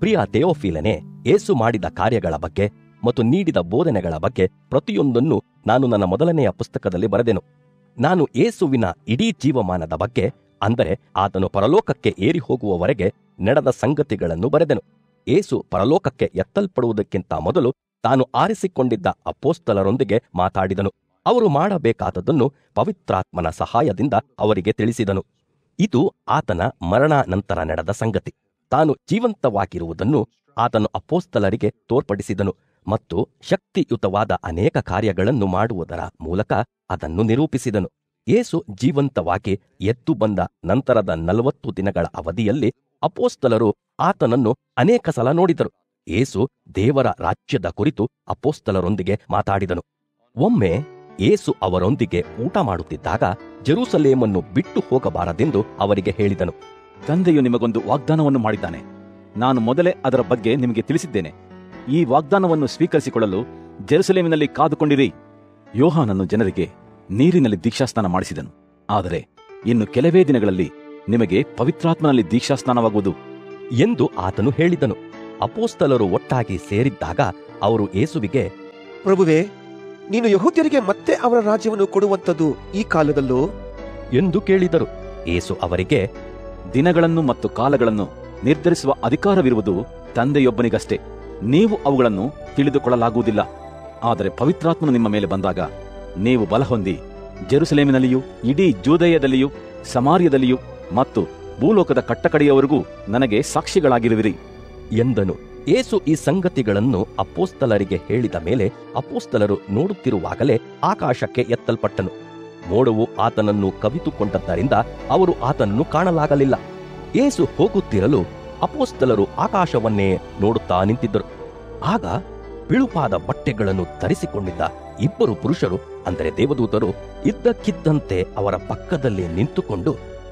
ಪ್ರಿಯ ಥೆಯೋಫಿಲನೆ ಏಸು ಮಾಡಿದ ಕಾರ್ಯಗಳ ಬಗ್ಗೆ ಮತ್ತು ನೀಡಿದ ಬೋಧನೆಗಳ ಬಗ್ಗೆ ಪ್ರತಿಯೊಂದನ್ನು ನಾನು ನನ್ನ ಮೊದಲನೆಯ ಪುಸ್ತಕದಲ್ಲಿ ಬರೆದೆನು ನಾನು ಏಸುವಿನ ಇಡೀ ಜೀವಮಾನದ ಬಗ್ಗೆ ಅಂದರೆ ಆತನು ಪರಲೋಕಕ್ಕೆ ಏರಿ ಹೋಗುವವರೆಗೆ ನಡೆದ ಸಂಗತಿಗಳನ್ನು ಬರೆದೆನು ಏಸು ಪರಲೋಕಕ್ಕೆ ಎತ್ತಲ್ಪಡುವುದಕ್ಕಿಂತ ಮೊದಲು ತಾನು ಆರಿಸಿಕೊಂಡಿದ್ದ ಅಪೋಸ್ತಲರೊಂದಿಗೆ ಮಾತಾಡಿದನು ಅವರು ಮಾಡಬೇಕಾದದನ್ನು ಪವಿತ್ರಾತ್ಮನ ಸಹಾಯದಿಂದ ಅವರಿಗೆ ತಿಳಿಸಿದನು ಇದು ಆತನ ಮರಣ ನಂತರ ನಡೆದ ಸಂಗತಿ ತಾನು ಜೀವಂತವಾಗಿರುವುದನ್ನು ಆತನು ಅಪೋಸ್ತಲರಿಗೆ ತೋರ್ಪಡಿಸಿದನು ಮತ್ತು ಶಕ್ತಿಯುತವಾದ ಅನೇಕ ಕಾರ್ಯಗಳನ್ನು ಮಾಡುವುದರ ಮೂಲಕ ಅದನ್ನು ನಿರೂಪಿಸಿದನು ಯೇಸು ಜೀವಂತವಾಗಿ ಎದ್ದು ಬಂದ ನಂತರದ ನಲವತ್ತು ದಿನಗಳ ಅವಧಿಯಲ್ಲಿ ಅಪೋಸ್ತಲರು ಆತನನ್ನು ಅನೇಕ ಸಲ ನೋಡಿದರು ಏಸು ದೇವರ ರಾಜ್ಯದ ಕುರಿತು ಅಪೋಸ್ತಲರೊಂದಿಗೆ ಮಾತಾಡಿದನು ಒಮ್ಮೆ ಏಸು ಅವರೊಂದಿಗೆ ಊಟ ಮಾಡುತ್ತಿದ್ದಾಗ ಜೆರೂಸಲೇಮನ್ನು ಬಿಟ್ಟು ಹೋಗಬಾರದೆಂದು ಅವರಿಗೆ ಹೇಳಿದನು ತಂದೆಯು ನಿಮಗೊಂದು ವಾಗ್ದಾನವನ್ನು ಮಾಡಿದ್ದಾನೆ ನಾನು ಮೊದಲೇ ಅದರ ಬಗ್ಗೆ ನಿಮಗೆ ತಿಳಿಸಿದ್ದೇನೆ ಈ ವಾಗ್ದಾನವನ್ನು ಸ್ವೀಕರಿಸಿಕೊಳ್ಳಲು ಜೆರುಸಲೇಮಿನಲ್ಲಿ ಕಾದುಕೊಂಡಿರಿ ಯೋಹಾನನ್ನು ಜನರಿಗೆ ನೀರಿನಲ್ಲಿ ದೀಕ್ಷಾಸ್ನಾನ ಮಾಡಿಸಿದನು ಆದರೆ ಇನ್ನು ಕೆಲವೇ ದಿನಗಳಲ್ಲಿ ನಿಮಗೆ ಪವಿತ್ರಾತ್ಮನಲ್ಲಿ ದೀಕ್ಷಾಸ್ನಾನವಾಗುವುದು ಎಂದು ಆತನು ಹೇಳಿದನು ಅಪೋಸ್ತಲರು ಒಟ್ಟಾಗಿ ಸೇರಿದ್ದಾಗ ಅವರು ಏಸುವಿಗೆ ಪ್ರಭುವೇ ನೀನು ಯಹೂದ್ಯರಿಗೆ ಮತ್ತೆ ಅವರ ರಾಜ್ಯವನ್ನು ಕೊಡುವಂಥದ್ದು ಈ ಕಾಲದಲ್ಲೋ ಎಂದು ಕೇಳಿದರು ಏಸು ಅವರಿಗೆ ದಿನಗಳನ್ನು ಮತ್ತು ಕಾಲಗಳನ್ನು ನಿರ್ಧರಿಸುವ ಅಧಿಕಾರವಿರುವುದು ತಂದೆಯೊಬ್ಬನಿಗಷ್ಟೇ ನೀವು ಅವುಗಳನ್ನು ತಿಳಿದುಕೊಳ್ಳಲಾಗುವುದಿಲ್ಲ ಆದರೆ ಪವಿತ್ರಾತ್ಮನು ನಿಮ್ಮ ಮೇಲೆ ಬಂದಾಗ ನೀವು ಬಲಹೊಂದಿ ಜೆರುಸಲೇಮಿನಲ್ಲಿಯೂ ಇಡೀ ಜೂದಯದಲ್ಲಿಯೂ ಸಮಾರ್ಯದಲ್ಲಿಯೂ ಮತ್ತು ಭೂಲೋಕದ ಕಟ್ಟಕಡೆಯವರೆಗೂ ನನಗೆ ಸಾಕ್ಷಿಗಳಾಗಿರುವಿರಿ ಎಂದನು ಏಸು ಈ ಸಂಗತಿಗಳನ್ನು ಅಪೋಸ್ತಲರಿಗೆ ಹೇಳಿದ ಮೇಲೆ ಅಪೋಸ್ತಲರು ನೋಡುತ್ತಿರುವಾಗಲೇ ಆಕಾಶಕ್ಕೆ ಎತ್ತಲ್ಪಟ್ಟನು ಮೋಡವು ಆತನನ್ನು ಕವಿತುಕೊಂಡದ್ದರಿಂದ ಅವರು ಆತನನ್ನು ಕಾಣಲಾಗಲಿಲ್ಲ ಏಸು ಹೋಗುತ್ತಿರಲು ಅಪೋಸ್ತಲರು ಆಕಾಶವನ್ನೇ ನೋಡುತ್ತಾ ನಿಂತಿದ್ದರು ಆಗ ಬಿಳುಪಾದ ಬಟ್ಟೆಗಳನ್ನು ಧರಿಸಿಕೊಂಡಿದ್ದ ಇಬ್ಬರು ಪುರುಷರು ಅಂದರೆ ದೇವದೂತರು ಇದ್ದಕ್ಕಿದ್ದಂತೆ ಅವರ ಪಕ್ಕದಲ್ಲಿ ನಿಂತುಕೊಂಡು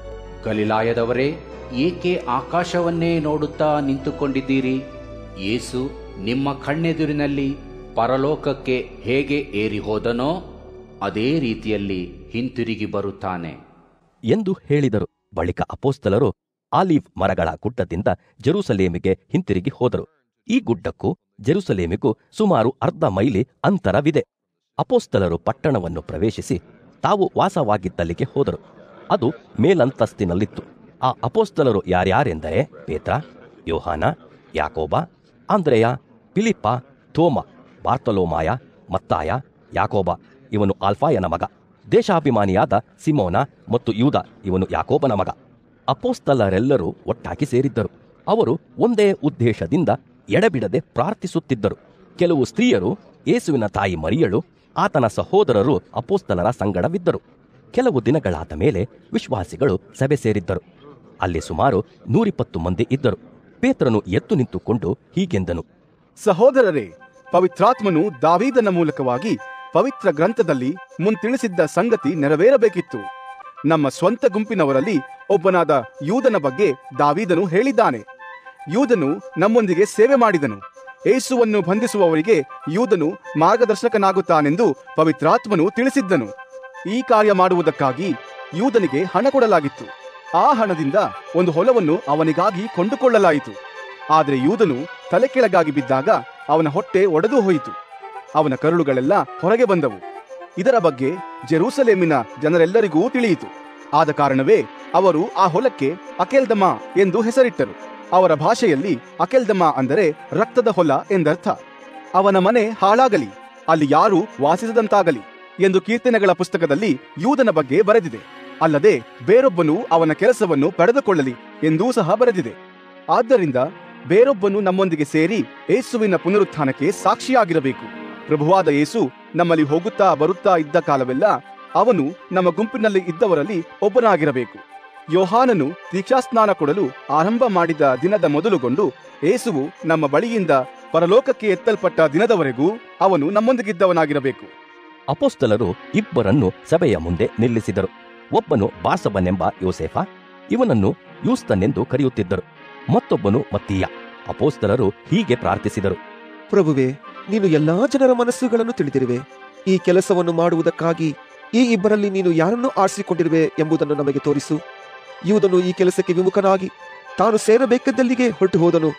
ಗಲಿಲಾಯದವರೇ ಏಕೆ ಆಕಾಶವನ್ನೇ ನೋಡುತ್ತಾ ನಿಂತುಕೊಂಡಿದ್ದೀರಿ ಯೇಸು ನಿಮ್ಮ ಕಣ್ಣೆದುರಿನಲ್ಲಿ ಪರಲೋಕಕ್ಕೆ ಹೇಗೆ ಏರಿ ಹೋದನೋ ಅದೇ ರೀತಿಯಲ್ಲಿ ಹಿಂತಿರುಗಿ ಬರುತ್ತಾನೆ ಎಂದು ಹೇಳಿದರು ಬಳಿಕ ಅಪೋಸ್ತಲರು ಆಲಿವ್ ಮರಗಳ ಗುಡ್ಡದಿಂದ ಜೆರೂಸಲೇಮಿಗೆ ಹಿಂತಿರುಗಿ ಹೋದರು ಈ ಗುಡ್ಡಕ್ಕೂ ಜೆರೂಸಲೇಮಿಗೂ ಸುಮಾರು ಅರ್ಧ ಮೈಲಿ ಅಂತರವಿದೆ ಅಪೋಸ್ತಲರು ಪಟ್ಟಣವನ್ನು ಪ್ರವೇಶಿಸಿ ತಾವು ವಾಸವಾಗಿದ್ದಲ್ಲಿಗೆ ಹೋದರು ಅದು ಮೇಲಂತಸ್ತಿನಲ್ಲಿತ್ತು ಆ ಅಪೋಸ್ತಲರು ಯಾರ್ಯಾರೆಂದರೆ ಪೇತ್ರ ಯೋಹಾನ ಯಾಕೋಬ ಆಂದ್ರೆಯ ಫಿಲಿಪ್ಪ ಥೋಮ ಬಾರ್ತಲೋಮಾಯ ಮತ್ತಾಯ ಯಾಕೋಬ ಇವನು ಆಲ್ಫಾಯನ ಮಗ ದೇಶಾಭಿಮಾನಿಯಾದ ಸಿಮೋನ ಮತ್ತು ಯೂದ ಇವನು ಯಾಕೋಬನ ಮಗ ಅಪೋಸ್ತಲರೆಲ್ಲರೂ ಒಟ್ಟಾಗಿ ಸೇರಿದ್ದರು ಅವರು ಒಂದೇ ಉದ್ದೇಶದಿಂದ ಎಡಬಿಡದೆ ಪ್ರಾರ್ಥಿಸುತ್ತಿದ್ದರು ಕೆಲವು ಸ್ತ್ರೀಯರು ಯೇಸುವಿನ ತಾಯಿ ಮರಿಯಳು ಆತನ ಸಹೋದರರು ಅಪೋಸ್ತಲರ ಸಂಗಡವಿದ್ದರು ಕೆಲವು ದಿನಗಳಾದ ಮೇಲೆ ವಿಶ್ವಾಸಿಗಳು ಸಭೆ ಸೇರಿದ್ದರು ಅಲ್ಲಿ ಸುಮಾರು ನೂರಿಪ್ಪತ್ತು ಮಂದಿ ಇದ್ದರು ಪೇತ್ರನು ಎದ್ದು ನಿಂತುಕೊಂಡು ಹೀಗೆಂದನು ಸಹೋದರರೇ ಪವಿತ್ರಾತ್ಮನು ದಾವೀದನ ಮೂಲಕವಾಗಿ ಪವಿತ್ರ ಗ್ರಂಥದಲ್ಲಿ ಮುಂತಿಳಿಸಿದ್ದ ಸಂಗತಿ ನೆರವೇರಬೇಕಿತ್ತು ನಮ್ಮ ಸ್ವಂತ ಗುಂಪಿನವರಲ್ಲಿ ಒಬ್ಬನಾದ ಯೂದನ ಬಗ್ಗೆ ದಾವೀದನು ಹೇಳಿದ್ದಾನೆ ಯೂದನು ನಮ್ಮೊಂದಿಗೆ ಸೇವೆ ಮಾಡಿದನು ಏಸುವನ್ನು ಬಂಧಿಸುವವರಿಗೆ ಯೂದನು ಮಾರ್ಗದರ್ಶಕನಾಗುತ್ತಾನೆಂದು ಪವಿತ್ರಾತ್ಮನು ತಿಳಿಸಿದ್ದನು ಈ ಕಾರ್ಯ ಮಾಡುವುದಕ್ಕಾಗಿ ಯೂದನಿಗೆ ಹಣ ಕೊಡಲಾಗಿತ್ತು ಆ ಹಣದಿಂದ ಒಂದು ಹೊಲವನ್ನು ಅವನಿಗಾಗಿ ಕೊಂಡುಕೊಳ್ಳಲಾಯಿತು ಆದರೆ ಯೂದನು ತಲೆ ಕೆಳಗಾಗಿ ಬಿದ್ದಾಗ ಅವನ ಹೊಟ್ಟೆ ಒಡೆದು ಹೋಯಿತು ಅವನ ಕರುಳುಗಳೆಲ್ಲ ಹೊರಗೆ ಬಂದವು ಇದರ ಬಗ್ಗೆ ಜೆರೂಸಲೇಮಿನ ಜನರೆಲ್ಲರಿಗೂ ತಿಳಿಯಿತು ಆದ ಕಾರಣವೇ ಅವರು ಆ ಹೊಲಕ್ಕೆ ಅಕೆಲ್ದಮ ಎಂದು ಹೆಸರಿಟ್ಟರು ಅವರ ಭಾಷೆಯಲ್ಲಿ ಅಕೆಲ್ದಮ ಅಂದರೆ ರಕ್ತದ ಹೊಲ ಎಂದರ್ಥ ಅವನ ಮನೆ ಹಾಳಾಗಲಿ ಅಲ್ಲಿ ಯಾರೂ ವಾಸಿಸದಂತಾಗಲಿ ಎಂದು ಕೀರ್ತನೆಗಳ ಪುಸ್ತಕದಲ್ಲಿ ಯೂದನ ಬಗ್ಗೆ ಬರೆದಿದೆ ಅಲ್ಲದೆ ಬೇರೊಬ್ಬನು ಅವನ ಕೆಲಸವನ್ನು ಪಡೆದುಕೊಳ್ಳಲಿ ಎಂದೂ ಸಹ ಬರೆದಿದೆ ಆದ್ದರಿಂದ ಬೇರೊಬ್ಬನು ನಮ್ಮೊಂದಿಗೆ ಸೇರಿ ಏಸುವಿನ ಪುನರುತ್ಥಾನಕ್ಕೆ ಸಾಕ್ಷಿಯಾಗಿರಬೇಕು ಪ್ರಭುವಾದ ಯೇಸು ನಮ್ಮಲ್ಲಿ ಹೋಗುತ್ತಾ ಬರುತ್ತಾ ಇದ್ದ ಕಾಲವೆಲ್ಲ ಅವನು ನಮ್ಮ ಗುಂಪಿನಲ್ಲಿ ಇದ್ದವರಲ್ಲಿ ಒಬ್ಬನಾಗಿರಬೇಕು ಯೋಹಾನನು ದೀಕ್ಷಾಸ್ನಾನ ಕೊಡಲು ಆರಂಭ ಮಾಡಿದ ದಿನದ ಮೊದಲುಗೊಂಡು ಏಸುವು ನಮ್ಮ ಬಳಿಯಿಂದ ಪರಲೋಕಕ್ಕೆ ಎತ್ತಲ್ಪಟ್ಟ ದಿನದವರೆಗೂ ಅವನು ನಮ್ಮೊಂದಿಗಿದ್ದವನಾಗಿರಬೇಕು ಅಪೋಸ್ತಲರು ಇಬ್ಬರನ್ನು ಸಭೆಯ ಮುಂದೆ ನಿಲ್ಲಿಸಿದರು ಒಬ್ಬನು ಬಾಸಬನೆಂಬ ಯೋಸೇಫ ಇವನನ್ನು ಯೂಸ್ತನೆಂದು ಕರೆಯುತ್ತಿದ್ದರು ಮತ್ತೊಬ್ಬನು ಮತ್ತೀಯ ಅಪೋಸ್ತಲರು ಹೀಗೆ ಪ್ರಾರ್ಥಿಸಿದರು ಪ್ರಭುವೇ ನೀನು ಎಲ್ಲಾ ಜನರ ಮನಸ್ಸುಗಳನ್ನು ತಿಳಿದಿರುವೆ ಈ ಕೆಲಸವನ್ನು ಮಾಡುವುದಕ್ಕಾಗಿ ಈ ಇಬ್ಬರಲ್ಲಿ ನೀನು ಯಾರನ್ನು ಆರಿಸಿಕೊಂಡಿರುವೆ ಎಂಬುದನ್ನು ನಮಗೆ ತೋರಿಸು ಯೂದನು ಈ ಕೆಲಸಕ್ಕೆ ವಿಮುಖನಾಗಿ ತಾನು ಸೇರಬೇಕಿದ್ದಲ್ಲಿಗೆ ಹೊರಟು ಹೋದನು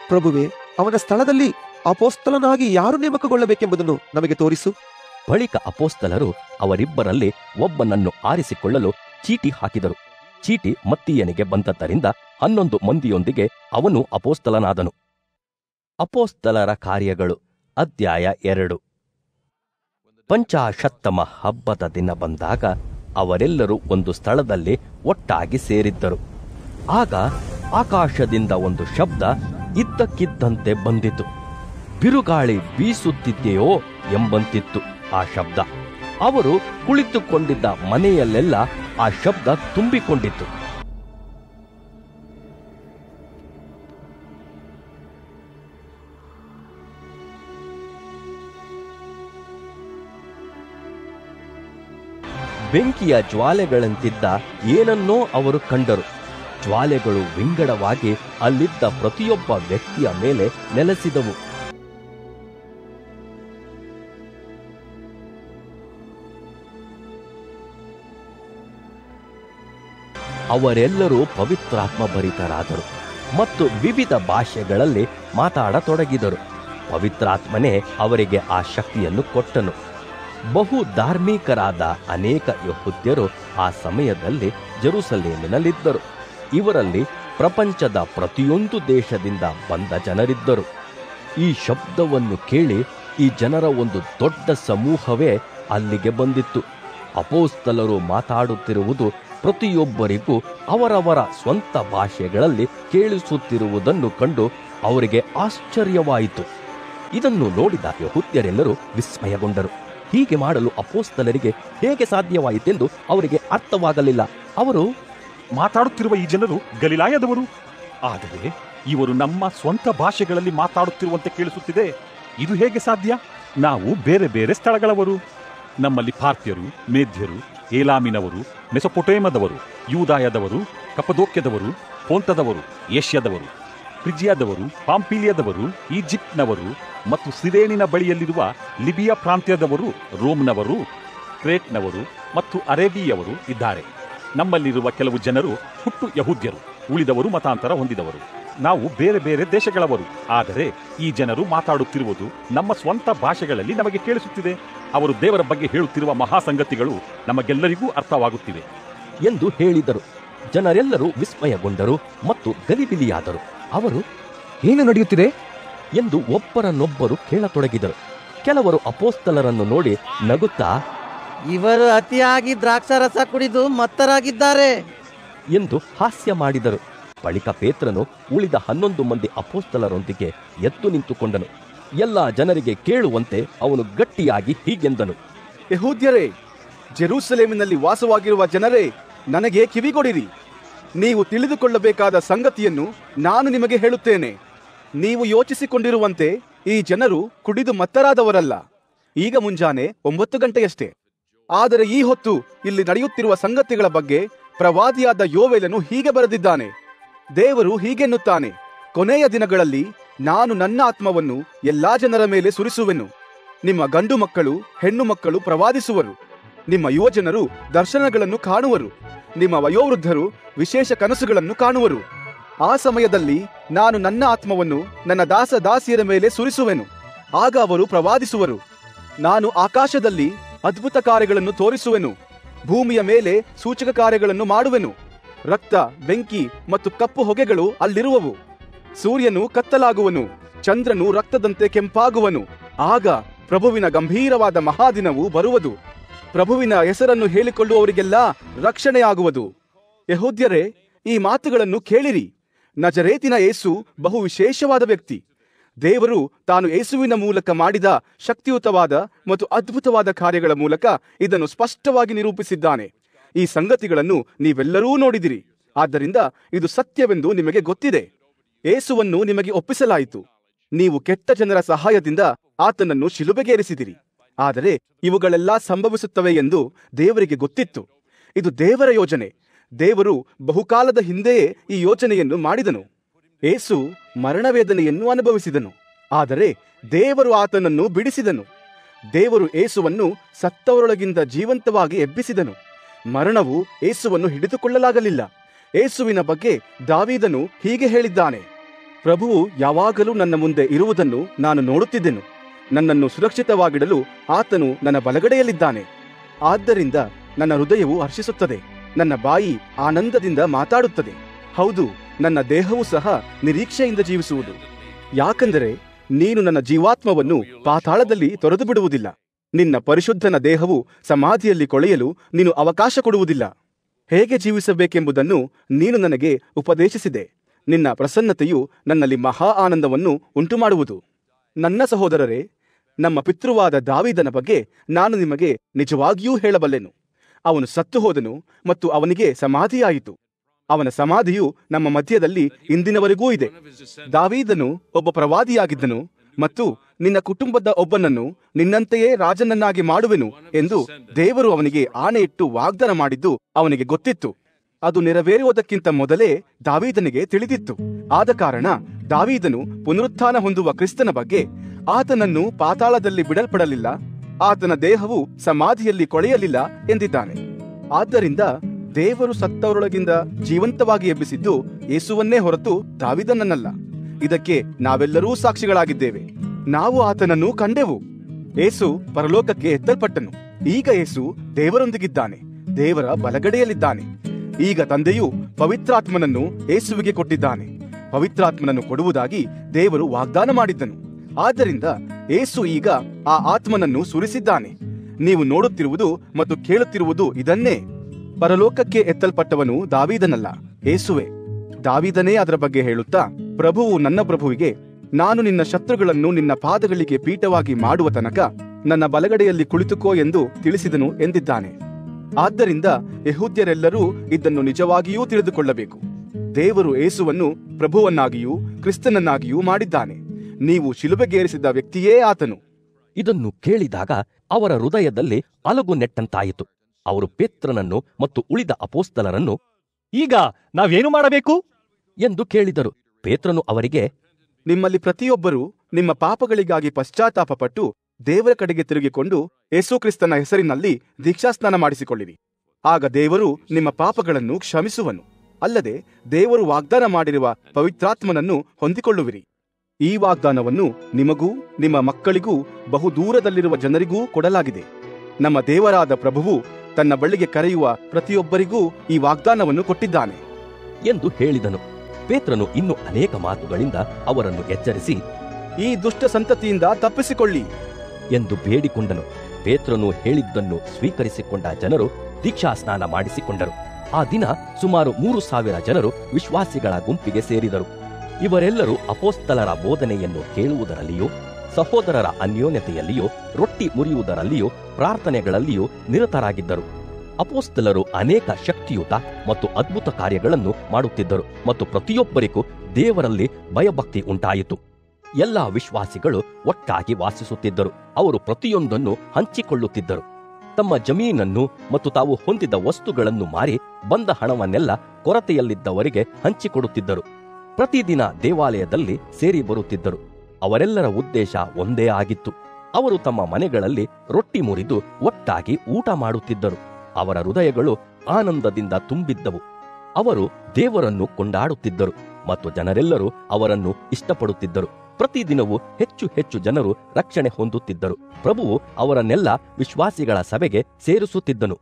ಪ್ರಭುವೆ ಅವನ ಸ್ಥಳದಲ್ಲಿ ಅಪೋಸ್ತಲನಾಗಿ ಯಾರು ನೇಮಕಗೊಳ್ಳಬೇಕೆಂಬುದನ್ನು ನಮಗೆ ತೋರಿಸು ಬಳಿಕ ಅಪೋಸ್ತಲರು ಅವರಿಬ್ಬರಲ್ಲಿ ಒಬ್ಬನನ್ನು ಆರಿಸಿಕೊಳ್ಳಲು ಚೀಟಿ ಹಾಕಿದರು ಚೀಟಿ ಮತ್ತಿಯನಿಗೆ ಬಂದದ್ದರಿಂದ ಹನ್ನೊಂದು ಮಂದಿಯೊಂದಿಗೆ ಅವನು ಅಪೋಸ್ತಲನಾದನು ಅಪೋಸ್ತಲರ ಕಾರ್ಯಗಳು ಅಧ್ಯಾಯ ಎರಡು ಪಂಚಾಶತ್ತಮ ಹಬ್ಬದ ದಿನ ಬಂದಾಗ ಅವರೆಲ್ಲರೂ ಒಂದು ಸ್ಥಳದಲ್ಲಿ ಒಟ್ಟಾಗಿ ಸೇರಿದ್ದರು ಆಗ ಆಕಾಶದಿಂದ ಒಂದು ಶಬ್ದ ಇದ್ದಕ್ಕಿದ್ದಂತೆ ಬಂದಿತು ಬಿರುಗಾಳಿ ಬೀಸುತ್ತಿದೆಯೋ ಎಂಬಂತಿತ್ತು ಆ ಶಬ್ದ ಅವರು ಕುಳಿತುಕೊಂಡಿದ್ದ ಮನೆಯಲ್ಲೆಲ್ಲ ಆ ಶಬ್ದ ತುಂಬಿಕೊಂಡಿತ್ತು ಬೆಂಕಿಯ ಜ್ವಾಲೆಗಳಂತಿದ್ದ ಏನನ್ನೋ ಅವರು ಕಂಡರು ಜ್ವಾಲೆಗಳು ವಿಂಗಡವಾಗಿ ಅಲ್ಲಿದ್ದ ಪ್ರತಿಯೊಬ್ಬ ವ್ಯಕ್ತಿಯ ಮೇಲೆ ನೆಲೆಸಿದವು ಅವರೆಲ್ಲರೂ ಪವಿತ್ರಾತ್ಮ ಭರಿತರಾದರು ಮತ್ತು ವಿವಿಧ ಭಾಷೆಗಳಲ್ಲಿ ಮಾತಾಡತೊಡಗಿದರು ಪವಿತ್ರಾತ್ಮನೇ ಅವರಿಗೆ ಆ ಶಕ್ತಿಯನ್ನು ಕೊಟ್ಟನು ಬಹು ಧಾರ್ಮಿಕರಾದ ಅನೇಕ ಯಹೂದ್ಯರು ಆ ಸಮಯದಲ್ಲಿ ಜೆರುಸಲೇಮಿನಲ್ಲಿದ್ದರು ಇವರಲ್ಲಿ ಪ್ರಪಂಚದ ಪ್ರತಿಯೊಂದು ದೇಶದಿಂದ ಬಂದ ಜನರಿದ್ದರು ಈ ಶಬ್ದವನ್ನು ಕೇಳಿ ಈ ಜನರ ಒಂದು ದೊಡ್ಡ ಸಮೂಹವೇ ಅಲ್ಲಿಗೆ ಬಂದಿತ್ತು ಅಪೋಸ್ತಲರು ಮಾತಾಡುತ್ತಿರುವುದು ಪ್ರತಿಯೊಬ್ಬರಿಗೂ ಅವರವರ ಸ್ವಂತ ಭಾಷೆಗಳಲ್ಲಿ ಕೇಳಿಸುತ್ತಿರುವುದನ್ನು ಕಂಡು ಅವರಿಗೆ ಆಶ್ಚರ್ಯವಾಯಿತು ಇದನ್ನು ನೋಡಿದ ಯಹೂದ್ಯರೆಲ್ಲರೂ ವಿಸ್ಮಯಗೊಂಡರು ಹೀಗೆ ಮಾಡಲು ಅಪೋಸ್ತಲರಿಗೆ ಹೇಗೆ ಸಾಧ್ಯವಾಯಿತೆಂದು ಅವರಿಗೆ ಅರ್ಥವಾಗಲಿಲ್ಲ ಅವರು ಮಾತಾಡುತ್ತಿರುವ ಈ ಜನರು ಗಲಿಲಾಯದವರು ಆದರೆ ಇವರು ನಮ್ಮ ಸ್ವಂತ ಭಾಷೆಗಳಲ್ಲಿ ಮಾತಾಡುತ್ತಿರುವಂತೆ ಕೇಳಿಸುತ್ತಿದೆ ಇದು ಹೇಗೆ ಸಾಧ್ಯ ನಾವು ಬೇರೆ ಬೇರೆ ಸ್ಥಳಗಳವರು ನಮ್ಮಲ್ಲಿ ಪಾರ್ಥ್ಯರು ಮೇಧ್ಯರು ಏಲಾಮಿನವರು ಮೆಸೊಪೊಟೇಮದವರು ಯೂದಾಯದವರು ಕಪದೋಕ್ಯದವರು ಪೋಂತದವರು ಏಷ್ಯಾದವರು ಫ್ರಿಜಿಯಾದವರು ಪಾಂಪಿಲಿಯದವರು ಈಜಿಪ್ಟ್ನವರು ಮತ್ತು ಸಿರೇನಿನ ಬಳಿಯಲ್ಲಿರುವ ಲಿಬಿಯಾ ಪ್ರಾಂತ್ಯದವರು ರೋಮ್ನವರು ಕ್ರೇಟ್ನವರು ಮತ್ತು ಅರೇಬಿಯವರು ಇದ್ದಾರೆ ನಮ್ಮಲ್ಲಿರುವ ಕೆಲವು ಜನರು ಹುಟ್ಟು ಯಹೂದ್ಯರು ಉಳಿದವರು ಮತಾಂತರ ಹೊಂದಿದವರು ನಾವು ಬೇರೆ ಬೇರೆ ದೇಶಗಳವರು ಆದರೆ ಈ ಜನರು ಮಾತಾಡುತ್ತಿರುವುದು ನಮ್ಮ ಸ್ವಂತ ಭಾಷೆಗಳಲ್ಲಿ ನಮಗೆ ಕೇಳಿಸುತ್ತಿದೆ ಅವರು ದೇವರ ಬಗ್ಗೆ ಹೇಳುತ್ತಿರುವ ಮಹಾಸಂಗತಿಗಳು ನಮಗೆಲ್ಲರಿಗೂ ಅರ್ಥವಾಗುತ್ತಿವೆ ಎಂದು ಹೇಳಿದರು ಜನರೆಲ್ಲರೂ ವಿಸ್ಮಯಗೊಂಡರು ಮತ್ತು ಗಲಿಬಿಲಿಯಾದರು ಅವರು ಏನು ನಡೆಯುತ್ತಿದೆ ಎಂದು ಒಬ್ಬರನ್ನೊಬ್ಬರು ಕೇಳತೊಡಗಿದರು ಕೆಲವರು ಅಪೋಸ್ತಲರನ್ನು ನೋಡಿ ನಗುತ್ತಾ ಇವರು ಅತಿಯಾಗಿ ದ್ರಾಕ್ಷಾರಸ ಕುಡಿದು ಮತ್ತರಾಗಿದ್ದಾರೆ ಎಂದು ಹಾಸ್ಯ ಮಾಡಿದರು ಬಳಿಕ ಪೇತ್ರನು ಉಳಿದ ಹನ್ನೊಂದು ಮಂದಿ ಅಪೋಸ್ತಲರೊಂದಿಗೆ ಎದ್ದು ನಿಂತುಕೊಂಡನು ಎಲ್ಲಾ ಜನರಿಗೆ ಕೇಳುವಂತೆ ಅವನು ಗಟ್ಟಿಯಾಗಿ ಹೀಗೆಂದನು ಯಹೂದ್ಯರೇ ಜೆರೂಸಲೇಮಿನಲ್ಲಿ ವಾಸವಾಗಿರುವ ಜನರೇ ನನಗೆ ಕಿವಿಗೊಡಿರಿ ನೀವು ತಿಳಿದುಕೊಳ್ಳಬೇಕಾದ ಸಂಗತಿಯನ್ನು ನಾನು ನಿಮಗೆ ಹೇಳುತ್ತೇನೆ ನೀವು ಯೋಚಿಸಿಕೊಂಡಿರುವಂತೆ ಈ ಜನರು ಕುಡಿದು ಮತ್ತರಾದವರಲ್ಲ ಈಗ ಮುಂಜಾನೆ ಒಂಬತ್ತು ಗಂಟೆಯಷ್ಟೇ ಆದರೆ ಈ ಹೊತ್ತು ಇಲ್ಲಿ ನಡೆಯುತ್ತಿರುವ ಸಂಗತಿಗಳ ಬಗ್ಗೆ ಪ್ರವಾದಿಯಾದ ಯೋವೇಲನು ಹೀಗೆ ಬರೆದಿದ್ದಾನೆ ದೇವರು ಹೀಗೆನ್ನುತ್ತಾನೆ ಕೊನೆಯ ದಿನಗಳಲ್ಲಿ ನಾನು ನನ್ನ ಆತ್ಮವನ್ನು ಎಲ್ಲಾ ಜನರ ಮೇಲೆ ಸುರಿಸುವೆನು ನಿಮ್ಮ ಗಂಡು ಮಕ್ಕಳು ಹೆಣ್ಣು ಮಕ್ಕಳು ಪ್ರವಾದಿಸುವರು ನಿಮ್ಮ ಯುವಜನರು ದರ್ಶನಗಳನ್ನು ಕಾಣುವರು ನಿಮ್ಮ ವಯೋವೃದ್ಧರು ವಿಶೇಷ ಕನಸುಗಳನ್ನು ಕಾಣುವರು ಆ ಸಮಯದಲ್ಲಿ ನಾನು ನನ್ನ ಆತ್ಮವನ್ನು ನನ್ನ ದಾಸ ದಾಸಿಯರ ಮೇಲೆ ಸುರಿಸುವೆನು ಆಗ ಅವರು ಪ್ರವಾದಿಸುವರು ನಾನು ಆಕಾಶದಲ್ಲಿ ಅದ್ಭುತ ಕಾರ್ಯಗಳನ್ನು ತೋರಿಸುವೆನು ಭೂಮಿಯ ಮೇಲೆ ಸೂಚಕ ಕಾರ್ಯಗಳನ್ನು ಮಾಡುವೆನು ರಕ್ತ ಬೆಂಕಿ ಮತ್ತು ಕಪ್ಪು ಹೊಗೆಗಳು ಅಲ್ಲಿರುವವು ಸೂರ್ಯನು ಕತ್ತಲಾಗುವನು ಚಂದ್ರನು ರಕ್ತದಂತೆ ಕೆಂಪಾಗುವನು ಆಗ ಪ್ರಭುವಿನ ಗಂಭೀರವಾದ ಮಹಾದಿನವು ಬರುವುದು ಪ್ರಭುವಿನ ಹೆಸರನ್ನು ಹೇಳಿಕೊಳ್ಳುವವರಿಗೆಲ್ಲ ರಕ್ಷಣೆಯಾಗುವುದು ಯಹೋದ್ಯರೇ ಈ ಮಾತುಗಳನ್ನು ಕೇಳಿರಿ ನಜರೇತಿನ ಏಸು ಬಹು ವಿಶೇಷವಾದ ವ್ಯಕ್ತಿ ದೇವರು ತಾನು ಯೇಸುವಿನ ಮೂಲಕ ಮಾಡಿದ ಶಕ್ತಿಯುತವಾದ ಮತ್ತು ಅದ್ಭುತವಾದ ಕಾರ್ಯಗಳ ಮೂಲಕ ಇದನ್ನು ಸ್ಪಷ್ಟವಾಗಿ ನಿರೂಪಿಸಿದ್ದಾನೆ ಈ ಸಂಗತಿಗಳನ್ನು ನೀವೆಲ್ಲರೂ ನೋಡಿದಿರಿ ಆದ್ದರಿಂದ ಇದು ಸತ್ಯವೆಂದು ನಿಮಗೆ ಗೊತ್ತಿದೆ ಏಸುವನ್ನು ನಿಮಗೆ ಒಪ್ಪಿಸಲಾಯಿತು ನೀವು ಕೆಟ್ಟ ಜನರ ಸಹಾಯದಿಂದ ಆತನನ್ನು ಶಿಲುಬೆಗೇರಿಸಿದಿರಿ ಆದರೆ ಇವುಗಳೆಲ್ಲ ಸಂಭವಿಸುತ್ತವೆ ಎಂದು ದೇವರಿಗೆ ಗೊತ್ತಿತ್ತು ಇದು ದೇವರ ಯೋಜನೆ ದೇವರು ಬಹುಕಾಲದ ಹಿಂದೆಯೇ ಈ ಯೋಜನೆಯನ್ನು ಮಾಡಿದನು ಏಸು ಮರಣವೇದನೆಯನ್ನು ಅನುಭವಿಸಿದನು ಆದರೆ ದೇವರು ಆತನನ್ನು ಬಿಡಿಸಿದನು ದೇವರು ಏಸುವನ್ನು ಸತ್ತವರೊಳಗಿಂದ ಜೀವಂತವಾಗಿ ಎಬ್ಬಿಸಿದನು ಮರಣವು ಏಸುವನ್ನು ಹಿಡಿದುಕೊಳ್ಳಲಾಗಲಿಲ್ಲ ಏಸುವಿನ ಬಗ್ಗೆ ದಾವೀದನು ಹೀಗೆ ಹೇಳಿದ್ದಾನೆ ಪ್ರಭುವು ಯಾವಾಗಲೂ ನನ್ನ ಮುಂದೆ ಇರುವುದನ್ನು ನಾನು ನೋಡುತ್ತಿದ್ದೆನು ನನ್ನನ್ನು ಸುರಕ್ಷಿತವಾಗಿಡಲು ಆತನು ನನ್ನ ಬಲಗಡೆಯಲ್ಲಿದ್ದಾನೆ ಆದ್ದರಿಂದ ನನ್ನ ಹೃದಯವು ಹರ್ಷಿಸುತ್ತದೆ ನನ್ನ ಬಾಯಿ ಆನಂದದಿಂದ ಮಾತಾಡುತ್ತದೆ ಹೌದು ನನ್ನ ದೇಹವು ಸಹ ನಿರೀಕ್ಷೆಯಿಂದ ಜೀವಿಸುವುದು ಯಾಕಂದರೆ ನೀನು ನನ್ನ ಜೀವಾತ್ಮವನ್ನು ಪಾತಾಳದಲ್ಲಿ ತೊರೆದು ಬಿಡುವುದಿಲ್ಲ ನಿನ್ನ ಪರಿಶುದ್ಧನ ದೇಹವು ಸಮಾಧಿಯಲ್ಲಿ ಕೊಳೆಯಲು ನೀನು ಅವಕಾಶ ಕೊಡುವುದಿಲ್ಲ ಹೇಗೆ ಜೀವಿಸಬೇಕೆಂಬುದನ್ನು ನೀನು ನನಗೆ ಉಪದೇಶಿಸಿದೆ ನಿನ್ನ ಪ್ರಸನ್ನತೆಯು ನನ್ನಲ್ಲಿ ಮಹಾ ಆನಂದವನ್ನು ಉಂಟುಮಾಡುವುದು ನನ್ನ ಸಹೋದರರೇ ನಮ್ಮ ಪಿತೃವಾದ ದಾವಿದನ ಬಗ್ಗೆ ನಾನು ನಿಮಗೆ ನಿಜವಾಗಿಯೂ ಹೇಳಬಲ್ಲೆನು ಅವನು ಸತ್ತು ಹೋದನು ಮತ್ತು ಅವನಿಗೆ ಸಮಾಧಿಯಾಯಿತು ಅವನ ಸಮಾಧಿಯು ನಮ್ಮ ಮಧ್ಯದಲ್ಲಿ ಇಂದಿನವರೆಗೂ ಇದೆ ದಾವೀದನು ಒಬ್ಬ ಪ್ರವಾದಿಯಾಗಿದ್ದನು ಮತ್ತು ನಿನ್ನ ಕುಟುಂಬದ ಒಬ್ಬನನ್ನು ನಿನ್ನಂತೆಯೇ ರಾಜನನ್ನಾಗಿ ಮಾಡುವೆನು ಎಂದು ದೇವರು ಅವನಿಗೆ ಆಣೆಯಿಟ್ಟು ವಾಗ್ದಾನ ಮಾಡಿದ್ದು ಅವನಿಗೆ ಗೊತ್ತಿತ್ತು ಅದು ನೆರವೇರುವುದಕ್ಕಿಂತ ಮೊದಲೇ ದಾವೀದನಿಗೆ ತಿಳಿದಿತ್ತು ಆದ ಕಾರಣ ದಾವೀದನು ಪುನರುತ್ಥಾನ ಹೊಂದುವ ಕ್ರಿಸ್ತನ ಬಗ್ಗೆ ಆತನನ್ನು ಪಾತಾಳದಲ್ಲಿ ಬಿಡಲ್ಪಡಲಿಲ್ಲ ಆತನ ದೇಹವು ಸಮಾಧಿಯಲ್ಲಿ ಕೊಳೆಯಲಿಲ್ಲ ಎಂದಿದ್ದಾನೆ ಆದ್ದರಿಂದ ದೇವರು ಸತ್ತವರೊಳಗಿಂದ ಜೀವಂತವಾಗಿ ಎಬ್ಬಿಸಿದ್ದು ಯೇಸುವನ್ನೇ ಹೊರತು ದಾವಿದನನ್ನಲ್ಲ ಇದಕ್ಕೆ ನಾವೆಲ್ಲರೂ ಸಾಕ್ಷಿಗಳಾಗಿದ್ದೇವೆ ನಾವು ಆತನನ್ನು ಕಂಡೆವು ಏಸು ಪರಲೋಕಕ್ಕೆ ಎತ್ತಲ್ಪಟ್ಟನು ಈಗ ಏಸು ದೇವರೊಂದಿಗಿದ್ದಾನೆ ದೇವರ ಬಲಗಡೆಯಲ್ಲಿದ್ದಾನೆ ಈಗ ತಂದೆಯು ಪವಿತ್ರಾತ್ಮನನ್ನು ಏಸುವಿಗೆ ಕೊಟ್ಟಿದ್ದಾನೆ ಪವಿತ್ರಾತ್ಮನನ್ನು ಕೊಡುವುದಾಗಿ ದೇವರು ವಾಗ್ದಾನ ಮಾಡಿದ್ದನು ಆದ್ದರಿಂದ ಏಸು ಈಗ ಆ ಆತ್ಮನನ್ನು ಸುರಿಸಿದ್ದಾನೆ ನೀವು ನೋಡುತ್ತಿರುವುದು ಮತ್ತು ಕೇಳುತ್ತಿರುವುದು ಇದನ್ನೇ ಪರಲೋಕಕ್ಕೆ ಎತ್ತಲ್ಪಟ್ಟವನು ದಾವೀದನಲ್ಲ ಏಸುವೆ ದಾವೀದನೇ ಅದರ ಬಗ್ಗೆ ಹೇಳುತ್ತಾ ಪ್ರಭುವು ನನ್ನ ಪ್ರಭುವಿಗೆ ನಾನು ನಿನ್ನ ಶತ್ರುಗಳನ್ನು ನಿನ್ನ ಪಾದಗಳಿಗೆ ಪೀಠವಾಗಿ ಮಾಡುವ ತನಕ ನನ್ನ ಬಲಗಡೆಯಲ್ಲಿ ಕುಳಿತುಕೋ ಎಂದು ತಿಳಿಸಿದನು ಎಂದಿದ್ದಾನೆ ಆದ್ದರಿಂದ ಯಹೂದ್ಯರೆಲ್ಲರೂ ಇದನ್ನು ನಿಜವಾಗಿಯೂ ತಿಳಿದುಕೊಳ್ಳಬೇಕು ದೇವರು ಏಸುವನ್ನು ಪ್ರಭುವನ್ನಾಗಿಯೂ ಕ್ರಿಸ್ತನನ್ನಾಗಿಯೂ ಮಾಡಿದ್ದಾನೆ ನೀವು ಶಿಲುಬೆಗೇರಿಸಿದ ವ್ಯಕ್ತಿಯೇ ಆತನು ಇದನ್ನು ಕೇಳಿದಾಗ ಅವರ ಹೃದಯದಲ್ಲಿ ಅಲಗು ನೆಟ್ಟಂತಾಯಿತು ಅವರು ಪೇತ್ರನನ್ನು ಮತ್ತು ಉಳಿದ ಅಪೋಸ್ತಲರನ್ನು ಈಗ ನಾವೇನು ಮಾಡಬೇಕು ಎಂದು ಕೇಳಿದರು ಪೇತ್ರನು ಅವರಿಗೆ ನಿಮ್ಮಲ್ಲಿ ಪ್ರತಿಯೊಬ್ಬರೂ ನಿಮ್ಮ ಪಾಪಗಳಿಗಾಗಿ ಪಶ್ಚಾತ್ತಾಪಪಟ್ಟು ದೇವರ ಕಡೆಗೆ ತಿರುಗಿಕೊಂಡು ಯೇಸು ಕ್ರಿಸ್ತನ ಹೆಸರಿನಲ್ಲಿ ದೀಕ್ಷಾಸ್ನಾನ ಮಾಡಿಸಿಕೊಳ್ಳಿರಿ ಆಗ ದೇವರು ನಿಮ್ಮ ಪಾಪಗಳನ್ನು ಕ್ಷಮಿಸುವನು ಅಲ್ಲದೆ ದೇವರು ವಾಗ್ದಾನ ಮಾಡಿರುವ ಪವಿತ್ರಾತ್ಮನನ್ನು ಹೊಂದಿಕೊಳ್ಳುವಿರಿ ಈ ವಾಗ್ದಾನವನ್ನು ನಿಮಗೂ ನಿಮ್ಮ ಮಕ್ಕಳಿಗೂ ಬಹು ದೂರದಲ್ಲಿರುವ ಜನರಿಗೂ ಕೊಡಲಾಗಿದೆ ನಮ್ಮ ದೇವರಾದ ಪ್ರಭುವು ತನ್ನ ಬಳಿಗೆ ಕರೆಯುವ ಪ್ರತಿಯೊಬ್ಬರಿಗೂ ಈ ವಾಗ್ದಾನವನ್ನು ಕೊಟ್ಟಿದ್ದಾನೆ ಎಂದು ಹೇಳಿದನು ಪೇತ್ರನು ಇನ್ನು ಅನೇಕ ಮಾತುಗಳಿಂದ ಅವರನ್ನು ಎಚ್ಚರಿಸಿ ಈ ದುಷ್ಟ ಸಂತತಿಯಿಂದ ತಪ್ಪಿಸಿಕೊಳ್ಳಿ ಎಂದು ಬೇಡಿಕೊಂಡನು ಪೇತ್ರನು ಹೇಳಿದ್ದನ್ನು ಸ್ವೀಕರಿಸಿಕೊಂಡ ಜನರು ದೀಕ್ಷಾ ಸ್ನಾನ ಮಾಡಿಸಿಕೊಂಡರು ಆ ದಿನ ಸುಮಾರು ಮೂರು ಸಾವಿರ ಜನರು ವಿಶ್ವಾಸಿಗಳ ಗುಂಪಿಗೆ ಸೇರಿದರು ಇವರೆಲ್ಲರೂ ಅಪೋಸ್ತಲರ ಬೋಧನೆಯನ್ನು ಕೇಳುವುದರಲ್ಲಿಯೂ ಸಹೋದರರ ಅನ್ಯೋನ್ಯತೆಯಲ್ಲಿಯೂ ರೊಟ್ಟಿ ಮುರಿಯುವುದರಲ್ಲಿಯೂ ಪ್ರಾರ್ಥನೆಗಳಲ್ಲಿಯೂ ನಿರತರಾಗಿದ್ದರು ಅಪೋಸ್ತಲರು ಅನೇಕ ಶಕ್ತಿಯುತ ಮತ್ತು ಅದ್ಭುತ ಕಾರ್ಯಗಳನ್ನು ಮಾಡುತ್ತಿದ್ದರು ಮತ್ತು ಪ್ರತಿಯೊಬ್ಬರಿಗೂ ದೇವರಲ್ಲಿ ಭಯಭಕ್ತಿ ಉಂಟಾಯಿತು ಎಲ್ಲಾ ವಿಶ್ವಾಸಿಗಳು ಒಟ್ಟಾಗಿ ವಾಸಿಸುತ್ತಿದ್ದರು ಅವರು ಪ್ರತಿಯೊಂದನ್ನು ಹಂಚಿಕೊಳ್ಳುತ್ತಿದ್ದರು ತಮ್ಮ ಜಮೀನನ್ನು ಮತ್ತು ತಾವು ಹೊಂದಿದ ವಸ್ತುಗಳನ್ನು ಮಾರಿ ಬಂದ ಹಣವನ್ನೆಲ್ಲ ಕೊರತೆಯಲ್ಲಿದ್ದವರಿಗೆ ಹಂಚಿಕೊಡುತ್ತಿದ್ದರು ಪ್ರತಿದಿನ ದೇವಾಲಯದಲ್ಲಿ ಸೇರಿ ಬರುತ್ತಿದ್ದರು ಅವರೆಲ್ಲರ ಉದ್ದೇಶ ಒಂದೇ ಆಗಿತ್ತು ಅವರು ತಮ್ಮ ಮನೆಗಳಲ್ಲಿ ರೊಟ್ಟಿ ಮುರಿದು ಒಟ್ಟಾಗಿ ಊಟ ಮಾಡುತ್ತಿದ್ದರು ಅವರ ಹೃದಯಗಳು ಆನಂದದಿಂದ ತುಂಬಿದ್ದವು ಅವರು ದೇವರನ್ನು ಕೊಂಡಾಡುತ್ತಿದ್ದರು ಮತ್ತು ಜನರೆಲ್ಲರೂ ಅವರನ್ನು ಇಷ್ಟಪಡುತ್ತಿದ್ದರು ಪ್ರತಿದಿನವೂ ಹೆಚ್ಚು ಹೆಚ್ಚು ಜನರು ರಕ್ಷಣೆ ಹೊಂದುತ್ತಿದ್ದರು ಪ್ರಭುವು ಅವರನ್ನೆಲ್ಲ ವಿಶ್ವಾಸಿಗಳ ಸಭೆಗೆ ಸೇರಿಸುತ್ತಿದ್ದನು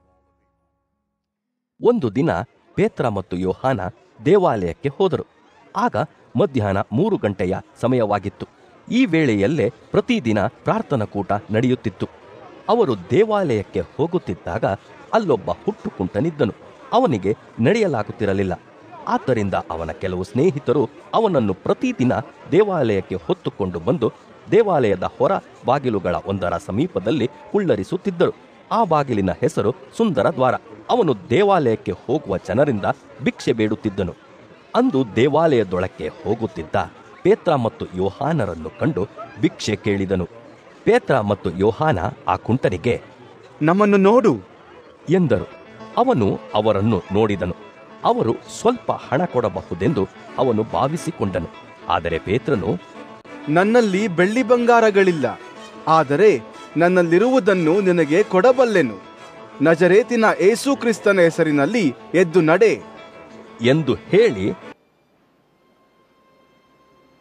ಒಂದು ದಿನ ಪೇತ್ರ ಮತ್ತು ಯೋಹಾನ ದೇವಾಲಯಕ್ಕೆ ಹೋದರು ಆಗ ಮಧ್ಯಾಹ್ನ ಮೂರು ಗಂಟೆಯ ಸಮಯವಾಗಿತ್ತು ಈ ವೇಳೆಯಲ್ಲೇ ಪ್ರತಿದಿನ ಪ್ರಾರ್ಥನಾ ಕೂಟ ನಡೆಯುತ್ತಿತ್ತು ಅವರು ದೇವಾಲಯಕ್ಕೆ ಹೋಗುತ್ತಿದ್ದಾಗ ಅಲ್ಲೊಬ್ಬ ಹುಟ್ಟು ಕುಂಟನಿದ್ದನು ಅವನಿಗೆ ನಡೆಯಲಾಗುತ್ತಿರಲಿಲ್ಲ ಆದ್ದರಿಂದ ಅವನ ಕೆಲವು ಸ್ನೇಹಿತರು ಅವನನ್ನು ಪ್ರತಿದಿನ ದೇವಾಲಯಕ್ಕೆ ಹೊತ್ತುಕೊಂಡು ಬಂದು ದೇವಾಲಯದ ಹೊರ ಬಾಗಿಲುಗಳ ಒಂದರ ಸಮೀಪದಲ್ಲಿ ಕುಳ್ಳರಿಸುತ್ತಿದ್ದರು ಆ ಬಾಗಿಲಿನ ಹೆಸರು ಸುಂದರ ದ್ವಾರ ಅವನು ದೇವಾಲಯಕ್ಕೆ ಹೋಗುವ ಜನರಿಂದ ಭಿಕ್ಷೆ ಬೇಡುತ್ತಿದ್ದನು ಅಂದು ದೇವಾಲಯದೊಳಕ್ಕೆ ಹೋಗುತ್ತಿದ್ದ ಪೇತ್ರ ಮತ್ತು ಯೋಹಾನರನ್ನು ಕಂಡು ಭಿಕ್ಷೆ ಕೇಳಿದನು ಪೇತ್ರ ಮತ್ತು ಯೋಹಾನ ಆ ಕುಂಟನಿಗೆ ನಮ್ಮನ್ನು ನೋಡು ಎಂದರು ಅವನು ಅವರನ್ನು ನೋಡಿದನು ಅವರು ಸ್ವಲ್ಪ ಹಣ ಕೊಡಬಹುದೆಂದು ಅವನು ಭಾವಿಸಿಕೊಂಡನು ಆದರೆ ಪೇತ್ರನು ನನ್ನಲ್ಲಿ ಬೆಳ್ಳಿ ಬಂಗಾರಗಳಿಲ್ಲ ಆದರೆ ನನ್ನಲ್ಲಿರುವುದನ್ನು ನಿನಗೆ ಕೊಡಬಲ್ಲೆನು ನಜರೇತಿನ ಏಸು ಕ್ರಿಸ್ತನ ಹೆಸರಿನಲ್ಲಿ ಎದ್ದು ನಡೆ ಎಂದು ಹೇಳಿ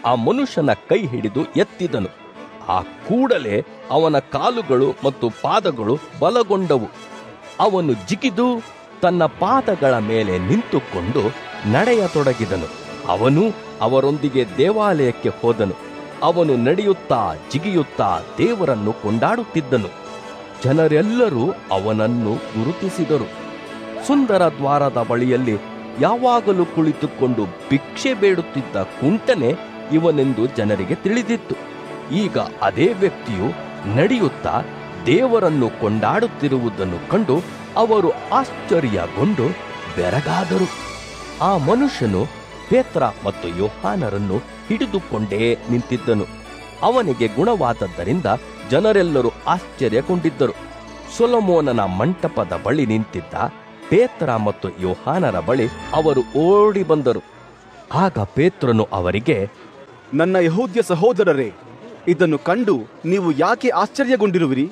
ಆ ಮನುಷ್ಯನ ಕೈ ಹಿಡಿದು ಎತ್ತಿದನು ಆ ಕೂಡಲೇ ಅವನ ಕಾಲುಗಳು ಮತ್ತು ಪಾದಗಳು ಬಲಗೊಂಡವು ಅವನು ಜಿಗಿದು ತನ್ನ ಪಾದಗಳ ಮೇಲೆ ನಿಂತುಕೊಂಡು ನಡೆಯತೊಡಗಿದನು ಅವನು ಅವರೊಂದಿಗೆ ದೇವಾಲಯಕ್ಕೆ ಹೋದನು ಅವನು ನಡೆಯುತ್ತಾ ಜಿಗಿಯುತ್ತಾ ದೇವರನ್ನು ಕೊಂಡಾಡುತ್ತಿದ್ದನು ಜನರೆಲ್ಲರೂ ಅವನನ್ನು ಗುರುತಿಸಿದರು ಸುಂದರ ದ್ವಾರದ ಬಳಿಯಲ್ಲಿ ಯಾವಾಗಲೂ ಕುಳಿತುಕೊಂಡು ಭಿಕ್ಷೆ ಬೇಡುತ್ತಿದ್ದ ಕುಂಟನೆ ಇವನೆಂದು ಜನರಿಗೆ ತಿಳಿದಿತ್ತು ಈಗ ಅದೇ ವ್ಯಕ್ತಿಯು ನಡೆಯುತ್ತಾ ದೇವರನ್ನು ಕೊಂಡಾಡುತ್ತಿರುವುದನ್ನು ಕಂಡು ಅವರು ಆಶ್ಚರ್ಯಗೊಂಡು ಬೆರಗಾದರು ಆ ಮನುಷ್ಯನು ಪೇತ್ರ ಮತ್ತು ಯೋಹಾನರನ್ನು ಹಿಡಿದುಕೊಂಡೇ ನಿಂತಿದ್ದನು ಅವನಿಗೆ ಗುಣವಾದದ್ದರಿಂದ ಜನರೆಲ್ಲರೂ ಆಶ್ಚರ್ಯಗೊಂಡಿದ್ದರು ಸೊಲಮೋನನ ಮಂಟಪದ ಬಳಿ ನಿಂತಿದ್ದ ಪೇತ್ರ ಮತ್ತು ಯೋಹಾನರ ಬಳಿ ಅವರು ಓಡಿ ಬಂದರು ಆಗ ಪೇತ್ರನು ಅವರಿಗೆ ನನ್ನ ಯಹೂದ್ಯ ಸಹೋದರರೇ ಇದನ್ನು ಕಂಡು ನೀವು ಯಾಕೆ ಆಶ್ಚರ್ಯಗೊಂಡಿರುವಿರಿ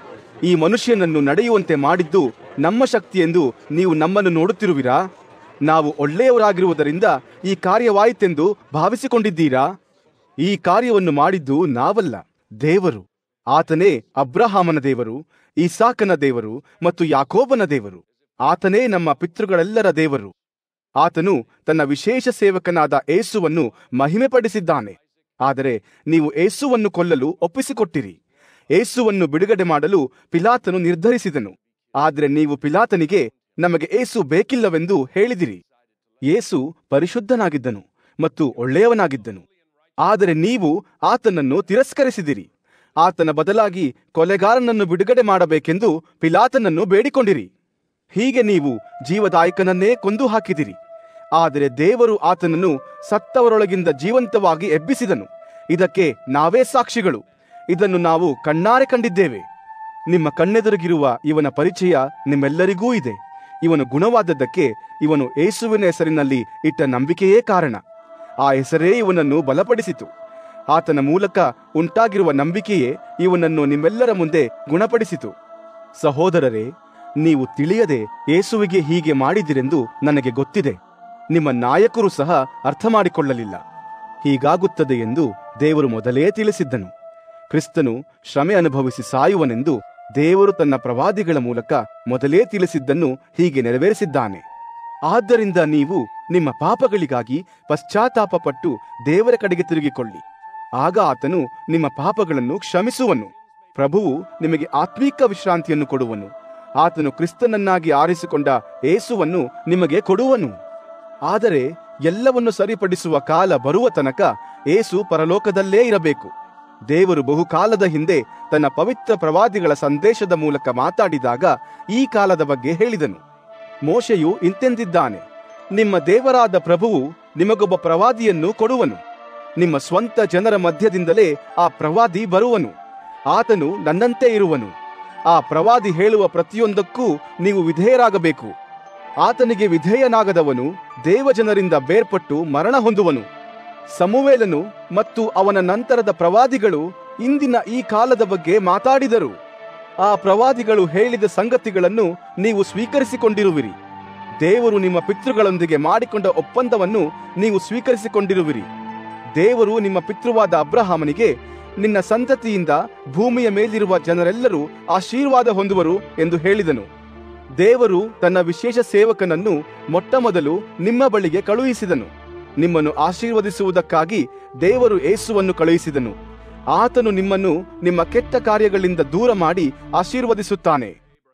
ಈ ಮನುಷ್ಯನನ್ನು ನಡೆಯುವಂತೆ ಮಾಡಿದ್ದು ನಮ್ಮ ಶಕ್ತಿಯೆಂದು ನೀವು ನಮ್ಮನ್ನು ನೋಡುತ್ತಿರುವಿರಾ ನಾವು ಒಳ್ಳೆಯವರಾಗಿರುವುದರಿಂದ ಈ ಕಾರ್ಯವಾಯಿತೆಂದು ಭಾವಿಸಿಕೊಂಡಿದ್ದೀರಾ ಈ ಕಾರ್ಯವನ್ನು ಮಾಡಿದ್ದು ನಾವಲ್ಲ ದೇವರು ಆತನೇ ಅಬ್ರಹಾಮನ ದೇವರು ಈಸಾಕನ ದೇವರು ಮತ್ತು ಯಾಕೋಬನ ದೇವರು ಆತನೇ ನಮ್ಮ ಪಿತೃಗಳೆಲ್ಲರ ದೇವರು ಆತನು ತನ್ನ ವಿಶೇಷ ಸೇವಕನಾದ ಏಸುವನ್ನು ಮಹಿಮೆಪಡಿಸಿದ್ದಾನೆ ಆದರೆ ನೀವು ಏಸುವನ್ನು ಕೊಲ್ಲಲು ಒಪ್ಪಿಸಿಕೊಟ್ಟಿರಿ ಏಸುವನ್ನು ಬಿಡುಗಡೆ ಮಾಡಲು ಪಿಲಾತನು ನಿರ್ಧರಿಸಿದನು ಆದರೆ ನೀವು ಪಿಲಾತನಿಗೆ ನಮಗೆ ಏಸು ಬೇಕಿಲ್ಲವೆಂದು ಹೇಳಿದಿರಿ ಏಸು ಪರಿಶುದ್ಧನಾಗಿದ್ದನು ಮತ್ತು ಒಳ್ಳೆಯವನಾಗಿದ್ದನು ಆದರೆ ನೀವು ಆತನನ್ನು ತಿರಸ್ಕರಿಸಿದಿರಿ ಆತನ ಬದಲಾಗಿ ಕೊಲೆಗಾರನನ್ನು ಬಿಡುಗಡೆ ಮಾಡಬೇಕೆಂದು ಪಿಲಾತನನ್ನು ಬೇಡಿಕೊಂಡಿರಿ ಹೀಗೆ ನೀವು ಜೀವದಾಯಕನನ್ನೇ ಕೊಂದು ಹಾಕಿದಿರಿ ಆದರೆ ದೇವರು ಆತನನ್ನು ಸತ್ತವರೊಳಗಿಂದ ಜೀವಂತವಾಗಿ ಎಬ್ಬಿಸಿದನು ಇದಕ್ಕೆ ನಾವೇ ಸಾಕ್ಷಿಗಳು ಇದನ್ನು ನಾವು ಕಣ್ಣಾರೆ ಕಂಡಿದ್ದೇವೆ ನಿಮ್ಮ ಕಣ್ಣೆದುರಿಗಿರುವ ಇವನ ಪರಿಚಯ ನಿಮ್ಮೆಲ್ಲರಿಗೂ ಇದೆ ಇವನು ಗುಣವಾದದ್ದಕ್ಕೆ ಇವನು ಏಸುವಿನ ಹೆಸರಿನಲ್ಲಿ ಇಟ್ಟ ನಂಬಿಕೆಯೇ ಕಾರಣ ಆ ಹೆಸರೇ ಇವನನ್ನು ಬಲಪಡಿಸಿತು ಆತನ ಮೂಲಕ ಉಂಟಾಗಿರುವ ನಂಬಿಕೆಯೇ ಇವನನ್ನು ನಿಮ್ಮೆಲ್ಲರ ಮುಂದೆ ಗುಣಪಡಿಸಿತು ಸಹೋದರರೇ ನೀವು ತಿಳಿಯದೆ ಏಸುವಿಗೆ ಹೀಗೆ ಮಾಡಿದಿರೆಂದು ನನಗೆ ಗೊತ್ತಿದೆ ನಿಮ್ಮ ನಾಯಕರು ಸಹ ಅರ್ಥ ಮಾಡಿಕೊಳ್ಳಲಿಲ್ಲ ಹೀಗಾಗುತ್ತದೆ ಎಂದು ದೇವರು ಮೊದಲೇ ತಿಳಿಸಿದ್ದನು ಕ್ರಿಸ್ತನು ಶ್ರಮೆ ಅನುಭವಿಸಿ ಸಾಯುವನೆಂದು ದೇವರು ತನ್ನ ಪ್ರವಾದಿಗಳ ಮೂಲಕ ಮೊದಲೇ ತಿಳಿಸಿದ್ದನ್ನು ಹೀಗೆ ನೆರವೇರಿಸಿದ್ದಾನೆ ಆದ್ದರಿಂದ ನೀವು ನಿಮ್ಮ ಪಾಪಗಳಿಗಾಗಿ ಪಶ್ಚಾತ್ತಾಪಪಟ್ಟು ದೇವರ ಕಡೆಗೆ ತಿರುಗಿಕೊಳ್ಳಿ ಆಗ ಆತನು ನಿಮ್ಮ ಪಾಪಗಳನ್ನು ಕ್ಷಮಿಸುವನು ಪ್ರಭುವು ನಿಮಗೆ ಆತ್ಮೀಕ ವಿಶ್ರಾಂತಿಯನ್ನು ಕೊಡುವನು ಆತನು ಕ್ರಿಸ್ತನನ್ನಾಗಿ ಆರಿಸಿಕೊಂಡ ಏಸುವನ್ನು ನಿಮಗೆ ಕೊಡುವನು ಆದರೆ ಎಲ್ಲವನ್ನು ಸರಿಪಡಿಸುವ ಕಾಲ ಬರುವ ತನಕ ಏಸು ಪರಲೋಕದಲ್ಲೇ ಇರಬೇಕು ದೇವರು ಬಹುಕಾಲದ ಹಿಂದೆ ತನ್ನ ಪವಿತ್ರ ಪ್ರವಾದಿಗಳ ಸಂದೇಶದ ಮೂಲಕ ಮಾತಾಡಿದಾಗ ಈ ಕಾಲದ ಬಗ್ಗೆ ಹೇಳಿದನು ಮೋಶೆಯು ಇಂತೆಂದಿದ್ದಾನೆ ನಿಮ್ಮ ದೇವರಾದ ಪ್ರಭುವು ನಿಮಗೊಬ್ಬ ಪ್ರವಾದಿಯನ್ನು ಕೊಡುವನು ನಿಮ್ಮ ಸ್ವಂತ ಜನರ ಮಧ್ಯದಿಂದಲೇ ಆ ಪ್ರವಾದಿ ಬರುವನು ಆತನು ನನ್ನಂತೆ ಇರುವನು ಆ ಪ್ರವಾದಿ ಹೇಳುವ ಪ್ರತಿಯೊಂದಕ್ಕೂ ನೀವು ವಿಧೇಯರಾಗಬೇಕು ಆತನಿಗೆ ವಿಧೇಯನಾಗದವನು ದೇವಜನರಿಂದ ಬೇರ್ಪಟ್ಟು ಮರಣ ಹೊಂದುವನು ಸಮುವೇಲನು ಮತ್ತು ಅವನ ನಂತರದ ಪ್ರವಾದಿಗಳು ಇಂದಿನ ಈ ಕಾಲದ ಬಗ್ಗೆ ಮಾತಾಡಿದರು ಆ ಪ್ರವಾದಿಗಳು ಹೇಳಿದ ಸಂಗತಿಗಳನ್ನು ನೀವು ಸ್ವೀಕರಿಸಿಕೊಂಡಿರುವಿರಿ ದೇವರು ನಿಮ್ಮ ಪಿತೃಗಳೊಂದಿಗೆ ಮಾಡಿಕೊಂಡ ಒಪ್ಪಂದವನ್ನು ನೀವು ಸ್ವೀಕರಿಸಿಕೊಂಡಿರುವಿರಿ ದೇವರು ನಿಮ್ಮ ಪಿತೃವಾದ ಅಬ್ರಹಾಮನಿಗೆ ನಿನ್ನ ಸಂತತಿಯಿಂದ ಭೂಮಿಯ ಮೇಲಿರುವ ಜನರೆಲ್ಲರೂ ಆಶೀರ್ವಾದ ಹೊಂದುವರು ಎಂದು ಹೇಳಿದನು ದೇವರು ತನ್ನ ವಿಶೇಷ ಸೇವಕನನ್ನು ಮೊಟ್ಟಮೊದಲು ನಿಮ್ಮ ಬಳಿಗೆ ಕಳುಹಿಸಿದನು ನಿಮ್ಮನ್ನು ಆಶೀರ್ವದಿಸುವುದಕ್ಕಾಗಿ ದೇವರು ಏಸುವನ್ನು ಕಳುಹಿಸಿದನು ಆತನು ನಿಮ್ಮನ್ನು ನಿಮ್ಮ ಕೆಟ್ಟ ಕಾರ್ಯಗಳಿಂದ ದೂರ ಮಾಡಿ ಆಶೀರ್ವದಿಸುತ್ತಾನೆ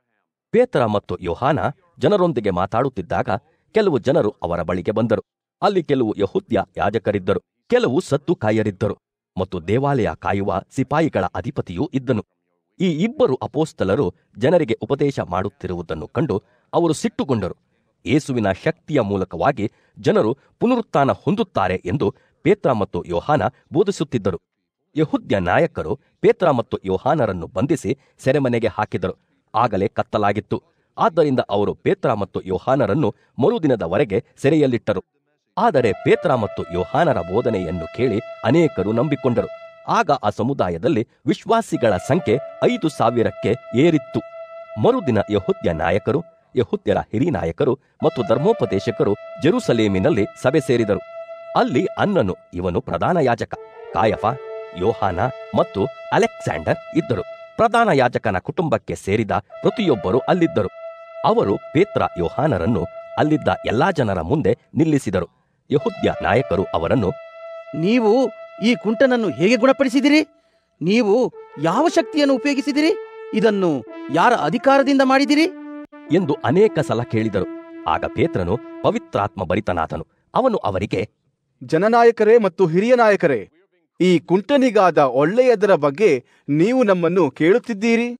ಪೇತ್ರ ಮತ್ತು ಯೋಹಾನ ಜನರೊಂದಿಗೆ ಮಾತಾಡುತ್ತಿದ್ದಾಗ ಕೆಲವು ಜನರು ಅವರ ಬಳಿಗೆ ಬಂದರು ಅಲ್ಲಿ ಕೆಲವು ಯಹುದ್ಯ ಯಾಜಕರಿದ್ದರು ಕೆಲವು ಸತ್ತು ಕಾಯರಿದ್ದರು ಮತ್ತು ದೇವಾಲಯ ಕಾಯುವ ಸಿಪಾಯಿಗಳ ಅಧಿಪತಿಯೂ ಇದ್ದನು ಈ ಇಬ್ಬರು ಅಪೋಸ್ತಲರು ಜನರಿಗೆ ಉಪದೇಶ ಮಾಡುತ್ತಿರುವುದನ್ನು ಕಂಡು ಅವರು ಸಿಟ್ಟುಗೊಂಡರು ಯೇಸುವಿನ ಶಕ್ತಿಯ ಮೂಲಕವಾಗಿ ಜನರು ಪುನರುತ್ಥಾನ ಹೊಂದುತ್ತಾರೆ ಎಂದು ಪೇತ್ರ ಮತ್ತು ಯೋಹಾನ ಬೋಧಿಸುತ್ತಿದ್ದರು ಯಹುದ್ಯ ನಾಯಕರು ಪೇತ್ರ ಮತ್ತು ಯೋಹಾನರನ್ನು ಬಂಧಿಸಿ ಸೆರೆಮನೆಗೆ ಹಾಕಿದರು ಆಗಲೇ ಕತ್ತಲಾಗಿತ್ತು ಆದ್ದರಿಂದ ಅವರು ಪೇತ್ರ ಮತ್ತು ಯೋಹಾನರನ್ನು ಮರುದಿನದವರೆಗೆ ಸೆರೆಯಲ್ಲಿಟ್ಟರು ಆದರೆ ಪೇತ್ರ ಮತ್ತು ಯೋಹಾನರ ಬೋಧನೆಯನ್ನು ಕೇಳಿ ಅನೇಕರು ನಂಬಿಕೊಂಡರು ಆಗ ಆ ಸಮುದಾಯದಲ್ಲಿ ವಿಶ್ವಾಸಿಗಳ ಸಂಖ್ಯೆ ಐದು ಸಾವಿರಕ್ಕೆ ಏರಿತ್ತು ಮರುದಿನ ಯಹುದ್ಯ ನಾಯಕರು ಯಹುದ್ಯರ ಹಿರಿನಾಯಕರು ಮತ್ತು ಧರ್ಮೋಪದೇಶಕರು ಜೆರುಸಲೇಮಿನಲ್ಲಿ ಸಭೆ ಸೇರಿದರು ಅಲ್ಲಿ ಅನ್ನನು ಇವನು ಪ್ರಧಾನ ಯಾಜಕ ಕಾಯಫ ಯೋಹಾನ ಮತ್ತು ಅಲೆಕ್ಸಾಂಡರ್ ಇದ್ದರು ಪ್ರಧಾನ ಯಾಜಕನ ಕುಟುಂಬಕ್ಕೆ ಸೇರಿದ ಪ್ರತಿಯೊಬ್ಬರು ಅಲ್ಲಿದ್ದರು ಅವರು ಪೇತ್ರ ಯೋಹಾನರನ್ನು ಅಲ್ಲಿದ್ದ ಎಲ್ಲಾ ಜನರ ಮುಂದೆ ನಿಲ್ಲಿಸಿದರು ಯಹುದ್ಯ ನಾಯಕರು ಅವರನ್ನು ನೀವು ಈ ಕುಂಟನನ್ನು ಹೇಗೆ ಗುಣಪಡಿಸಿದಿರಿ ನೀವು ಯಾವ ಶಕ್ತಿಯನ್ನು ಉಪಯೋಗಿಸಿದಿರಿ ಇದನ್ನು ಯಾರ ಅಧಿಕಾರದಿಂದ ಮಾಡಿದಿರಿ ಎಂದು ಅನೇಕ ಸಲ ಕೇಳಿದರು ಆಗ ಪೇತ್ರನು ಪವಿತ್ರಾತ್ಮ ಭರಿತನಾದನು ಅವನು ಅವರಿಗೆ ಜನನಾಯಕರೇ ಮತ್ತು ಹಿರಿಯ ನಾಯಕರೇ ಈ ಕುಂಟನಿಗಾದ ಒಳ್ಳೆಯದರ ಬಗ್ಗೆ ನೀವು ನಮ್ಮನ್ನು ಕೇಳುತ್ತಿದ್ದೀರಿ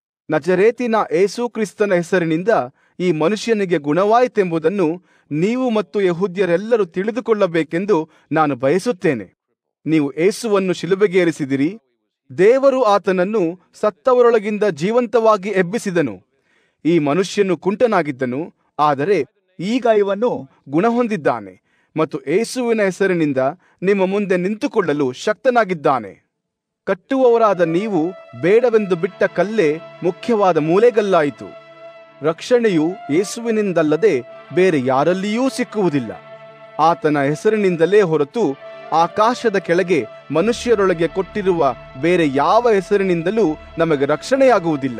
ನಜರೇತಿನ ಏಸು ಕ್ರಿಸ್ತನ ಹೆಸರಿನಿಂದ ಈ ಮನುಷ್ಯನಿಗೆ ಗುಣವಾಯಿತೆಂಬುದನ್ನು ನೀವು ಮತ್ತು ಯಹೂದ್ಯರೆಲ್ಲರೂ ತಿಳಿದುಕೊಳ್ಳಬೇಕೆಂದು ನಾನು ಬಯಸುತ್ತೇನೆ ನೀವು ಏಸುವನ್ನು ಶಿಲುಬೆಗೇರಿಸಿದಿರಿ ದೇವರು ಆತನನ್ನು ಸತ್ತವರೊಳಗಿಂದ ಜೀವಂತವಾಗಿ ಎಬ್ಬಿಸಿದನು ಈ ಮನುಷ್ಯನು ಕುಂಟನಾಗಿದ್ದನು ಆದರೆ ಈಗ ಇವನು ಗುಣಹೊಂದಿದ್ದಾನೆ ಮತ್ತು ಏಸುವಿನ ಹೆಸರಿನಿಂದ ನಿಮ್ಮ ಮುಂದೆ ನಿಂತುಕೊಳ್ಳಲು ಶಕ್ತನಾಗಿದ್ದಾನೆ ಕಟ್ಟುವವರಾದ ನೀವು ಬೇಡವೆಂದು ಬಿಟ್ಟ ಕಲ್ಲೇ ಮುಖ್ಯವಾದ ಮೂಲೆಗಲ್ಲಾಯಿತು ರಕ್ಷಣೆಯು ಯೇಸುವಿನಿಂದಲ್ಲದೆ ಬೇರೆ ಯಾರಲ್ಲಿಯೂ ಸಿಕ್ಕುವುದಿಲ್ಲ ಆತನ ಹೆಸರಿನಿಂದಲೇ ಹೊರತು ಆಕಾಶದ ಕೆಳಗೆ ಮನುಷ್ಯರೊಳಗೆ ಕೊಟ್ಟಿರುವ ಬೇರೆ ಯಾವ ಹೆಸರಿನಿಂದಲೂ ನಮಗೆ ರಕ್ಷಣೆಯಾಗುವುದಿಲ್ಲ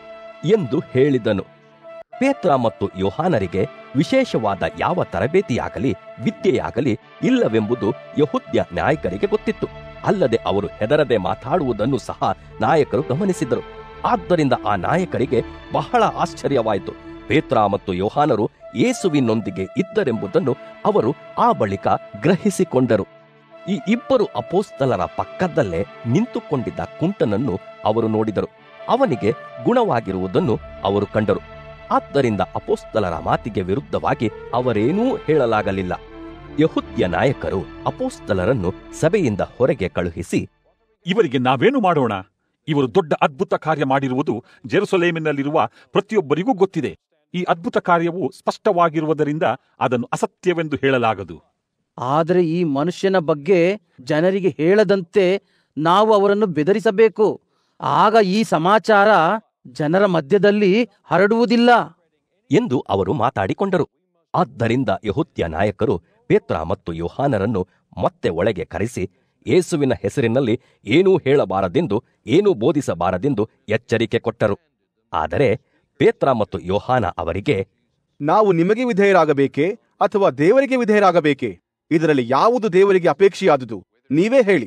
ಎಂದು ಹೇಳಿದನು ಪೇತ್ರ ಮತ್ತು ಯೋಹಾನರಿಗೆ ವಿಶೇಷವಾದ ಯಾವ ತರಬೇತಿಯಾಗಲಿ ವಿದ್ಯೆಯಾಗಲಿ ಇಲ್ಲವೆಂಬುದು ಯಹುದ್ಯ ನಾಯಕರಿಗೆ ಗೊತ್ತಿತ್ತು ಅಲ್ಲದೆ ಅವರು ಹೆದರದೆ ಮಾತಾಡುವುದನ್ನು ಸಹ ನಾಯಕರು ಗಮನಿಸಿದರು ಆದ್ದರಿಂದ ಆ ನಾಯಕರಿಗೆ ಬಹಳ ಆಶ್ಚರ್ಯವಾಯಿತು ಪೇತ್ರ ಮತ್ತು ಯೋಹಾನರು ಯೇಸುವಿನೊಂದಿಗೆ ಇದ್ದರೆಂಬುದನ್ನು ಅವರು ಆ ಬಳಿಕ ಗ್ರಹಿಸಿಕೊಂಡರು ಈ ಇಬ್ಬರು ಅಪೋಸ್ತಲರ ಪಕ್ಕದಲ್ಲೇ ನಿಂತುಕೊಂಡಿದ್ದ ಕುಂಟನನ್ನು ಅವರು ನೋಡಿದರು ಅವನಿಗೆ ಗುಣವಾಗಿರುವುದನ್ನು ಅವರು ಕಂಡರು ಆದ್ದರಿಂದ ಅಪೋಸ್ತಲರ ಮಾತಿಗೆ ವಿರುದ್ಧವಾಗಿ ಅವರೇನೂ ಹೇಳಲಾಗಲಿಲ್ಲ ಯಹುದ್ಯ ನಾಯಕರು ಅಪೋಸ್ತಲರನ್ನು ಸಭೆಯಿಂದ ಹೊರಗೆ ಕಳುಹಿಸಿ ಇವರಿಗೆ ನಾವೇನು ಮಾಡೋಣ ಇವರು ದೊಡ್ಡ ಅದ್ಭುತ ಕಾರ್ಯ ಮಾಡಿರುವುದು ಜೆರುಸಲೇಮಿನಲ್ಲಿರುವ ಪ್ರತಿಯೊಬ್ಬರಿಗೂ ಗೊತ್ತಿದೆ ಈ ಅದ್ಭುತ ಕಾರ್ಯವು ಸ್ಪಷ್ಟವಾಗಿರುವುದರಿಂದ ಅದನ್ನು ಅಸತ್ಯವೆಂದು ಹೇಳಲಾಗದು ಆದರೆ ಈ ಮನುಷ್ಯನ ಬಗ್ಗೆ ಜನರಿಗೆ ಹೇಳದಂತೆ ನಾವು ಅವರನ್ನು ಬೆದರಿಸಬೇಕು ಆಗ ಈ ಸಮಾಚಾರ ಜನರ ಮಧ್ಯದಲ್ಲಿ ಹರಡುವುದಿಲ್ಲ ಎಂದು ಅವರು ಮಾತಾಡಿಕೊಂಡರು ಆದ್ದರಿಂದ ಯಹುತ್ಯ ನಾಯಕರು ಪೇತ್ರ ಮತ್ತು ಯೋಹಾನರನ್ನು ಮತ್ತೆ ಒಳಗೆ ಕರೆಸಿ ಯೇಸುವಿನ ಹೆಸರಿನಲ್ಲಿ ಏನೂ ಹೇಳಬಾರದೆಂದು ಏನೂ ಬೋಧಿಸಬಾರದೆಂದು ಎಚ್ಚರಿಕೆ ಕೊಟ್ಟರು ಆದರೆ ಪೇತ್ರ ಮತ್ತು ಯೋಹಾನ ಅವರಿಗೆ ನಾವು ನಿಮಗೆ ವಿಧೇಯರಾಗಬೇಕೇ ಅಥವಾ ದೇವರಿಗೆ ವಿಧೇಯರಾಗಬೇಕೇ ಇದರಲ್ಲಿ ಯಾವುದು ದೇವರಿಗೆ ಅಪೇಕ್ಷೆಯಾದುದು ನೀವೇ ಹೇಳಿ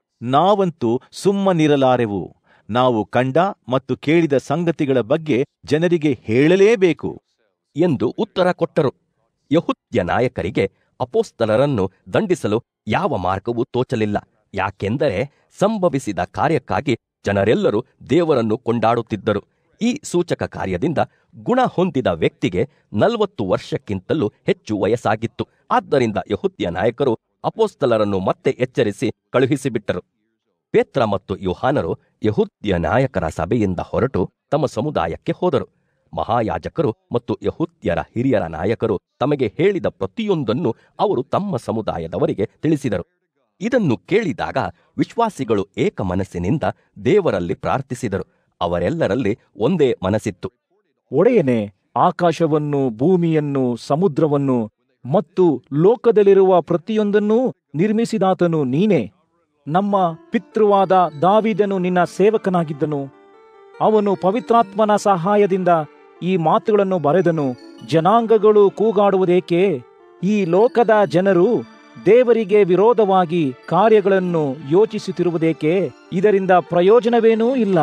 ನಾವಂತೂ ಸುಮ್ಮನಿರಲಾರೆವು ನಾವು ಕಂಡ ಮತ್ತು ಕೇಳಿದ ಸಂಗತಿಗಳ ಬಗ್ಗೆ ಜನರಿಗೆ ಹೇಳಲೇಬೇಕು ಎಂದು ಉತ್ತರ ಕೊಟ್ಟರು ಯಹುತ್ಯ ನಾಯಕರಿಗೆ ಅಪೋಸ್ತಲರನ್ನು ದಂಡಿಸಲು ಯಾವ ಮಾರ್ಗವೂ ತೋಚಲಿಲ್ಲ ಯಾಕೆಂದರೆ ಸಂಭವಿಸಿದ ಕಾರ್ಯಕ್ಕಾಗಿ ಜನರೆಲ್ಲರೂ ದೇವರನ್ನು ಕೊಂಡಾಡುತ್ತಿದ್ದರು ಈ ಸೂಚಕ ಕಾರ್ಯದಿಂದ ಗುಣ ಹೊಂದಿದ ವ್ಯಕ್ತಿಗೆ ನಲವತ್ತು ವರ್ಷಕ್ಕಿಂತಲೂ ಹೆಚ್ಚು ವಯಸ್ಸಾಗಿತ್ತು ಆದ್ದರಿಂದ ಯಹುತ್ಯ ನಾಯಕರು ಅಪೋಸ್ತಲರನ್ನು ಮತ್ತೆ ಎಚ್ಚರಿಸಿ ಕಳುಹಿಸಿಬಿಟ್ಟರು ಪೇತ್ರ ಮತ್ತು ಯೋಹಾನರು ಯಹುದ್ಯ ನಾಯಕರ ಸಭೆಯಿಂದ ಹೊರಟು ತಮ್ಮ ಸಮುದಾಯಕ್ಕೆ ಹೋದರು ಮಹಾಯಾಜಕರು ಮತ್ತು ಯಹುದ್ಯರ ಹಿರಿಯರ ನಾಯಕರು ತಮಗೆ ಹೇಳಿದ ಪ್ರತಿಯೊಂದನ್ನು ಅವರು ತಮ್ಮ ಸಮುದಾಯದವರಿಗೆ ತಿಳಿಸಿದರು ಇದನ್ನು ಕೇಳಿದಾಗ ವಿಶ್ವಾಸಿಗಳು ಏಕ ಮನಸ್ಸಿನಿಂದ ದೇವರಲ್ಲಿ ಪ್ರಾರ್ಥಿಸಿದರು ಅವರೆಲ್ಲರಲ್ಲಿ ಒಂದೇ ಮನಸ್ಸಿತ್ತು ಒಡೆಯನೆ ಆಕಾಶವನ್ನು ಭೂಮಿಯನ್ನು ಸಮುದ್ರವನ್ನು ಮತ್ತು ಲೋಕದಲ್ಲಿರುವ ಪ್ರತಿಯೊಂದನ್ನೂ ನಿರ್ಮಿಸಿದಾತನು ನೀನೇ ನಮ್ಮ ಪಿತೃವಾದ ದಾವಿದನು ನಿನ್ನ ಸೇವಕನಾಗಿದ್ದನು ಅವನು ಪವಿತ್ರಾತ್ಮನ ಸಹಾಯದಿಂದ ಈ ಮಾತುಗಳನ್ನು ಬರೆದನು ಜನಾಂಗಗಳು ಕೂಗಾಡುವುದೇಕೆ ಈ ಲೋಕದ ಜನರು ದೇವರಿಗೆ ವಿರೋಧವಾಗಿ ಕಾರ್ಯಗಳನ್ನು ಯೋಚಿಸುತ್ತಿರುವುದೇಕೆ ಇದರಿಂದ ಪ್ರಯೋಜನವೇನೂ ಇಲ್ಲ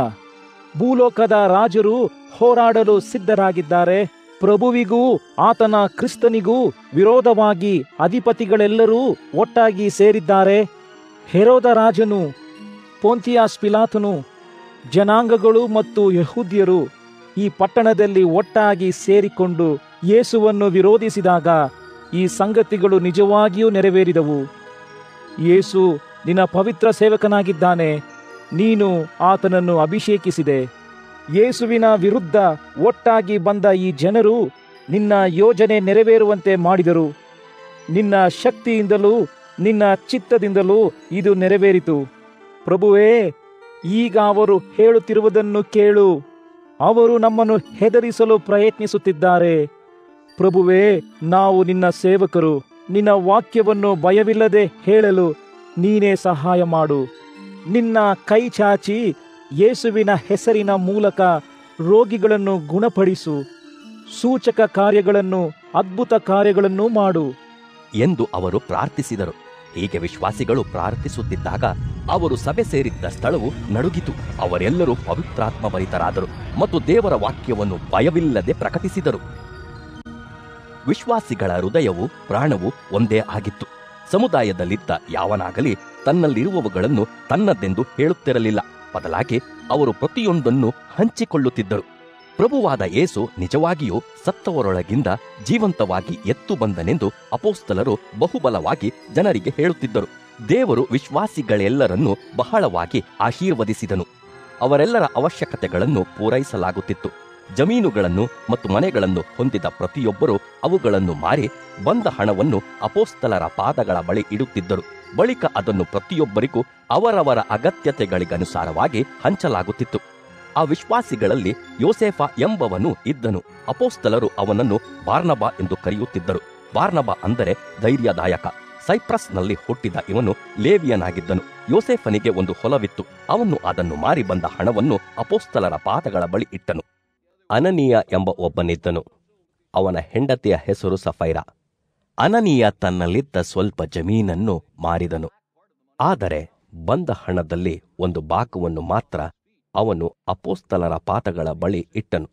ಭೂಲೋಕದ ರಾಜರು ಹೋರಾಡಲು ಸಿದ್ಧರಾಗಿದ್ದಾರೆ ಪ್ರಭುವಿಗೂ ಆತನ ಕ್ರಿಸ್ತನಿಗೂ ವಿರೋಧವಾಗಿ ಅಧಿಪತಿಗಳೆಲ್ಲರೂ ಒಟ್ಟಾಗಿ ಸೇರಿದ್ದಾರೆ ಹೆರೋದ ರಾಜನು ಪೋಂತಿಯಾಸ್ ಪಿಲಾತನು ಜನಾಂಗಗಳು ಮತ್ತು ಯಹೂದ್ಯರು ಈ ಪಟ್ಟಣದಲ್ಲಿ ಒಟ್ಟಾಗಿ ಸೇರಿಕೊಂಡು ಯೇಸುವನ್ನು ವಿರೋಧಿಸಿದಾಗ ಈ ಸಂಗತಿಗಳು ನಿಜವಾಗಿಯೂ ನೆರವೇರಿದವು ಯೇಸು ನಿನ್ನ ಪವಿತ್ರ ಸೇವಕನಾಗಿದ್ದಾನೆ ನೀನು ಆತನನ್ನು ಅಭಿಷೇಕಿಸಿದೆ ಯೇಸುವಿನ ವಿರುದ್ಧ ಒಟ್ಟಾಗಿ ಬಂದ ಈ ಜನರು ನಿನ್ನ ಯೋಜನೆ ನೆರವೇರುವಂತೆ ಮಾಡಿದರು ನಿನ್ನ ಶಕ್ತಿಯಿಂದಲೂ ನಿನ್ನ ಚಿತ್ತದಿಂದಲೂ ಇದು ನೆರವೇರಿತು ಪ್ರಭುವೇ ಈಗ ಅವರು ಹೇಳುತ್ತಿರುವುದನ್ನು ಕೇಳು ಅವರು ನಮ್ಮನ್ನು ಹೆದರಿಸಲು ಪ್ರಯತ್ನಿಸುತ್ತಿದ್ದಾರೆ ಪ್ರಭುವೇ ನಾವು ನಿನ್ನ ಸೇವಕರು ನಿನ್ನ ವಾಕ್ಯವನ್ನು ಭಯವಿಲ್ಲದೆ ಹೇಳಲು ನೀನೇ ಸಹಾಯ ಮಾಡು ನಿನ್ನ ಕೈ ಚಾಚಿ ಯೇಸುವಿನ ಹೆಸರಿನ ಮೂಲಕ ರೋಗಿಗಳನ್ನು ಗುಣಪಡಿಸು ಸೂಚಕ ಕಾರ್ಯಗಳನ್ನು ಅದ್ಭುತ ಕಾರ್ಯಗಳನ್ನು ಮಾಡು ಎಂದು ಅವರು ಪ್ರಾರ್ಥಿಸಿದರು ಹೀಗೆ ವಿಶ್ವಾಸಿಗಳು ಪ್ರಾರ್ಥಿಸುತ್ತಿದ್ದಾಗ ಅವರು ಸಭೆ ಸೇರಿದ್ದ ಸ್ಥಳವು ನಡುಗಿತು ಅವರೆಲ್ಲರೂ ಪವಿತ್ರಾತ್ಮ ಭರಿತರಾದರು ಮತ್ತು ದೇವರ ವಾಕ್ಯವನ್ನು ಭಯವಿಲ್ಲದೆ ಪ್ರಕಟಿಸಿದರು ವಿಶ್ವಾಸಿಗಳ ಹೃದಯವು ಪ್ರಾಣವು ಒಂದೇ ಆಗಿತ್ತು ಸಮುದಾಯದಲ್ಲಿದ್ದ ಯಾವನಾಗಲಿ ತನ್ನಲ್ಲಿರುವವುಗಳನ್ನು ತನ್ನದೆಂದು ಹೇಳುತ್ತಿರಲಿಲ್ಲ ಬದಲಾಗಿ ಅವರು ಪ್ರತಿಯೊಂದನ್ನು ಹಂಚಿಕೊಳ್ಳುತ್ತಿದ್ದರು ಪ್ರಭುವಾದ ಯೇಸು ನಿಜವಾಗಿಯೂ ಸತ್ತವರೊಳಗಿಂದ ಜೀವಂತವಾಗಿ ಎತ್ತು ಬಂದನೆಂದು ಅಪೋಸ್ತಲರು ಬಹುಬಲವಾಗಿ ಜನರಿಗೆ ಹೇಳುತ್ತಿದ್ದರು ದೇವರು ವಿಶ್ವಾಸಿಗಳೆಲ್ಲರನ್ನೂ ಬಹಳವಾಗಿ ಆಶೀರ್ವದಿಸಿದನು ಅವರೆಲ್ಲರ ಅವಶ್ಯಕತೆಗಳನ್ನು ಪೂರೈಸಲಾಗುತ್ತಿತ್ತು ಜಮೀನುಗಳನ್ನು ಮತ್ತು ಮನೆಗಳನ್ನು ಹೊಂದಿದ ಪ್ರತಿಯೊಬ್ಬರೂ ಅವುಗಳನ್ನು ಮಾರಿ ಬಂದ ಹಣವನ್ನು ಅಪೋಸ್ತಲರ ಪಾದಗಳ ಬಳಿ ಇಡುತ್ತಿದ್ದರು ಬಳಿಕ ಅದನ್ನು ಪ್ರತಿಯೊಬ್ಬರಿಗೂ ಅವರವರ ಅಗತ್ಯತೆಗಳಿಗನುಸಾರವಾಗಿ ಹಂಚಲಾಗುತ್ತಿತ್ತು ಆ ವಿಶ್ವಾಸಿಗಳಲ್ಲಿ ಯೋಸೇಫ ಎಂಬವನು ಇದ್ದನು ಅಪೋಸ್ತಲರು ಅವನನ್ನು ಬಾರ್ನಬ ಎಂದು ಕರೆಯುತ್ತಿದ್ದರು ಬಾರ್ನಬ ಅಂದರೆ ಧೈರ್ಯದಾಯಕ ಸೈಪ್ರಸ್ನಲ್ಲಿ ಹುಟ್ಟಿದ ಇವನು ಲೇವಿಯನಾಗಿದ್ದನು ಯೋಸೇಫನಿಗೆ ಒಂದು ಹೊಲವಿತ್ತು ಅವನು ಅದನ್ನು ಮಾರಿ ಬಂದ ಹಣವನ್ನು ಅಪೋಸ್ತಲರ ಪಾದಗಳ ಬಳಿ ಇಟ್ಟನು ಅನನೀಯ ಎಂಬ ಒಬ್ಬನಿದ್ದನು ಅವನ ಹೆಂಡತಿಯ ಹೆಸರು ಸಫೈರ ಅನನೀಯ ತನ್ನಲ್ಲಿದ್ದ ಸ್ವಲ್ಪ ಜಮೀನನ್ನು ಮಾರಿದನು ಆದರೆ ಬಂದ ಹಣದಲ್ಲಿ ಒಂದು ಭಾಗವನ್ನು ಮಾತ್ರ ಅವನು ಅಪೋಸ್ತಲರ ಪಾದಗಳ ಬಳಿ ಇಟ್ಟನು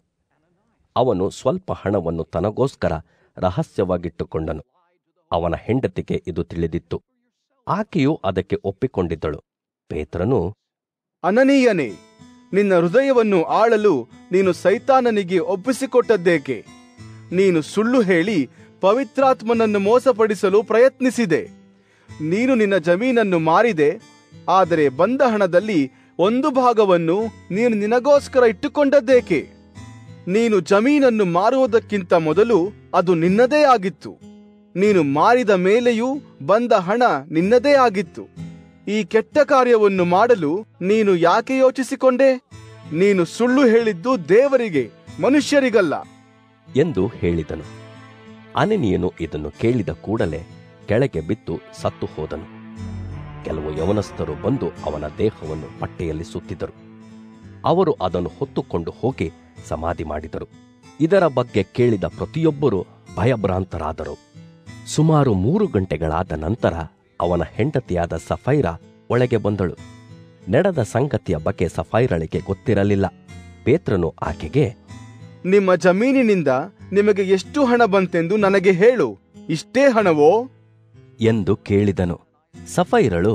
ಅವನು ಸ್ವಲ್ಪ ಹಣವನ್ನು ತನಗೋಸ್ಕರ ರಹಸ್ಯವಾಗಿಟ್ಟುಕೊಂಡನು ಅವನ ಹೆಂಡತಿಗೆ ಇದು ತಿಳಿದಿತ್ತು ಆಕೆಯು ಅದಕ್ಕೆ ಒಪ್ಪಿಕೊಂಡಿದ್ದಳು ಪೇತ್ರನು ಅನನೀಯನೇ ನಿನ್ನ ಹೃದಯವನ್ನು ಆಳಲು ನೀನು ಸೈತಾನನಿಗೆ ಒಪ್ಪಿಸಿಕೊಟ್ಟದ್ದೇಕೆ ನೀನು ಸುಳ್ಳು ಹೇಳಿ ಪವಿತ್ರಾತ್ಮನನ್ನು ಮೋಸಪಡಿಸಲು ಪ್ರಯತ್ನಿಸಿದೆ ನೀನು ನಿನ್ನ ಜಮೀನನ್ನು ಮಾರಿದೆ ಆದರೆ ಬಂದ ಹಣದಲ್ಲಿ ಒಂದು ಭಾಗವನ್ನು ನೀನು ನಿನಗೋಸ್ಕರ ಇಟ್ಟುಕೊಂಡದ್ದೇಕೆ ನೀನು ಜಮೀನನ್ನು ಮಾರುವುದಕ್ಕಿಂತ ಮೊದಲು ಅದು ನಿನ್ನದೇ ಆಗಿತ್ತು ನೀನು ಮಾರಿದ ಮೇಲೆಯೂ ಬಂದ ಹಣ ನಿನ್ನದೇ ಆಗಿತ್ತು ಈ ಕೆಟ್ಟ ಕಾರ್ಯವನ್ನು ಮಾಡಲು ನೀನು ಯಾಕೆ ಯೋಚಿಸಿಕೊಂಡೆ ನೀನು ಸುಳ್ಳು ಹೇಳಿದ್ದು ದೇವರಿಗೆ ಮನುಷ್ಯರಿಗಲ್ಲ ಎಂದು ಹೇಳಿದನು ಅನನೀಯನು ಇದನ್ನು ಕೇಳಿದ ಕೂಡಲೇ ಕೆಳಗೆ ಬಿದ್ದು ಸತ್ತು ಹೋದನು ಕೆಲವು ಯವನಸ್ಥರು ಬಂದು ಅವನ ದೇಹವನ್ನು ಪಟ್ಟೆಯಲ್ಲಿ ಸುತ್ತಿದರು ಅವರು ಅದನ್ನು ಹೊತ್ತುಕೊಂಡು ಹೋಗಿ ಸಮಾಧಿ ಮಾಡಿದರು ಇದರ ಬಗ್ಗೆ ಕೇಳಿದ ಪ್ರತಿಯೊಬ್ಬರೂ ಭಯಭ್ರಾಂತರಾದರು ಸುಮಾರು ಮೂರು ಗಂಟೆಗಳಾದ ನಂತರ ಅವನ ಹೆಂಡತಿಯಾದ ಸಫೈರಾ ಒಳಗೆ ಬಂದಳು ನಡೆದ ಸಂಗತಿಯ ಬಗ್ಗೆ ಸಫೈರಳಿಗೆ ಗೊತ್ತಿರಲಿಲ್ಲ ಪೇತ್ರನು ಆಕೆಗೆ ನಿಮ್ಮ ಜಮೀನಿನಿಂದ ನಿಮಗೆ ಎಷ್ಟು ಹಣ ಬಂತೆಂದು ನನಗೆ ಹೇಳು ಇಷ್ಟೇ ಹಣವೋ ಎಂದು ಕೇಳಿದನು ಸಫೈರಳು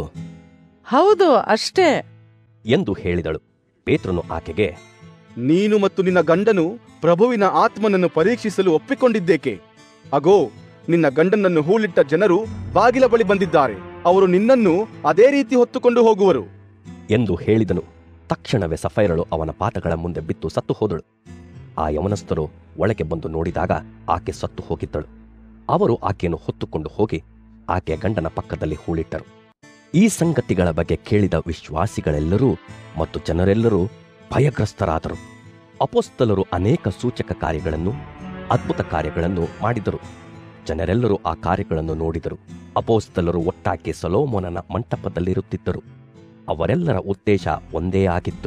ಹೌದು ಅಷ್ಟೇ ಎಂದು ಹೇಳಿದಳು ಪೇತ್ರನು ಆಕೆಗೆ ನೀನು ಮತ್ತು ನಿನ್ನ ಗಂಡನು ಪ್ರಭುವಿನ ಆತ್ಮನನ್ನು ಪರೀಕ್ಷಿಸಲು ಒಪ್ಪಿಕೊಂಡಿದ್ದೇಕೆ ಅಗೋ ನಿನ್ನ ಗಂಡನನ್ನು ಹೂಳಿಟ್ಟ ಜನರು ಬಾಗಿಲ ಬಳಿ ಬಂದಿದ್ದಾರೆ ಅವರು ನಿನ್ನನ್ನು ಅದೇ ರೀತಿ ಹೊತ್ತುಕೊಂಡು ಹೋಗುವರು ಎಂದು ಹೇಳಿದನು ತಕ್ಷಣವೇ ಸಫೈರಳು ಅವನ ಪಾದಗಳ ಮುಂದೆ ಬಿತ್ತು ಸತ್ತು ಹೋದಳು ಆ ಯವನಸ್ಥರು ಒಳಗೆ ಬಂದು ನೋಡಿದಾಗ ಆಕೆ ಸತ್ತು ಹೋಗಿದ್ದಳು ಅವರು ಆಕೆಯನ್ನು ಹೊತ್ತುಕೊಂಡು ಹೋಗಿ ಆಕೆಯ ಗಂಡನ ಪಕ್ಕದಲ್ಲಿ ಹೂಳಿಟ್ಟರು ಈ ಸಂಗತಿಗಳ ಬಗ್ಗೆ ಕೇಳಿದ ವಿಶ್ವಾಸಿಗಳೆಲ್ಲರೂ ಮತ್ತು ಜನರೆಲ್ಲರೂ ಭಯಗ್ರಸ್ತರಾದರು ಅಪೋಸ್ತಲರು ಅನೇಕ ಸೂಚಕ ಕಾರ್ಯಗಳನ್ನು ಅದ್ಭುತ ಕಾರ್ಯಗಳನ್ನು ಮಾಡಿದರು ಜನರೆಲ್ಲರೂ ಆ ಕಾರ್ಯಗಳನ್ನು ನೋಡಿದರು ಅಪೋಸ್ತಲರು ಒಟ್ಟಾಗಿ ಸೊಲೋಮೋನನ ಮಂಟಪದಲ್ಲಿರುತ್ತಿದ್ದರು ಅವರೆಲ್ಲರ ಉದ್ದೇಶ ಒಂದೇ ಆಗಿತ್ತು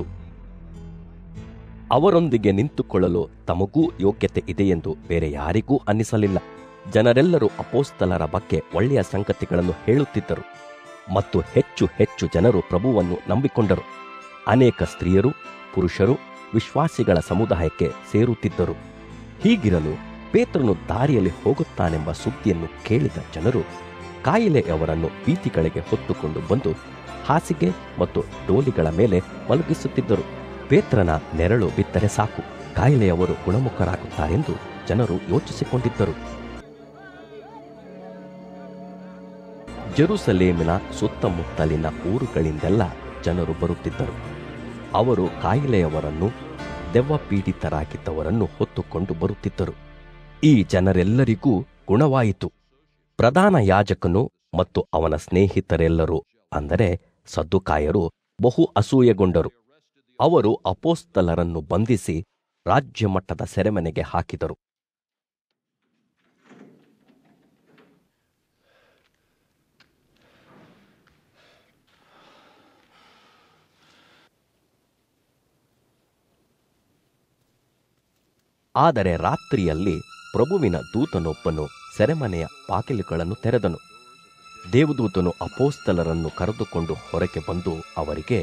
ಅವರೊಂದಿಗೆ ನಿಂತುಕೊಳ್ಳಲು ತಮಗೂ ಯೋಗ್ಯತೆ ಇದೆಯೆಂದು ಬೇರೆ ಯಾರಿಗೂ ಅನ್ನಿಸಲಿಲ್ಲ ಜನರೆಲ್ಲರೂ ಅಪೋಸ್ತಲರ ಬಗ್ಗೆ ಒಳ್ಳೆಯ ಸಂಗತಿಗಳನ್ನು ಹೇಳುತ್ತಿದ್ದರು ಮತ್ತು ಹೆಚ್ಚು ಹೆಚ್ಚು ಜನರು ಪ್ರಭುವನ್ನು ನಂಬಿಕೊಂಡರು ಅನೇಕ ಸ್ತ್ರೀಯರು ಪುರುಷರು ವಿಶ್ವಾಸಿಗಳ ಸಮುದಾಯಕ್ಕೆ ಸೇರುತ್ತಿದ್ದರು ಹೀಗಿರಲು ಪೇತ್ರನು ದಾರಿಯಲ್ಲಿ ಹೋಗುತ್ತಾನೆಂಬ ಸುದ್ದಿಯನ್ನು ಕೇಳಿದ ಜನರು ಕಾಯಿಲೆಯವರನ್ನು ಬೀದಿಗಳಿಗೆ ಹೊತ್ತುಕೊಂಡು ಬಂದು ಹಾಸಿಗೆ ಮತ್ತು ಡೋಲಿಗಳ ಮೇಲೆ ಮಲಗಿಸುತ್ತಿದ್ದರು ಪೇತ್ರನ ನೆರಳು ಬಿದ್ದರೆ ಸಾಕು ಕಾಯಿಲೆಯವರು ಗುಣಮುಖರಾಗುತ್ತಾರೆಂದು ಜನರು ಯೋಚಿಸಿಕೊಂಡಿದ್ದರು ಜೆರುಸಲೇಮಿನ ಸುತ್ತಮುತ್ತಲಿನ ಊರುಗಳಿಂದೆಲ್ಲ ಜನರು ಬರುತ್ತಿದ್ದರು ಅವರು ಕಾಯಿಲೆಯವರನ್ನು ದೆವ್ವ ಪೀಡಿತರಾಗಿದ್ದವರನ್ನು ಹೊತ್ತುಕೊಂಡು ಬರುತ್ತಿದ್ದರು ಈ ಜನರೆಲ್ಲರಿಗೂ ಗುಣವಾಯಿತು ಪ್ರಧಾನ ಯಾಜಕನು ಮತ್ತು ಅವನ ಸ್ನೇಹಿತರೆಲ್ಲರೂ ಅಂದರೆ ಸದ್ದುಕಾಯರು ಬಹು ಅಸೂಯೆಗೊಂಡರು ಅವರು ಅಪೋಸ್ತಲರನ್ನು ಬಂಧಿಸಿ ರಾಜ್ಯ ಮಟ್ಟದ ಸೆರೆಮನೆಗೆ ಹಾಕಿದರು ಆದರೆ ರಾತ್ರಿಯಲ್ಲಿ ಪ್ರಭುವಿನ ದೂತನೊಬ್ಬನು ಸೆರೆಮನೆಯ ಬಾಗಿಲುಗಳನ್ನು ತೆರೆದನು ದೇವದೂತನು ಅಪೋಸ್ತಲರನ್ನು ಕರೆದುಕೊಂಡು ಹೊರಗೆ ಬಂದು ಅವರಿಗೆ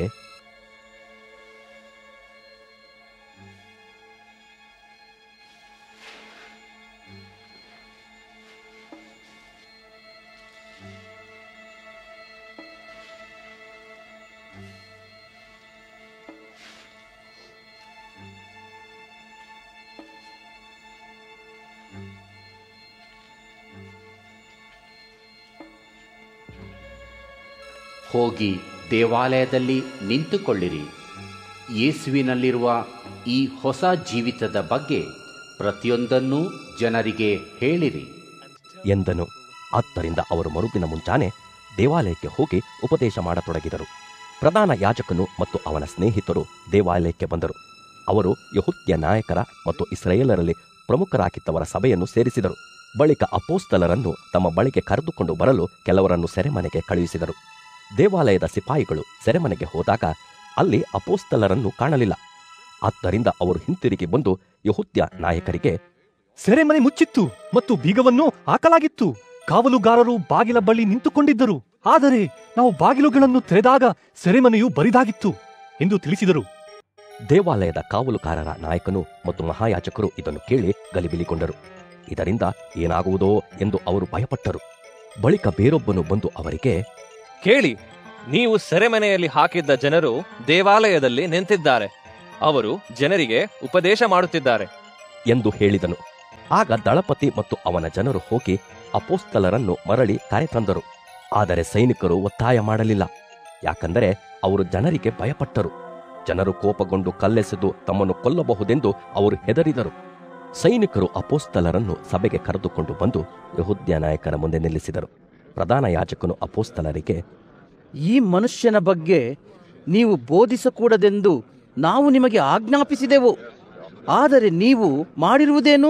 ಹೋಗಿ ದೇವಾಲಯದಲ್ಲಿ ನಿಂತುಕೊಳ್ಳಿರಿ ಯೇಸುವಿನಲ್ಲಿರುವ ಈ ಹೊಸ ಜೀವಿತದ ಬಗ್ಗೆ ಪ್ರತಿಯೊಂದನ್ನೂ ಜನರಿಗೆ ಹೇಳಿರಿ ಎಂದನು ಆದ್ದರಿಂದ ಅವರು ಮರುದಿನ ಮುಂಚಾನೆ ದೇವಾಲಯಕ್ಕೆ ಹೋಗಿ ಉಪದೇಶ ಮಾಡತೊಡಗಿದರು ಪ್ರಧಾನ ಯಾಜಕನು ಮತ್ತು ಅವನ ಸ್ನೇಹಿತರು ದೇವಾಲಯಕ್ಕೆ ಬಂದರು ಅವರು ಯಹುತ್ಯ ನಾಯಕರ ಮತ್ತು ಇಸ್ರಾಯೇಲರಲ್ಲಿ ಪ್ರಮುಖರಾಗಿದ್ದವರ ಸಭೆಯನ್ನು ಸೇರಿಸಿದರು ಬಳಿಕ ಅಪೋಸ್ತಲರನ್ನು ತಮ್ಮ ಬಳಿಗೆ ಕರೆದುಕೊಂಡು ಬರಲು ಕೆಲವರನ್ನು ಸೆರೆಮನೆಗೆ ಕಳುಹಿಸಿದರು ದೇವಾಲಯದ ಸಿಪಾಯಿಗಳು ಸೆರೆಮನೆಗೆ ಹೋದಾಗ ಅಲ್ಲಿ ಅಪೋಸ್ತಲರನ್ನು ಕಾಣಲಿಲ್ಲ ಆದ್ದರಿಂದ ಅವರು ಹಿಂತಿರುಗಿ ಬಂದು ಯಹುತ್ಯ ನಾಯಕರಿಗೆ ಸೆರೆಮನೆ ಮುಚ್ಚಿತ್ತು ಮತ್ತು ಬೀಗವನ್ನು ಹಾಕಲಾಗಿತ್ತು ಕಾವಲುಗಾರರು ಬಾಗಿಲ ಬಳಿ ನಿಂತುಕೊಂಡಿದ್ದರು ಆದರೆ ನಾವು ಬಾಗಿಲುಗಳನ್ನು ತೆರೆದಾಗ ಸೆರೆಮನೆಯು ಬರಿದಾಗಿತ್ತು ಎಂದು ತಿಳಿಸಿದರು ದೇವಾಲಯದ ಕಾವಲುಕಾರರ ನಾಯಕನು ಮತ್ತು ಮಹಾಯಾಜಕರು ಇದನ್ನು ಕೇಳಿ ಗಲಿಬಿಲಿಗೊಂಡರು ಇದರಿಂದ ಏನಾಗುವುದೋ ಎಂದು ಅವರು ಭಯಪಟ್ಟರು ಬಳಿಕ ಬೇರೊಬ್ಬನು ಬಂದು ಅವರಿಗೆ ಕೇಳಿ ನೀವು ಸೆರೆಮನೆಯಲ್ಲಿ ಹಾಕಿದ್ದ ಜನರು ದೇವಾಲಯದಲ್ಲಿ ನಿಂತಿದ್ದಾರೆ ಅವರು ಜನರಿಗೆ ಉಪದೇಶ ಮಾಡುತ್ತಿದ್ದಾರೆ ಎಂದು ಹೇಳಿದನು ಆಗ ದಳಪತಿ ಮತ್ತು ಅವನ ಜನರು ಹೋಗಿ ಅಪೋಸ್ತಲರನ್ನು ಮರಳಿ ಕರೆತಂದರು ಆದರೆ ಸೈನಿಕರು ಒತ್ತಾಯ ಮಾಡಲಿಲ್ಲ ಯಾಕಂದರೆ ಅವರು ಜನರಿಗೆ ಭಯಪಟ್ಟರು ಜನರು ಕೋಪಗೊಂಡು ಕಲ್ಲೆಸೆದು ತಮ್ಮನ್ನು ಕೊಲ್ಲಬಹುದೆಂದು ಅವರು ಹೆದರಿದರು ಸೈನಿಕರು ಅಪೋಸ್ತಲರನ್ನು ಸಭೆಗೆ ಕರೆದುಕೊಂಡು ಬಂದು ಯಹುದ್ಯ ನಾಯಕರ ಮುಂದೆ ನಿಲ್ಲಿಸಿದರು ಪ್ರಧಾನ ಯಾಜಕನು ಅಪೋಸ್ತಲರಿಗೆ ಈ ಮನುಷ್ಯನ ಬಗ್ಗೆ ನೀವು ಬೋಧಿಸಕೂಡದೆಂದು ನಾವು ನಿಮಗೆ ಆಜ್ಞಾಪಿಸಿದೆವು ಆದರೆ ನೀವು ಮಾಡಿರುವುದೇನು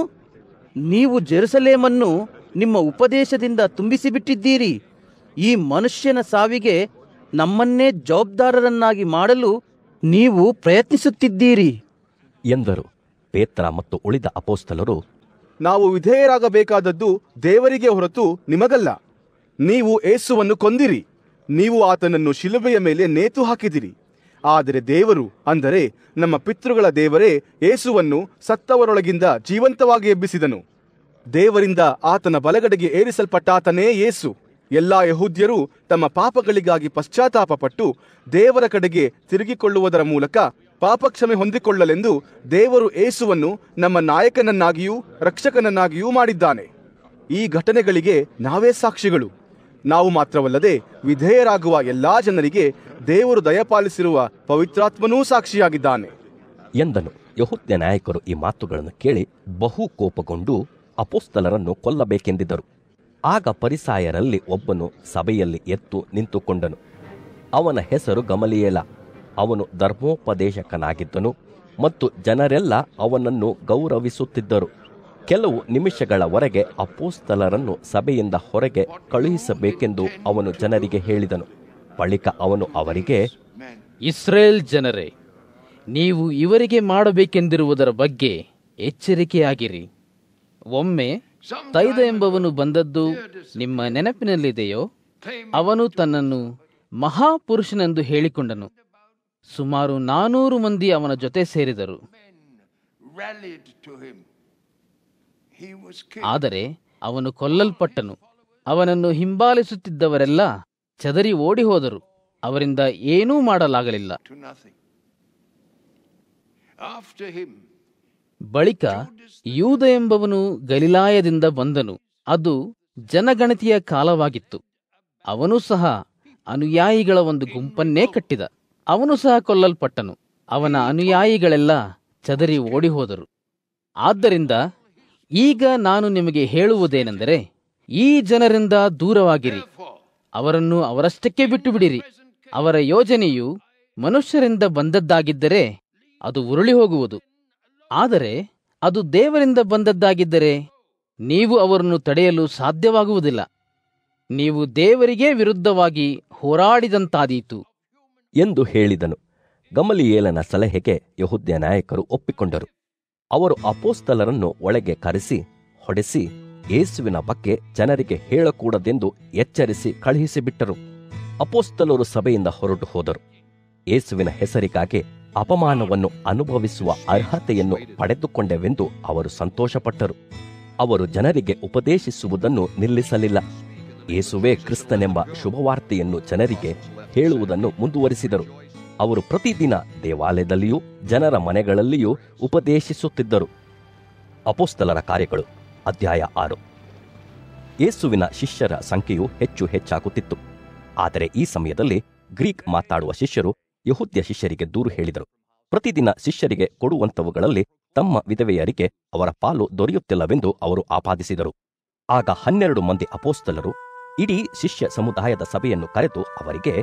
ನೀವು ಜೆರುಸಲೇಮನ್ನು ನಿಮ್ಮ ಉಪದೇಶದಿಂದ ತುಂಬಿಸಿಬಿಟ್ಟಿದ್ದೀರಿ ಈ ಮನುಷ್ಯನ ಸಾವಿಗೆ ನಮ್ಮನ್ನೇ ಜವಾಬ್ದಾರರನ್ನಾಗಿ ಮಾಡಲು ನೀವು ಪ್ರಯತ್ನಿಸುತ್ತಿದ್ದೀರಿ ಎಂದರು ಪೇತ್ರ ಮತ್ತು ಉಳಿದ ಅಪೋಸ್ತಲರು ನಾವು ವಿಧೇಯರಾಗಬೇಕಾದದ್ದು ದೇವರಿಗೆ ಹೊರತು ನಿಮಗಲ್ಲ ನೀವು ಏಸುವನ್ನು ಕೊಂದಿರಿ ನೀವು ಆತನನ್ನು ಶಿಲುಬೆಯ ಮೇಲೆ ನೇತು ಹಾಕಿದಿರಿ ಆದರೆ ದೇವರು ಅಂದರೆ ನಮ್ಮ ಪಿತೃಗಳ ದೇವರೇ ಏಸುವನ್ನು ಸತ್ತವರೊಳಗಿಂದ ಜೀವಂತವಾಗಿ ಎಬ್ಬಿಸಿದನು ದೇವರಿಂದ ಆತನ ಬಲಗಡೆಗೆ ಏರಿಸಲ್ಪಟ್ಟಾತನೇ ಏಸು ಎಲ್ಲಾ ಯಹೂದ್ಯರು ತಮ್ಮ ಪಾಪಗಳಿಗಾಗಿ ಪಶ್ಚಾತ್ತಾಪಪಟ್ಟು ದೇವರ ಕಡೆಗೆ ತಿರುಗಿಕೊಳ್ಳುವುದರ ಮೂಲಕ ಪಾಪಕ್ಷಮೆ ಹೊಂದಿಕೊಳ್ಳಲೆಂದು ದೇವರು ಏಸುವನ್ನು ನಮ್ಮ ನಾಯಕನನ್ನಾಗಿಯೂ ರಕ್ಷಕನನ್ನಾಗಿಯೂ ಮಾಡಿದ್ದಾನೆ ಈ ಘಟನೆಗಳಿಗೆ ನಾವೇ ಸಾಕ್ಷಿಗಳು ನಾವು ಮಾತ್ರವಲ್ಲದೆ ವಿಧೇಯರಾಗುವ ಎಲ್ಲಾ ಜನರಿಗೆ ದೇವರು ದಯಪಾಲಿಸಿರುವ ಪವಿತ್ರಾತ್ಮನೂ ಸಾಕ್ಷಿಯಾಗಿದ್ದಾನೆ ಎಂದನು ಯಹುದ್ಯ ನಾಯಕರು ಈ ಮಾತುಗಳನ್ನು ಕೇಳಿ ಬಹು ಕೋಪಗೊಂಡು ಅಪೋಸ್ತಲರನ್ನು ಕೊಲ್ಲಬೇಕೆಂದಿದ್ದರು ಆಗ ಪರಿಸಾಯರಲ್ಲಿ ಒಬ್ಬನು ಸಭೆಯಲ್ಲಿ ಎದ್ದು ನಿಂತುಕೊಂಡನು ಅವನ ಹೆಸರು ಗಮಲಿಯೇಲ ಅವನು ಧರ್ಮೋಪದೇಶಕನಾಗಿದ್ದನು ಮತ್ತು ಜನರೆಲ್ಲ ಅವನನ್ನು ಗೌರವಿಸುತ್ತಿದ್ದರು ಕೆಲವು ನಿಮಿಷಗಳವರೆಗೆ ಅಪೋಸ್ತಲರನ್ನು ಸಭೆಯಿಂದ ಹೊರಗೆ ಕಳುಹಿಸಬೇಕೆಂದು ಅವನು ಜನರಿಗೆ ಹೇಳಿದನು ಬಳಿಕ ಅವನು ಅವರಿಗೆ ಇಸ್ರೇಲ್ ಜನರೇ ನೀವು ಇವರಿಗೆ ಮಾಡಬೇಕೆಂದಿರುವುದರ ಬಗ್ಗೆ ಎಚ್ಚರಿಕೆಯಾಗಿರಿ ಒಮ್ಮೆ ತೈದ ಎಂಬವನು ಬಂದದ್ದು ನಿಮ್ಮ ನೆನಪಿನಲ್ಲಿದೆಯೋ ಅವನು ತನ್ನನ್ನು ಮಹಾಪುರುಷನೆಂದು ಹೇಳಿಕೊಂಡನು ಸುಮಾರು ನಾನೂರು ಮಂದಿ ಅವನ ಜೊತೆ ಸೇರಿದರು ಆದರೆ ಅವನು ಕೊಲ್ಲಲ್ಪಟ್ಟನು ಅವನನ್ನು ಹಿಂಬಾಲಿಸುತ್ತಿದ್ದವರೆಲ್ಲ ಚದರಿ ಓಡಿ ಹೋದರು ಅವರಿಂದ ಏನೂ ಮಾಡಲಾಗಲಿಲ್ಲ ಬಳಿಕ ಯೂದ ಎಂಬವನು ಗಲಿಲಾಯದಿಂದ ಬಂದನು ಅದು ಜನಗಣತಿಯ ಕಾಲವಾಗಿತ್ತು ಅವನು ಸಹ ಅನುಯಾಯಿಗಳ ಒಂದು ಗುಂಪನ್ನೇ ಕಟ್ಟಿದ ಅವನು ಸಹ ಕೊಲ್ಲಲ್ಪಟ್ಟನು ಅವನ ಅನುಯಾಯಿಗಳೆಲ್ಲ ಚದರಿ ಓಡಿಹೋದರು ಆದ್ದರಿಂದ ಈಗ ನಾನು ನಿಮಗೆ ಹೇಳುವುದೇನೆಂದರೆ ಈ ಜನರಿಂದ ದೂರವಾಗಿರಿ ಅವರನ್ನು ಅವರಷ್ಟಕ್ಕೆ ಬಿಟ್ಟು ಬಿಡಿರಿ ಅವರ ಯೋಜನೆಯು ಮನುಷ್ಯರಿಂದ ಬಂದದ್ದಾಗಿದ್ದರೆ ಅದು ಉರುಳಿ ಹೋಗುವುದು ಆದರೆ ಅದು ದೇವರಿಂದ ಬಂದದ್ದಾಗಿದ್ದರೆ ನೀವು ಅವರನ್ನು ತಡೆಯಲು ಸಾಧ್ಯವಾಗುವುದಿಲ್ಲ ನೀವು ದೇವರಿಗೇ ವಿರುದ್ಧವಾಗಿ ಹೋರಾಡಿದಂತಾದೀತು ಎಂದು ಹೇಳಿದನು ಗಮಲಿಯೇಲನ ಸಲಹೆಗೆ ಯಹುದ್ಯ ನಾಯಕರು ಒಪ್ಪಿಕೊಂಡರು ಅವರು ಅಪೋಸ್ತಲರನ್ನು ಒಳಗೆ ಕರೆಸಿ ಹೊಡೆಸಿ ಯೇಸುವಿನ ಬಗ್ಗೆ ಜನರಿಗೆ ಹೇಳಕೂಡದೆಂದು ಎಚ್ಚರಿಸಿ ಕಳುಹಿಸಿಬಿಟ್ಟರು ಅಪೋಸ್ತಲರು ಸಭೆಯಿಂದ ಹೊರಟು ಹೋದರು ಯೇಸುವಿನ ಹೆಸರಿಗಾಗಿ ಅಪಮಾನವನ್ನು ಅನುಭವಿಸುವ ಅರ್ಹತೆಯನ್ನು ಪಡೆದುಕೊಂಡೆವೆಂದು ಅವರು ಸಂತೋಷಪಟ್ಟರು ಅವರು ಜನರಿಗೆ ಉಪದೇಶಿಸುವುದನ್ನು ನಿಲ್ಲಿಸಲಿಲ್ಲ ಯೇಸುವೇ ಕ್ರಿಸ್ತನೆಂಬ ಶುಭವಾರ್ತೆಯನ್ನು ಜನರಿಗೆ ಹೇಳುವುದನ್ನು ಮುಂದುವರಿಸಿದರು ಅವರು ಪ್ರತಿದಿನ ದೇವಾಲಯದಲ್ಲಿಯೂ ಜನರ ಮನೆಗಳಲ್ಲಿಯೂ ಉಪದೇಶಿಸುತ್ತಿದ್ದರು ಅಪೋಸ್ತಲರ ಕಾರ್ಯಗಳು ಅಧ್ಯಾಯ ಆರು ಯೇಸುವಿನ ಶಿಷ್ಯರ ಸಂಖ್ಯೆಯು ಹೆಚ್ಚು ಹೆಚ್ಚಾಗುತ್ತಿತ್ತು ಆದರೆ ಈ ಸಮಯದಲ್ಲಿ ಗ್ರೀಕ್ ಮಾತಾಡುವ ಶಿಷ್ಯರು ಯಹುದ್ಯ ಶಿಷ್ಯರಿಗೆ ದೂರು ಹೇಳಿದರು ಪ್ರತಿದಿನ ಶಿಷ್ಯರಿಗೆ ಕೊಡುವಂತವುಗಳಲ್ಲಿ ತಮ್ಮ ವಿಧವೆಯರಿಗೆ ಅವರ ಪಾಲು ದೊರೆಯುತ್ತಿಲ್ಲವೆಂದು ಅವರು ಆಪಾದಿಸಿದರು ಆಗ ಹನ್ನೆರಡು ಮಂದಿ ಅಪೋಸ್ತಲರು ಇಡೀ ಶಿಷ್ಯ ಸಮುದಾಯದ ಸಭೆಯನ್ನು ಕರೆದು ಅವರಿಗೆ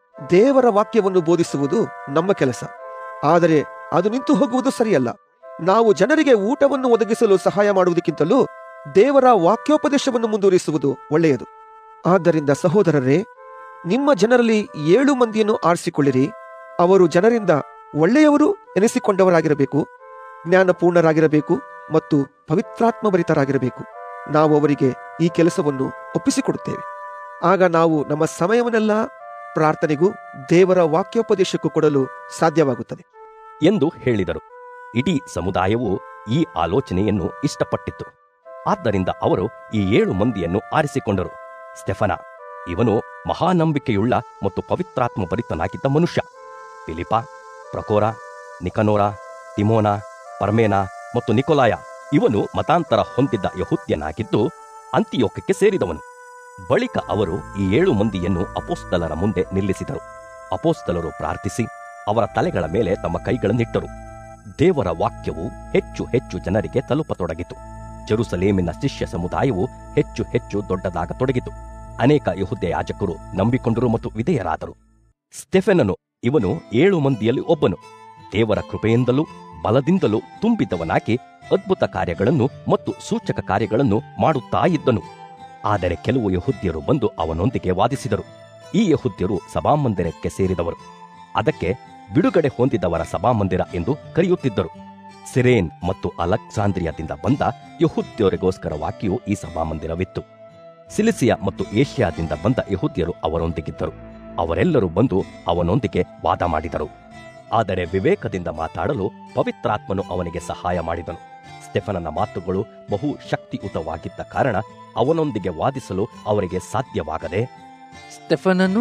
ದೇವರ ವಾಕ್ಯವನ್ನು ಬೋಧಿಸುವುದು ನಮ್ಮ ಕೆಲಸ ಆದರೆ ಅದು ನಿಂತು ಹೋಗುವುದು ಸರಿಯಲ್ಲ ನಾವು ಜನರಿಗೆ ಊಟವನ್ನು ಒದಗಿಸಲು ಸಹಾಯ ಮಾಡುವುದಕ್ಕಿಂತಲೂ ದೇವರ ವಾಕ್ಯೋಪದೇಶವನ್ನು ಮುಂದುವರಿಸುವುದು ಒಳ್ಳೆಯದು ಆದ್ದರಿಂದ ಸಹೋದರರೇ ನಿಮ್ಮ ಜನರಲ್ಲಿ ಏಳು ಮಂದಿಯನ್ನು ಆರಿಸಿಕೊಳ್ಳಿರಿ ಅವರು ಜನರಿಂದ ಒಳ್ಳೆಯವರು ಎನಿಸಿಕೊಂಡವರಾಗಿರಬೇಕು ಜ್ಞಾನಪೂರ್ಣರಾಗಿರಬೇಕು ಮತ್ತು ಪವಿತ್ರಾತ್ಮಭರಿತರಾಗಿರಬೇಕು ನಾವು ಅವರಿಗೆ ಈ ಕೆಲಸವನ್ನು ಒಪ್ಪಿಸಿಕೊಡುತ್ತೇವೆ ಆಗ ನಾವು ನಮ್ಮ ಸಮಯವನ್ನೆಲ್ಲ ಪ್ರಾರ್ಥನೆಗೂ ದೇವರ ವಾಕ್ಯೋಪದೇಶಕ್ಕೂ ಕೊಡಲು ಸಾಧ್ಯವಾಗುತ್ತದೆ ಎಂದು ಹೇಳಿದರು ಇಡೀ ಸಮುದಾಯವು ಈ ಆಲೋಚನೆಯನ್ನು ಇಷ್ಟಪಟ್ಟಿತ್ತು ಆದ್ದರಿಂದ ಅವರು ಈ ಏಳು ಮಂದಿಯನ್ನು ಆರಿಸಿಕೊಂಡರು ಸ್ಟೆಫನ ಇವನು ಮಹಾನಂಬಿಕೆಯುಳ್ಳ ಮತ್ತು ಪವಿತ್ರಾತ್ಮ ಭರಿತನಾಗಿದ್ದ ಮನುಷ್ಯ ಫಿಲಿಪ ಪ್ರಕೋರ ನಿಕನೋರ ತಿಮೋನ ಪರ್ಮೇನ ಮತ್ತು ನಿಕೋಲಾಯ ಇವನು ಮತಾಂತರ ಹೊಂದಿದ್ದ ಯಹುದ್ಯನಾಗಿದ್ದು ಅಂತಿಯೋಕಕ್ಕೆ ಸೇರಿದವನು ಬಳಿಕ ಅವರು ಈ ಏಳು ಮಂದಿಯನ್ನು ಅಪೋಸ್ತಲರ ಮುಂದೆ ನಿಲ್ಲಿಸಿದರು ಅಪೋಸ್ತಲರು ಪ್ರಾರ್ಥಿಸಿ ಅವರ ತಲೆಗಳ ಮೇಲೆ ತಮ್ಮ ಕೈಗಳನ್ನಿಟ್ಟರು ದೇವರ ವಾಕ್ಯವು ಹೆಚ್ಚು ಹೆಚ್ಚು ಜನರಿಗೆ ತಲುಪತೊಡಗಿತು ಜೆರುಸಲೇಮಿನ ಶಿಷ್ಯ ಸಮುದಾಯವು ಹೆಚ್ಚು ಹೆಚ್ಚು ದೊಡ್ಡದಾಗತೊಡಗಿತು ಅನೇಕ ಯಹುದ್ಯ ಯಾಜಕರು ನಂಬಿಕೊಂಡರು ಮತ್ತು ವಿಧೇಯರಾದರು ಸ್ಟೆಫೆನನು ಇವನು ಏಳು ಮಂದಿಯಲ್ಲಿ ಒಬ್ಬನು ದೇವರ ಕೃಪೆಯಿಂದಲೂ ಬಲದಿಂದಲೂ ತುಂಬಿದ್ದವನಾಗಿ ಅದ್ಭುತ ಕಾರ್ಯಗಳನ್ನು ಮತ್ತು ಸೂಚಕ ಕಾರ್ಯಗಳನ್ನು ಮಾಡುತ್ತಾ ಇದ್ದನು ಆದರೆ ಕೆಲವು ಯಹುದ್ಯರು ಬಂದು ಅವನೊಂದಿಗೆ ವಾದಿಸಿದರು ಈ ಯಹುದ್ಯರು ಸಭಾಮಂದಿರಕ್ಕೆ ಸೇರಿದವರು ಅದಕ್ಕೆ ಬಿಡುಗಡೆ ಹೊಂದಿದವರ ಸಭಾಮಂದಿರ ಎಂದು ಕರೆಯುತ್ತಿದ್ದರು ಸಿರೇನ್ ಮತ್ತು ಅಲೆಕ್ಸಾಂದ್ರಿಯಾದಿಂದ ಬಂದ ಯಹುದ್ಯರಿಗೋಸ್ಕರವಾಗಿಯೂ ಈ ಸಭಾಮಂದಿರವಿತ್ತು ಸಿಲಿಸಿಯಾ ಮತ್ತು ಏಷ್ಯಾದಿಂದ ಬಂದ ಯಹುದ್ಯರು ಅವರೊಂದಿಗಿದ್ದರು ಅವರೆಲ್ಲರೂ ಬಂದು ಅವನೊಂದಿಗೆ ವಾದ ಮಾಡಿದರು ಆದರೆ ವಿವೇಕದಿಂದ ಮಾತಾಡಲು ಪವಿತ್ರಾತ್ಮನು ಅವನಿಗೆ ಸಹಾಯ ಮಾಡಿದನು ಸ್ಟೆಫನನ ಮಾತುಗಳು ಬಹು ಶಕ್ತಿಯುತವಾಗಿದ್ದ ಕಾರಣ ಅವನೊಂದಿಗೆ ವಾದಿಸಲು ಅವರಿಗೆ ಸಾಧ್ಯವಾಗದೆ ಸ್ಟೆಫನನು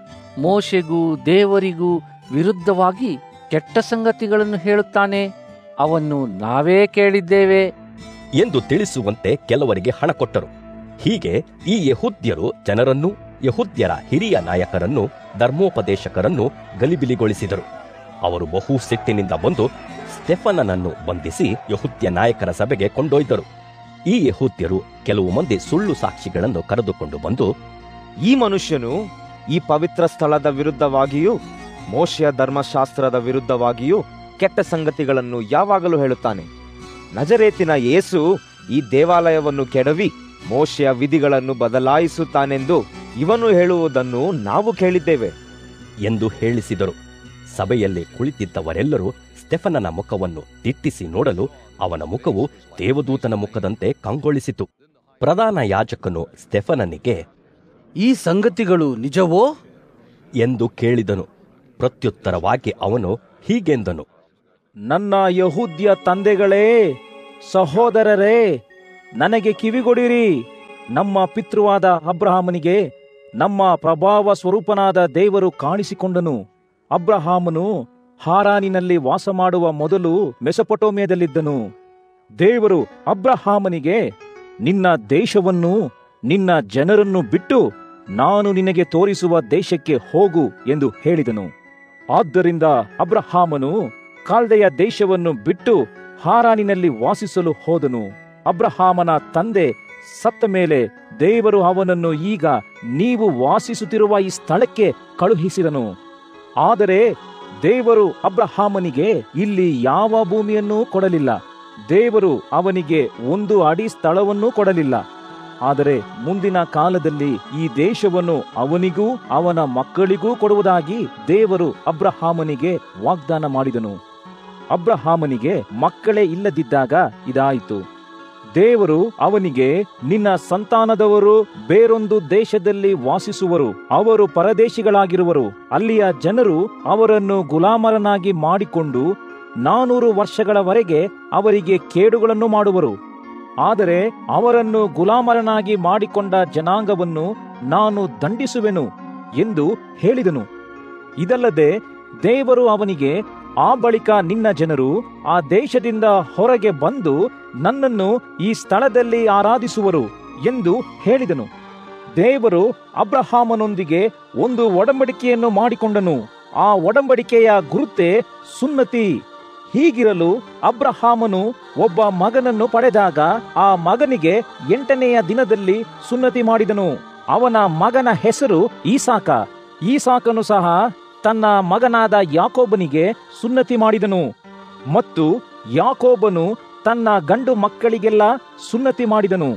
ಮೋಶೆಗೂ ದೇವರಿಗೂ ವಿರುದ್ಧವಾಗಿ ಕೆಟ್ಟ ಸಂಗತಿಗಳನ್ನು ಹೇಳುತ್ತಾನೆ ಅವನ್ನು ನಾವೇ ಕೇಳಿದ್ದೇವೆ ಎಂದು ತಿಳಿಸುವಂತೆ ಕೆಲವರಿಗೆ ಹಣ ಕೊಟ್ಟರು ಹೀಗೆ ಈ ಯಹುದ್ಯರು ಜನರನ್ನು ಯಹುದ್ಯರ ಹಿರಿಯ ನಾಯಕರನ್ನು ಧರ್ಮೋಪದೇಶಕರನ್ನು ಗಲಿಬಿಲಿಗೊಳಿಸಿದರು ಅವರು ಬಹು ಸಿಟ್ಟಿನಿಂದ ಬಂದು ಸ್ಟೆಫನನನ್ನು ಬಂಧಿಸಿ ಯಹುದ್ಯ ನಾಯಕರ ಸಭೆಗೆ ಕೊಂಡೊಯ್ದರು ಈ ಯಹುದ್ಯರು ಕೆಲವು ಮಂದಿ ಸುಳ್ಳು ಸಾಕ್ಷಿಗಳನ್ನು ಕರೆದುಕೊಂಡು ಬಂದು ಈ ಮನುಷ್ಯನು ಈ ಪವಿತ್ರ ಸ್ಥಳದ ವಿರುದ್ಧವಾಗಿಯೂ ಮೋಶೆಯ ಧರ್ಮಶಾಸ್ತ್ರದ ವಿರುದ್ಧವಾಗಿಯೂ ಕೆಟ್ಟ ಸಂಗತಿಗಳನ್ನು ಯಾವಾಗಲೂ ಹೇಳುತ್ತಾನೆ ನಜರೇತಿನ ಯೇಸು ಈ ದೇವಾಲಯವನ್ನು ಕೆಡವಿ ಮೋಶೆಯ ವಿಧಿಗಳನ್ನು ಬದಲಾಯಿಸುತ್ತಾನೆಂದು ಇವನು ಹೇಳುವುದನ್ನು ನಾವು ಕೇಳಿದ್ದೇವೆ ಎಂದು ಹೇಳಿಸಿದರು ಸಭೆಯಲ್ಲಿ ಕುಳಿತಿದ್ದವರೆಲ್ಲರೂ ಸ್ಟೆಫನನ ಮುಖವನ್ನು ದಿಟ್ಟಿಸಿ ನೋಡಲು ಅವನ ಮುಖವು ದೇವದೂತನ ಮುಖದಂತೆ ಕಂಗೊಳಿಸಿತು ಪ್ರಧಾನ ಯಾಜಕನು ಸ್ಟೆಫನನಿಗೆ ಈ ಸಂಗತಿಗಳು ನಿಜವೋ ಎಂದು ಕೇಳಿದನು ಪ್ರತ್ಯುತ್ತರವಾಗಿ ಅವನು ಹೀಗೆಂದನು ನನ್ನ ಯಹೂದ್ಯ ತಂದೆಗಳೇ ಸಹೋದರರೇ ನನಗೆ ಕಿವಿಗೊಡಿರಿ ನಮ್ಮ ಪಿತೃವಾದ ಅಬ್ರಹಾಮನಿಗೆ ನಮ್ಮ ಪ್ರಭಾವ ಸ್ವರೂಪನಾದ ದೇವರು ಕಾಣಿಸಿಕೊಂಡನು ಅಬ್ರಹಾಮನು ಹಾರಾನಿನಲ್ಲಿ ವಾಸ ಮಾಡುವ ಮೊದಲು ಮೆಸಪಟೋಮಿಯದಲ್ಲಿದ್ದನು ದೇವರು ಅಬ್ರಹಾಮನಿಗೆ ನಿನ್ನ ದೇಶವನ್ನು ನಿನ್ನ ಜನರನ್ನು ಬಿಟ್ಟು ನಾನು ನಿನಗೆ ತೋರಿಸುವ ದೇಶಕ್ಕೆ ಹೋಗು ಎಂದು ಹೇಳಿದನು ಆದ್ದರಿಂದ ಅಬ್ರಹಾಮನು ಕಾಲ್ದೆಯ ದೇಶವನ್ನು ಬಿಟ್ಟು ಹಾರಾನಿನಲ್ಲಿ ವಾಸಿಸಲು ಹೋದನು ಅಬ್ರಹಾಮನ ತಂದೆ ಸತ್ತ ಮೇಲೆ ದೇವರು ಅವನನ್ನು ಈಗ ನೀವು ವಾಸಿಸುತ್ತಿರುವ ಈ ಸ್ಥಳಕ್ಕೆ ಕಳುಹಿಸಿದನು ಆದರೆ ದೇವರು ಅಬ್ರಹಾಮನಿಗೆ ಇಲ್ಲಿ ಯಾವ ಭೂಮಿಯನ್ನೂ ಕೊಡಲಿಲ್ಲ ದೇವರು ಅವನಿಗೆ ಒಂದು ಅಡಿ ಸ್ಥಳವನ್ನೂ ಕೊಡಲಿಲ್ಲ ಆದರೆ ಮುಂದಿನ ಕಾಲದಲ್ಲಿ ಈ ದೇಶವನ್ನು ಅವನಿಗೂ ಅವನ ಮಕ್ಕಳಿಗೂ ಕೊಡುವುದಾಗಿ ದೇವರು ಅಬ್ರಹಾಮನಿಗೆ ವಾಗ್ದಾನ ಮಾಡಿದನು ಅಬ್ರಹಾಮನಿಗೆ ಮಕ್ಕಳೇ ಇಲ್ಲದಿದ್ದಾಗ ಇದಾಯಿತು ದೇವರು ಅವನಿಗೆ ನಿನ್ನ ಸಂತಾನದವರು ಬೇರೊಂದು ದೇಶದಲ್ಲಿ ವಾಸಿಸುವರು ಅವರು ಪರದೇಶಿಗಳಾಗಿರುವರು ಅಲ್ಲಿಯ ಜನರು ಅವರನ್ನು ಗುಲಾಮರನಾಗಿ ಮಾಡಿಕೊಂಡು ನಾನೂರು ವರ್ಷಗಳವರೆಗೆ ಅವರಿಗೆ ಕೇಡುಗಳನ್ನು ಮಾಡುವರು ಆದರೆ ಅವರನ್ನು ಗುಲಾಮರನಾಗಿ ಮಾಡಿಕೊಂಡ ಜನಾಂಗವನ್ನು ನಾನು ದಂಡಿಸುವೆನು ಎಂದು ಹೇಳಿದನು ಇದಲ್ಲದೆ ದೇವರು ಅವನಿಗೆ ಆ ಬಳಿಕ ನಿನ್ನ ಜನರು ಆ ದೇಶದಿಂದ ಹೊರಗೆ ಬಂದು ನನ್ನನ್ನು ಈ ಸ್ಥಳದಲ್ಲಿ ಆರಾಧಿಸುವರು ಎಂದು ಹೇಳಿದನು ದೇವರು ಅಬ್ರಹಾಮನೊಂದಿಗೆ ಒಂದು ಒಡಂಬಡಿಕೆಯನ್ನು ಮಾಡಿಕೊಂಡನು ಆ ಒಡಂಬಡಿಕೆಯ ಗುರುತೆ ಸುನ್ನತಿ ಹೀಗಿರಲು ಅಬ್ರಹಾಮನು ಒಬ್ಬ ಮಗನನ್ನು ಪಡೆದಾಗ ಆ ಮಗನಿಗೆ ಎಂಟನೆಯ ದಿನದಲ್ಲಿ ಸುನ್ನತಿ ಮಾಡಿದನು ಅವನ ಮಗನ ಹೆಸರು ಈಸಾಕ ಈಸಾಕನು ಸಹ ತನ್ನ ಮಗನಾದ ಯಾಕೋಬನಿಗೆ ಸುನ್ನತಿ ಮಾಡಿದನು ಮತ್ತು ಯಾಕೋಬನು ತನ್ನ ಗಂಡು ಮಕ್ಕಳಿಗೆಲ್ಲ ಸುನ್ನತಿ ಮಾಡಿದನು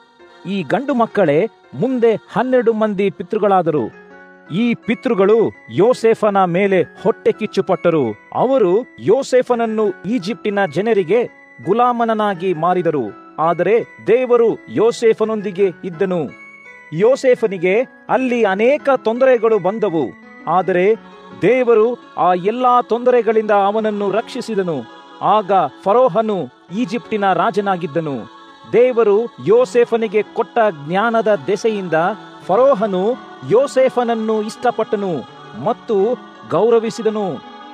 ಈ ಗಂಡು ಮಕ್ಕಳೇ ಮುಂದೆ ಹನ್ನೆರಡು ಮಂದಿ ಪಿತೃಗಳಾದರು ಈ ಪಿತೃಗಳು ಯೋಸೇಫನ ಮೇಲೆ ಹೊಟ್ಟೆ ಕಿಚ್ಚುಪಟ್ಟರು ಅವರು ಯೋಸೇಫನನ್ನು ಈಜಿಪ್ಟಿನ ಜನರಿಗೆ ಗುಲಾಮನನಾಗಿ ಮಾರಿದರು ಆದರೆ ದೇವರು ಯೋಸೇಫನೊಂದಿಗೆ ಇದ್ದನು ಯೋಸೇಫನಿಗೆ ಅಲ್ಲಿ ಅನೇಕ ತೊಂದರೆಗಳು ಬಂದವು ಆದರೆ ದೇವರು ಆ ಎಲ್ಲಾ ತೊಂದರೆಗಳಿಂದ ಅವನನ್ನು ರಕ್ಷಿಸಿದನು ಆಗ ಫರೋಹನು ಈಜಿಪ್ಟಿನ ರಾಜನಾಗಿದ್ದನು ದೇವರು ಯೋಸೇಫನಿಗೆ ಕೊಟ್ಟ ಜ್ಞಾನದ ದೆಸೆಯಿಂದ ಫರೋಹನು ಯೋಸೇಫನನ್ನು ಇಷ್ಟಪಟ್ಟನು ಮತ್ತು ಗೌರವಿಸಿದನು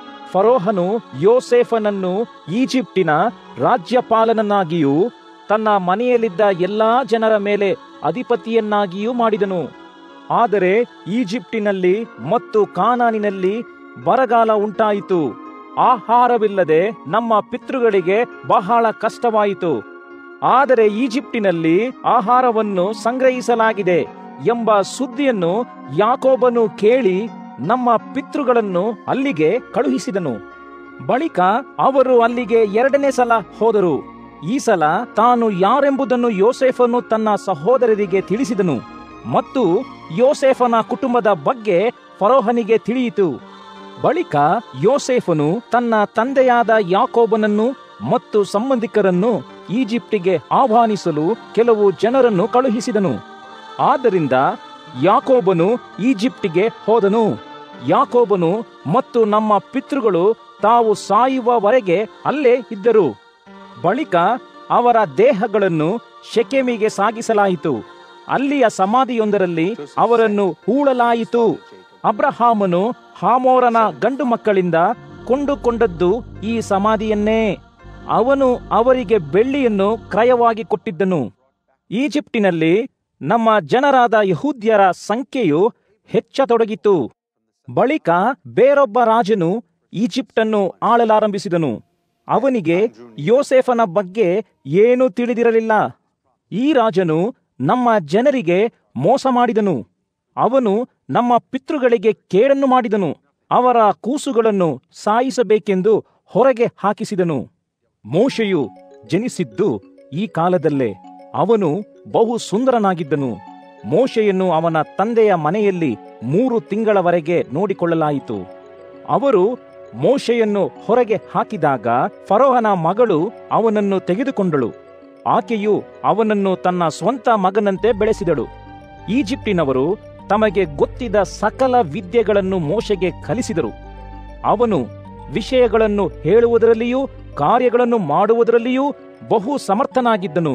ಫರೋಹನು ಯೋಸೇಫನನ್ನು ಈಜಿಪ್ಟಿನ ರಾಜ್ಯಪಾಲನನ್ನಾಗಿಯೂ ತನ್ನ ಮನೆಯಲ್ಲಿದ್ದ ಎಲ್ಲಾ ಜನರ ಮೇಲೆ ಅಧಿಪತಿಯನ್ನಾಗಿಯೂ ಮಾಡಿದನು ಆದರೆ ಈಜಿಪ್ಟಿನಲ್ಲಿ ಮತ್ತು ಕಾನಾನಿನಲ್ಲಿ ಬರಗಾಲ ಉಂಟಾಯಿತು ಆಹಾರವಿಲ್ಲದೆ ನಮ್ಮ ಪಿತೃಗಳಿಗೆ ಬಹಳ ಕಷ್ಟವಾಯಿತು ಆದರೆ ಈಜಿಪ್ಟಿನಲ್ಲಿ ಆಹಾರವನ್ನು ಸಂಗ್ರಹಿಸಲಾಗಿದೆ ಎಂಬ ಸುದ್ದಿಯನ್ನು ಯಾಕೋಬನು ಕೇಳಿ ನಮ್ಮ ಪಿತೃಗಳನ್ನು ಅಲ್ಲಿಗೆ ಕಳುಹಿಸಿದನು ಬಳಿಕ ಅವರು ಅಲ್ಲಿಗೆ ಎರಡನೇ ಸಲ ಹೋದರು ಈ ಸಲ ತಾನು ಯಾರೆಂಬುದನ್ನು ಯೋಸೇಫನು ತನ್ನ ಸಹೋದರರಿಗೆ ತಿಳಿಸಿದನು ಮತ್ತು ಯೋಸೇಫನ ಕುಟುಂಬದ ಬಗ್ಗೆ ಫರೋಹನಿಗೆ ತಿಳಿಯಿತು ಬಳಿಕ ಯೋಸೇಫನು ತನ್ನ ತಂದೆಯಾದ ಯಾಕೋಬನನ್ನು ಮತ್ತು ಸಂಬಂಧಿಕರನ್ನು ಈಜಿಪ್ಟಿಗೆ ಆಹ್ವಾನಿಸಲು ಕೆಲವು ಜನರನ್ನು ಕಳುಹಿಸಿದನು ಆದ್ದರಿಂದ ಯಾಕೋಬನು ಈಜಿಪ್ಟಿಗೆ ಹೋದನು ಯಾಕೋಬನು ಮತ್ತು ನಮ್ಮ ಪಿತೃಗಳು ತಾವು ಸಾಯುವವರೆಗೆ ಅಲ್ಲೇ ಇದ್ದರು ಬಳಿಕ ಅವರ ದೇಹಗಳನ್ನು ಶೆಕೆಮಿಗೆ ಸಾಗಿಸಲಾಯಿತು ಅಲ್ಲಿಯ ಸಮಾಧಿಯೊಂದರಲ್ಲಿ ಅವರನ್ನು ಹೂಳಲಾಯಿತು ಅಬ್ರಹಾಮನು ಹಾಮೋರನ ಗಂಡು ಮಕ್ಕಳಿಂದ ಕೊಂಡುಕೊಂಡದ್ದು ಈ ಸಮಾಧಿಯನ್ನೇ ಅವನು ಅವರಿಗೆ ಬೆಳ್ಳಿಯನ್ನು ಕ್ರಯವಾಗಿ ಕೊಟ್ಟಿದ್ದನು ಈಜಿಪ್ಟಿನಲ್ಲಿ ನಮ್ಮ ಜನರಾದ ಯಹೂದ್ಯರ ಸಂಖ್ಯೆಯು ಹೆಚ್ಚತೊಡಗಿತು ಬಳಿಕ ಬೇರೊಬ್ಬ ರಾಜನು ಈಜಿಪ್ಟನ್ನು ಆಳಲಾರಂಭಿಸಿದನು ಅವನಿಗೆ ಯೋಸೇಫನ ಬಗ್ಗೆ ಏನೂ ತಿಳಿದಿರಲಿಲ್ಲ ಈ ರಾಜನು ನಮ್ಮ ಜನರಿಗೆ ಮೋಸ ಮಾಡಿದನು ಅವನು ನಮ್ಮ ಪಿತೃಗಳಿಗೆ ಕೇಡನ್ನು ಮಾಡಿದನು ಅವರ ಕೂಸುಗಳನ್ನು ಸಾಯಿಸಬೇಕೆಂದು ಹೊರಗೆ ಹಾಕಿಸಿದನು ಮೋಶೆಯು ಜನಿಸಿದ್ದು ಈ ಕಾಲದಲ್ಲೇ ಅವನು ಬಹು ಸುಂದರನಾಗಿದ್ದನು ಮೋಶೆಯನ್ನು ಅವನ ತಂದೆಯ ಮನೆಯಲ್ಲಿ ಮೂರು ತಿಂಗಳವರೆಗೆ ನೋಡಿಕೊಳ್ಳಲಾಯಿತು ಅವರು ಮೋಶೆಯನ್ನು ಹೊರಗೆ ಹಾಕಿದಾಗ ಫರೋಹನ ಮಗಳು ಅವನನ್ನು ತೆಗೆದುಕೊಂಡಳು ಆಕೆಯು ಅವನನ್ನು ತನ್ನ ಸ್ವಂತ ಮಗನಂತೆ ಬೆಳೆಸಿದಳು ಈಜಿಪ್ಟಿನವರು ತಮಗೆ ಗೊತ್ತಿದ್ದ ಸಕಲ ವಿದ್ಯೆಗಳನ್ನು ಮೋಶೆಗೆ ಕಲಿಸಿದರು ಅವನು ವಿಷಯಗಳನ್ನು ಹೇಳುವುದರಲ್ಲಿಯೂ ಕಾರ್ಯಗಳನ್ನು ಮಾಡುವುದರಲ್ಲಿಯೂ ಬಹು ಸಮರ್ಥನಾಗಿದ್ದನು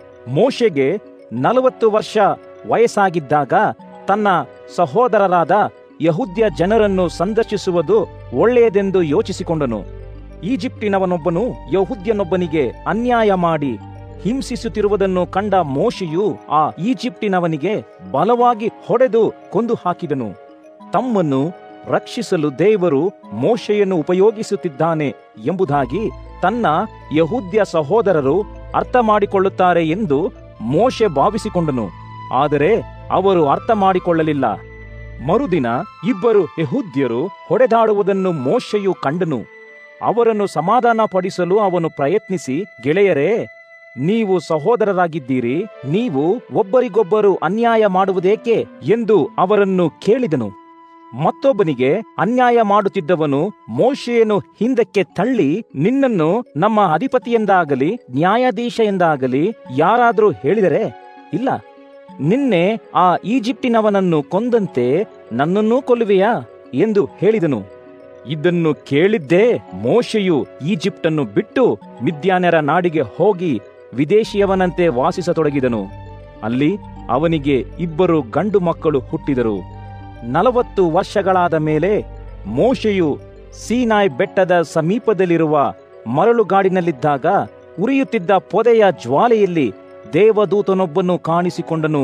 ಮೋಶೆಗೆ ನಲವತ್ತು ವರ್ಷ ವಯಸ್ಸಾಗಿದ್ದಾಗ ತನ್ನ ಸಹೋದರರಾದ ಯಹುದ್ಯ ಜನರನ್ನು ಸಂದರ್ಶಿಸುವುದು ಒಳ್ಳೆಯದೆಂದು ಯೋಚಿಸಿಕೊಂಡನು ಈಜಿಪ್ಟಿನವನೊಬ್ಬನು ಯಹುದ್ಯನೊಬ್ಬನಿಗೆ ಅನ್ಯಾಯ ಮಾಡಿ ಹಿಂಸಿಸುತ್ತಿರುವುದನ್ನು ಕಂಡ ಮೋಶೆಯು ಆ ಈಜಿಪ್ಟಿನವನಿಗೆ ಬಲವಾಗಿ ಹೊಡೆದು ಕೊಂದು ಹಾಕಿದನು ತಮ್ಮನ್ನು ರಕ್ಷಿಸಲು ದೇವರು ಮೋಶೆಯನ್ನು ಉಪಯೋಗಿಸುತ್ತಿದ್ದಾನೆ ಎಂಬುದಾಗಿ ತನ್ನ ಯಹುದ್ಯ ಸಹೋದರರು ಅರ್ಥ ಮಾಡಿಕೊಳ್ಳುತ್ತಾರೆ ಎಂದು ಮೋಶೆ ಭಾವಿಸಿಕೊಂಡನು ಆದರೆ ಅವರು ಅರ್ಥ ಮಾಡಿಕೊಳ್ಳಲಿಲ್ಲ ಮರುದಿನ ಇಬ್ಬರು ಯಹುದ್ಯರು ಹೊಡೆದಾಡುವುದನ್ನು ಮೋಶೆಯು ಕಂಡನು ಅವರನ್ನು ಸಮಾಧಾನ ಪಡಿಸಲು ಅವನು ಪ್ರಯತ್ನಿಸಿ ಗೆಳೆಯರೇ ನೀವು ಸಹೋದರರಾಗಿದ್ದೀರಿ ನೀವು ಒಬ್ಬರಿಗೊಬ್ಬರು ಅನ್ಯಾಯ ಮಾಡುವುದೇಕೆ ಎಂದು ಅವರನ್ನು ಕೇಳಿದನು ಮತ್ತೊಬ್ಬನಿಗೆ ಅನ್ಯಾಯ ಮಾಡುತ್ತಿದ್ದವನು ಮೋಶೆಯನ್ನು ಹಿಂದಕ್ಕೆ ತಳ್ಳಿ ನಿನ್ನನ್ನು ನಮ್ಮ ಅಧಿಪತಿಯೆಂದಾಗಲಿ ನ್ಯಾಯಾಧೀಶ ಎಂದಾಗಲಿ ಯಾರಾದರೂ ಹೇಳಿದರೆ ಇಲ್ಲ ನಿನ್ನೆ ಆ ಈಜಿಪ್ಟಿನವನನ್ನು ಕೊಂದಂತೆ ನನ್ನನ್ನೂ ಕೊಲ್ಲುವೆಯಾ ಎಂದು ಹೇಳಿದನು ಇದನ್ನು ಕೇಳಿದ್ದೇ ಮೋಶೆಯು ಈಜಿಪ್ಟನ್ನು ಬಿಟ್ಟು ಮಿದ್ಯಾನರ ನಾಡಿಗೆ ಹೋಗಿ ವಿದೇಶಿಯವನಂತೆ ವಾಸಿಸತೊಡಗಿದನು ಅಲ್ಲಿ ಅವನಿಗೆ ಇಬ್ಬರು ಗಂಡು ಮಕ್ಕಳು ಹುಟ್ಟಿದರು ನಲವತ್ತು ವರ್ಷಗಳಾದ ಮೇಲೆ ಮೋಶೆಯು ಸೀನಾಯ್ ಬೆಟ್ಟದ ಸಮೀಪದಲ್ಲಿರುವ ಮರಳುಗಾಡಿನಲ್ಲಿದ್ದಾಗ ಉರಿಯುತ್ತಿದ್ದ ಪೊದೆಯ ಜ್ವಾಲೆಯಲ್ಲಿ ದೇವದೂತನೊಬ್ಬನು ಕಾಣಿಸಿಕೊಂಡನು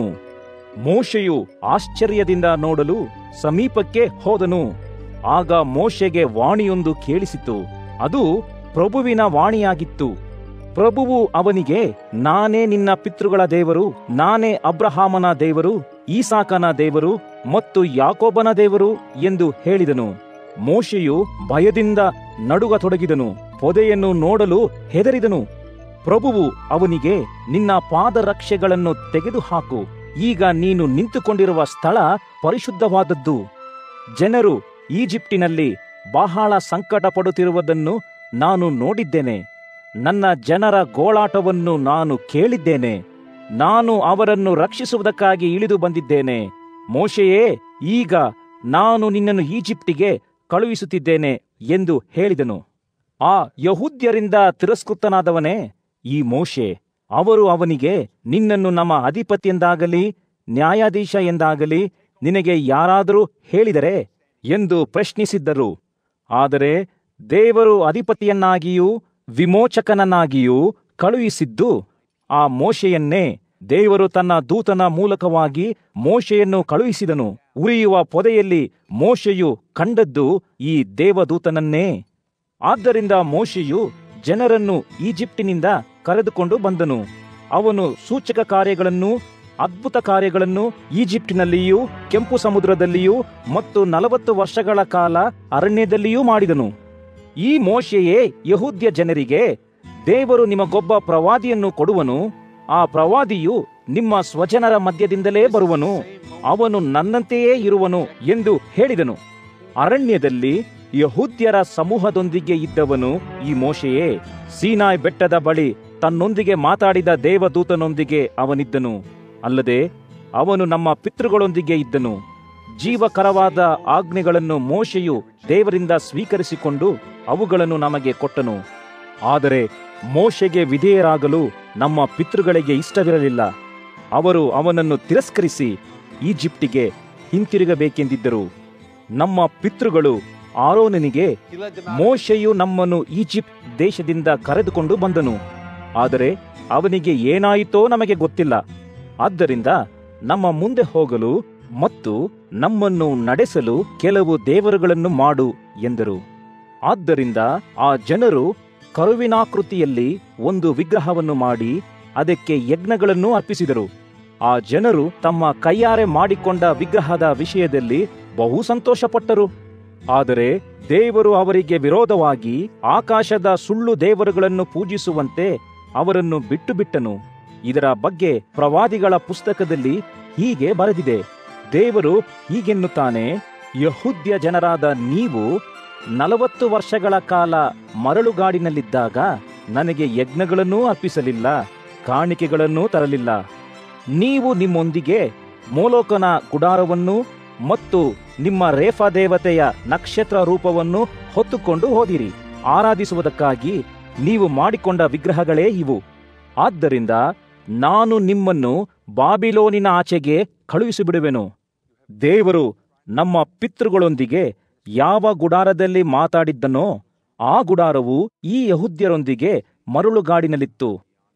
ಮೋಶೆಯು ಆಶ್ಚರ್ಯದಿಂದ ನೋಡಲು ಸಮೀಪಕ್ಕೆ ಹೋದನು ಆಗ ಮೋಶೆಗೆ ವಾಣಿಯೊಂದು ಕೇಳಿಸಿತು ಅದು ಪ್ರಭುವಿನ ವಾಣಿಯಾಗಿತ್ತು ಪ್ರಭುವು ಅವನಿಗೆ ನಾನೇ ನಿನ್ನ ಪಿತೃಗಳ ದೇವರು ನಾನೇ ಅಬ್ರಹಾಮನ ದೇವರು ಈಸಾಕನ ದೇವರು ಮತ್ತು ಯಾಕೋಬನ ದೇವರು ಎಂದು ಹೇಳಿದನು ಮೋಶೆಯು ಭಯದಿಂದ ನಡುಗತೊಡಗಿದನು ಪೊದೆಯನ್ನು ನೋಡಲು ಹೆದರಿದನು ಪ್ರಭುವು ಅವನಿಗೆ ನಿನ್ನ ಪಾದರಕ್ಷೆಗಳನ್ನು ತೆಗೆದುಹಾಕು ಈಗ ನೀನು ನಿಂತುಕೊಂಡಿರುವ ಸ್ಥಳ ಪರಿಶುದ್ಧವಾದದ್ದು ಜನರು ಈಜಿಪ್ಟಿನಲ್ಲಿ ಬಹಳ ಸಂಕಟ ಪಡುತ್ತಿರುವುದನ್ನು ನಾನು ನೋಡಿದ್ದೇನೆ ನನ್ನ ಜನರ ಗೋಳಾಟವನ್ನು ನಾನು ಕೇಳಿದ್ದೇನೆ ನಾನು ಅವರನ್ನು ರಕ್ಷಿಸುವುದಕ್ಕಾಗಿ ಇಳಿದು ಬಂದಿದ್ದೇನೆ ಮೋಶೆಯೇ ಈಗ ನಾನು ನಿನ್ನನ್ನು ಈಜಿಪ್ಟಿಗೆ ಕಳುಹಿಸುತ್ತಿದ್ದೇನೆ ಎಂದು ಹೇಳಿದನು ಆ ಯಹೂದ್ಯರಿಂದ ತಿರಸ್ಕೃತನಾದವನೇ ಈ ಮೋಶೆ ಅವರು ಅವನಿಗೆ ನಿನ್ನನ್ನು ನಮ್ಮ ಅಧಿಪತಿಯೆಂದಾಗಲಿ ನ್ಯಾಯಾಧೀಶ ಎಂದಾಗಲಿ ನಿನಗೆ ಯಾರಾದರೂ ಹೇಳಿದರೆ ಎಂದು ಪ್ರಶ್ನಿಸಿದ್ದರು ಆದರೆ ದೇವರು ಅಧಿಪತಿಯನ್ನಾಗಿಯೂ ವಿಮೋಚಕನನ್ನಾಗಿಯೂ ಕಳುಹಿಸಿದ್ದು ಆ ಮೋಶೆಯನ್ನೇ ದೇವರು ತನ್ನ ದೂತನ ಮೂಲಕವಾಗಿ ಮೋಶೆಯನ್ನು ಕಳುಹಿಸಿದನು ಉರಿಯುವ ಪೊದೆಯಲ್ಲಿ ಮೋಶೆಯು ಕಂಡದ್ದು ಈ ದೇವದೂತನನ್ನೇ ಆದ್ದರಿಂದ ಮೋಶೆಯು ಜನರನ್ನು ಈಜಿಪ್ಟಿನಿಂದ ಕರೆದುಕೊಂಡು ಬಂದನು ಅವನು ಸೂಚಕ ಕಾರ್ಯಗಳನ್ನು ಅದ್ಭುತ ಕಾರ್ಯಗಳನ್ನು ಈಜಿಪ್ಟಿನಲ್ಲಿಯೂ ಕೆಂಪು ಸಮುದ್ರದಲ್ಲಿಯೂ ಮತ್ತು ನಲವತ್ತು ವರ್ಷಗಳ ಕಾಲ ಅರಣ್ಯದಲ್ಲಿಯೂ ಮಾಡಿದನು ಈ ಮೋಶೆಯೇ ಯಹೂದ್ಯ ಜನರಿಗೆ ದೇವರು ನಿಮಗೊಬ್ಬ ಪ್ರವಾದಿಯನ್ನು ಕೊಡುವನು ಆ ಪ್ರವಾದಿಯು ನಿಮ್ಮ ಸ್ವಜನರ ಮಧ್ಯದಿಂದಲೇ ಬರುವನು ಅವನು ನನ್ನಂತೆಯೇ ಇರುವನು ಎಂದು ಹೇಳಿದನು ಅರಣ್ಯದಲ್ಲಿ ಯಹೂದ್ಯರ ಸಮೂಹದೊಂದಿಗೆ ಇದ್ದವನು ಈ ಮೋಶೆಯೇ ಸೀನಾಯ್ ಬೆಟ್ಟದ ಬಳಿ ತನ್ನೊಂದಿಗೆ ಮಾತಾಡಿದ ದೇವದೂತನೊಂದಿಗೆ ಅವನಿದ್ದನು ಅಲ್ಲದೆ ಅವನು ನಮ್ಮ ಪಿತೃಗಳೊಂದಿಗೆ ಇದ್ದನು ಜೀವಕರವಾದ ಆಜ್ಞೆಗಳನ್ನು ಮೋಶೆಯು ದೇವರಿಂದ ಸ್ವೀಕರಿಸಿಕೊಂಡು ಅವುಗಳನ್ನು ನಮಗೆ ಕೊಟ್ಟನು ಆದರೆ ಮೋಶೆಗೆ ವಿಧೇಯರಾಗಲು ನಮ್ಮ ಪಿತೃಗಳಿಗೆ ಇಷ್ಟವಿರಲಿಲ್ಲ ಅವರು ಅವನನ್ನು ತಿರಸ್ಕರಿಸಿ ಈಜಿಪ್ಟಿಗೆ ಹಿಂತಿರುಗಬೇಕೆಂದಿದ್ದರು ನಮ್ಮ ಪಿತೃಗಳು ಆರೋನನಿಗೆ ಮೋಶೆಯು ನಮ್ಮನ್ನು ಈಜಿಪ್ಟ್ ದೇಶದಿಂದ ಕರೆದುಕೊಂಡು ಬಂದನು ಆದರೆ ಅವನಿಗೆ ಏನಾಯಿತೋ ನಮಗೆ ಗೊತ್ತಿಲ್ಲ ಆದ್ದರಿಂದ ನಮ್ಮ ಮುಂದೆ ಹೋಗಲು ಮತ್ತು ನಮ್ಮನ್ನು ನಡೆಸಲು ಕೆಲವು ದೇವರುಗಳನ್ನು ಮಾಡು ಎಂದರು ಆದ್ದರಿಂದ ಆ ಜನರು ಕರುವಿನಾಕೃತಿಯಲ್ಲಿ ಒಂದು ವಿಗ್ರಹವನ್ನು ಮಾಡಿ ಅದಕ್ಕೆ ಯಜ್ಞಗಳನ್ನು ಅರ್ಪಿಸಿದರು ಆ ಜನರು ತಮ್ಮ ಕೈಯಾರೆ ಮಾಡಿಕೊಂಡ ವಿಗ್ರಹದ ವಿಷಯದಲ್ಲಿ ಬಹು ಸಂತೋಷಪಟ್ಟರು ಆದರೆ ದೇವರು ಅವರಿಗೆ ವಿರೋಧವಾಗಿ ಆಕಾಶದ ಸುಳ್ಳು ದೇವರುಗಳನ್ನು ಪೂಜಿಸುವಂತೆ ಅವರನ್ನು ಬಿಟ್ಟು ಬಿಟ್ಟನು ಇದರ ಬಗ್ಗೆ ಪ್ರವಾದಿಗಳ ಪುಸ್ತಕದಲ್ಲಿ ಹೀಗೆ ಬರೆದಿದೆ ದೇವರು ಹೀಗೆನ್ನುತ್ತಾನೆ ಯಹುದ್ಯ ಜನರಾದ ನೀವು ನಲವತ್ತು ವರ್ಷಗಳ ಕಾಲ ಮರಳುಗಾಡಿನಲ್ಲಿದ್ದಾಗ ನನಗೆ ಯಜ್ಞಗಳನ್ನೂ ಅರ್ಪಿಸಲಿಲ್ಲ ಕಾಣಿಕೆಗಳನ್ನೂ ತರಲಿಲ್ಲ ನೀವು ನಿಮ್ಮೊಂದಿಗೆ ಮೋಲೋಕನ ಗುಡಾರವನ್ನು ಮತ್ತು ನಿಮ್ಮ ರೇಫಾ ದೇವತೆಯ ನಕ್ಷತ್ರ ರೂಪವನ್ನು ಹೊತ್ತುಕೊಂಡು ಹೋದಿರಿ ಆರಾಧಿಸುವುದಕ್ಕಾಗಿ ನೀವು ಮಾಡಿಕೊಂಡ ವಿಗ್ರಹಗಳೇ ಇವು ಆದ್ದರಿಂದ ನಾನು ನಿಮ್ಮನ್ನು ಬಾಬಿಲೋನಿನ ಆಚೆಗೆ ಕಳುಹಿಸಿಬಿಡುವೆನು ದೇವರು ನಮ್ಮ ಪಿತೃಗಳೊಂದಿಗೆ ಯಾವ ಗುಡಾರದಲ್ಲಿ ಮಾತಾಡಿದ್ದನೋ ಆ ಗುಡಾರವು ಈ ಯಹುದ್ಯರೊಂದಿಗೆ ಮರಳುಗಾಡಿನಲ್ಲಿತ್ತು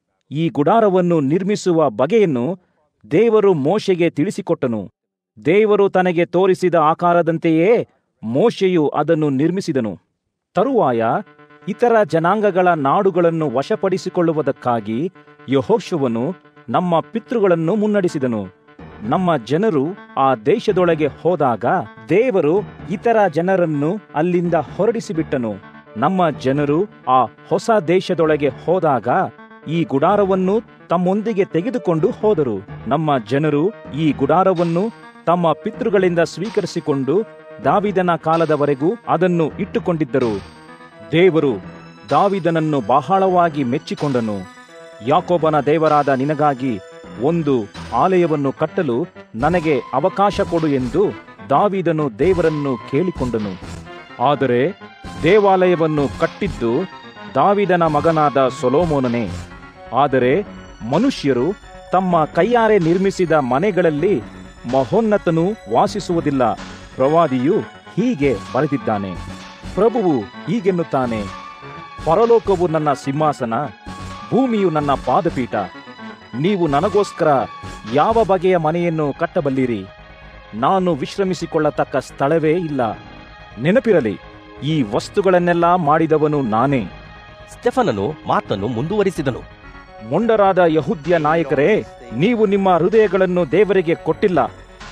ಈ ಗುಡಾರವನ್ನು ನಿರ್ಮಿಸುವ ಬಗೆಯನ್ನು ದೇವರು ಮೋಶೆಗೆ ತಿಳಿಸಿಕೊಟ್ಟನು ದೇವರು ತನಗೆ ತೋರಿಸಿದ ಆಕಾರದಂತೆಯೇ ಮೋಶೆಯು ಅದನ್ನು ನಿರ್ಮಿಸಿದನು ತರುವಾಯ ಇತರ ಜನಾಂಗಗಳ ನಾಡುಗಳನ್ನು ವಶಪಡಿಸಿಕೊಳ್ಳುವುದಕ್ಕಾಗಿ ಯಹೋಶುವನು ನಮ್ಮ ಪಿತೃಗಳನ್ನು ಮುನ್ನಡೆಸಿದನು ನಮ್ಮ ಜನರು ಆ ದೇಶದೊಳಗೆ ಹೋದಾಗ ದೇವರು ಇತರ ಜನರನ್ನು ಅಲ್ಲಿಂದ ಹೊರಡಿಸಿಬಿಟ್ಟನು ನಮ್ಮ ಜನರು ಆ ಹೊಸ ದೇಶದೊಳಗೆ ಹೋದಾಗ ಈ ಗುಡಾರವನ್ನು ತಮ್ಮೊಂದಿಗೆ ತೆಗೆದುಕೊಂಡು ಹೋದರು ನಮ್ಮ ಜನರು ಈ ಗುಡಾರವನ್ನು ತಮ್ಮ ಪಿತೃಗಳಿಂದ ಸ್ವೀಕರಿಸಿಕೊಂಡು ದಾವಿದನ ಕಾಲದವರೆಗೂ ಅದನ್ನು ಇಟ್ಟುಕೊಂಡಿದ್ದರು ದೇವರು ದಾವಿದನನ್ನು ಬಹಳವಾಗಿ ಮೆಚ್ಚಿಕೊಂಡನು ಯಾಕೋಬನ ದೇವರಾದ ನಿನಗಾಗಿ ಒಂದು ಆಲಯವನ್ನು ಕಟ್ಟಲು ನನಗೆ ಅವಕಾಶ ಕೊಡು ಎಂದು ದಾವಿದನು ದೇವರನ್ನು ಕೇಳಿಕೊಂಡನು ಆದರೆ ದೇವಾಲಯವನ್ನು ಕಟ್ಟಿದ್ದು ದಾವಿದನ ಮಗನಾದ ಸೊಲೋಮೋನನೇ ಆದರೆ ಮನುಷ್ಯರು ತಮ್ಮ ಕೈಯಾರೆ ನಿರ್ಮಿಸಿದ ಮನೆಗಳಲ್ಲಿ ಮಹೋನ್ನತನು ವಾಸಿಸುವುದಿಲ್ಲ ಪ್ರವಾದಿಯು ಹೀಗೆ ಬರೆದಿದ್ದಾನೆ ಪ್ರಭುವು ಹೀಗೆನ್ನುತ್ತಾನೆ ಪರಲೋಕವು ನನ್ನ ಸಿಂಹಾಸನ ಭೂಮಿಯು ನನ್ನ ಪಾದಪೀಠ ನೀವು ನನಗೋಸ್ಕರ ಯಾವ ಬಗೆಯ ಮನೆಯನ್ನು ಕಟ್ಟಬಲ್ಲಿರಿ ನಾನು ವಿಶ್ರಮಿಸಿಕೊಳ್ಳತಕ್ಕ ಸ್ಥಳವೇ ಇಲ್ಲ ನೆನಪಿರಲಿ ಈ ವಸ್ತುಗಳನ್ನೆಲ್ಲ ಮಾಡಿದವನು ನಾನೇ ಸ್ಟೆಫನನು ಮಾತನ್ನು ಮುಂದುವರಿಸಿದನು ಮೊಂಡರಾದ ಯಹುದ್ಯ ನಾಯಕರೇ ನೀವು ನಿಮ್ಮ ಹೃದಯಗಳನ್ನು ದೇವರಿಗೆ ಕೊಟ್ಟಿಲ್ಲ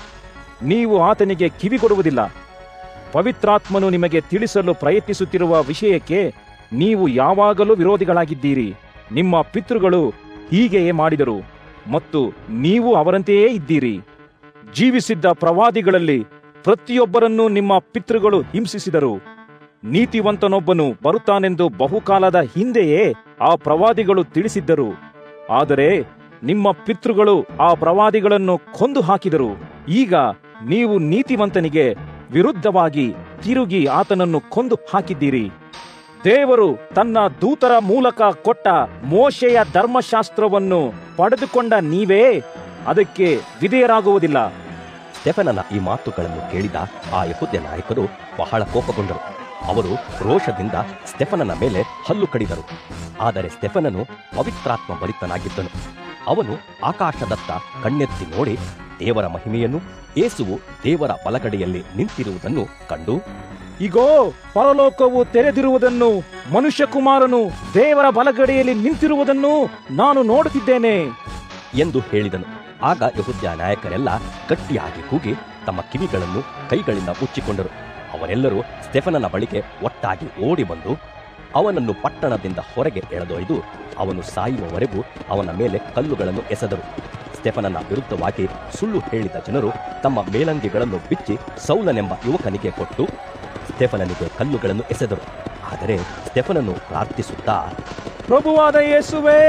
ನೀವು ಆತನಿಗೆ ಕಿವಿಗೊಡುವುದಿಲ್ಲ ಪವಿತ್ರಾತ್ಮನು ನಿಮಗೆ ತಿಳಿಸಲು ಪ್ರಯತ್ನಿಸುತ್ತಿರುವ ವಿಷಯಕ್ಕೆ ನೀವು ಯಾವಾಗಲೂ ವಿರೋಧಿಗಳಾಗಿದ್ದೀರಿ ನಿಮ್ಮ ಪಿತೃಗಳು ಹೀಗೆಯೇ ಮಾಡಿದರು ಮತ್ತು ನೀವು ಅವರಂತೆಯೇ ಇದ್ದೀರಿ ಜೀವಿಸಿದ್ದ ಪ್ರವಾದಿಗಳಲ್ಲಿ ಪ್ರತಿಯೊಬ್ಬರನ್ನೂ ನಿಮ್ಮ ಪಿತೃಗಳು ಹಿಂಸಿಸಿದರು ನೀತಿವಂತನೊಬ್ಬನು ಬರುತ್ತಾನೆಂದು ಬಹುಕಾಲದ ಹಿಂದೆಯೇ ಆ ಪ್ರವಾದಿಗಳು ತಿಳಿಸಿದ್ದರು ಆದರೆ ನಿಮ್ಮ ಪಿತೃಗಳು ಆ ಪ್ರವಾದಿಗಳನ್ನು ಕೊಂದು ಹಾಕಿದರು ಈಗ ನೀವು ನೀತಿವಂತನಿಗೆ ವಿರುದ್ಧವಾಗಿ ತಿರುಗಿ ಆತನನ್ನು ಕೊಂದು ಹಾಕಿದ್ದೀರಿ ದೇವರು ತನ್ನ ದೂತರ ಮೂಲಕ ಕೊಟ್ಟ ಮೋಶೆಯ ಧರ್ಮಶಾಸ್ತ್ರವನ್ನು ಪಡೆದುಕೊಂಡ ನೀವೇ ಅದಕ್ಕೆ ವಿಧೇಯರಾಗುವುದಿಲ್ಲ ಸ್ಟೆಫನನ ಈ ಮಾತುಗಳನ್ನು ಕೇಳಿದ ಆ ಯಹುದ್ಯ ನಾಯಕರು ಬಹಳ ಕೋಪಗೊಂಡರು ಅವರು ರೋಷದಿಂದ ಸ್ಟೆಫನನ ಮೇಲೆ ಹಲ್ಲು ಕಡಿದರು ಆದರೆ ಸ್ಟೆಫನನು ಪವಿತ್ರಾತ್ಮ ಭರಿತನಾಗಿದ್ದನು ಅವನು ಆಕಾಶದತ್ತ ಕಣ್ಣೆತ್ತಿ ನೋಡಿ ದೇವರ ಮಹಿಮೆಯನ್ನು ಏಸುವು ದೇವರ ಬಲಗಡೆಯಲ್ಲಿ ನಿಂತಿರುವುದನ್ನು ಕಂಡು ಇಗೋ ಪರಲೋಕವು ತೆರೆದಿರುವುದನ್ನು ಮನುಷ್ಯಕುಮಾರನು ದೇವರ ಬಲಗಡೆಯಲ್ಲಿ ನಿಂತಿರುವುದನ್ನು ನಾನು ನೋಡುತ್ತಿದ್ದೇನೆ ಎಂದು ಹೇಳಿದನು ಆಗ ಯಹುದ್ಯ ನಾಯಕರೆಲ್ಲ ಗಟ್ಟಿಯಾಗಿ ಕೂಗಿ ತಮ್ಮ ಕಿವಿಗಳನ್ನು ಕೈಗಳಿಂದ ಮುಚ್ಚಿಕೊಂಡರು ಅವರೆಲ್ಲರೂ ಸ್ಟೆಫನನ ಬಳಿಗೆ ಒಟ್ಟಾಗಿ ಓಡಿ ಬಂದು ಅವನನ್ನು ಪಟ್ಟಣದಿಂದ ಹೊರಗೆ ಎಳೆದೊಯ್ದು ಅವನು ಸಾಯುವವರೆಗೂ ಅವನ ಮೇಲೆ ಕಲ್ಲುಗಳನ್ನು ಎಸೆದರು ಸ್ಟೆಫನನ ವಿರುದ್ಧವಾಗಿ ಸುಳ್ಳು ಹೇಳಿದ ಜನರು ತಮ್ಮ ಮೇಲಂಗಿಗಳನ್ನು ಬಿಚ್ಚಿ ಸೌಲನೆಂಬ ಯುವಕನಿಗೆ ಕೊಟ್ಟು ಸ್ಟೆಫನನಿಗೆ ಕಲ್ಲುಗಳನ್ನು ಎಸೆದರು ಆದರೆ ಸ್ಟೆಫನನು ಪ್ರಾರ್ಥಿಸುತ್ತಾ ಪ್ರಭುವಾದ ಯೇಸುವೆ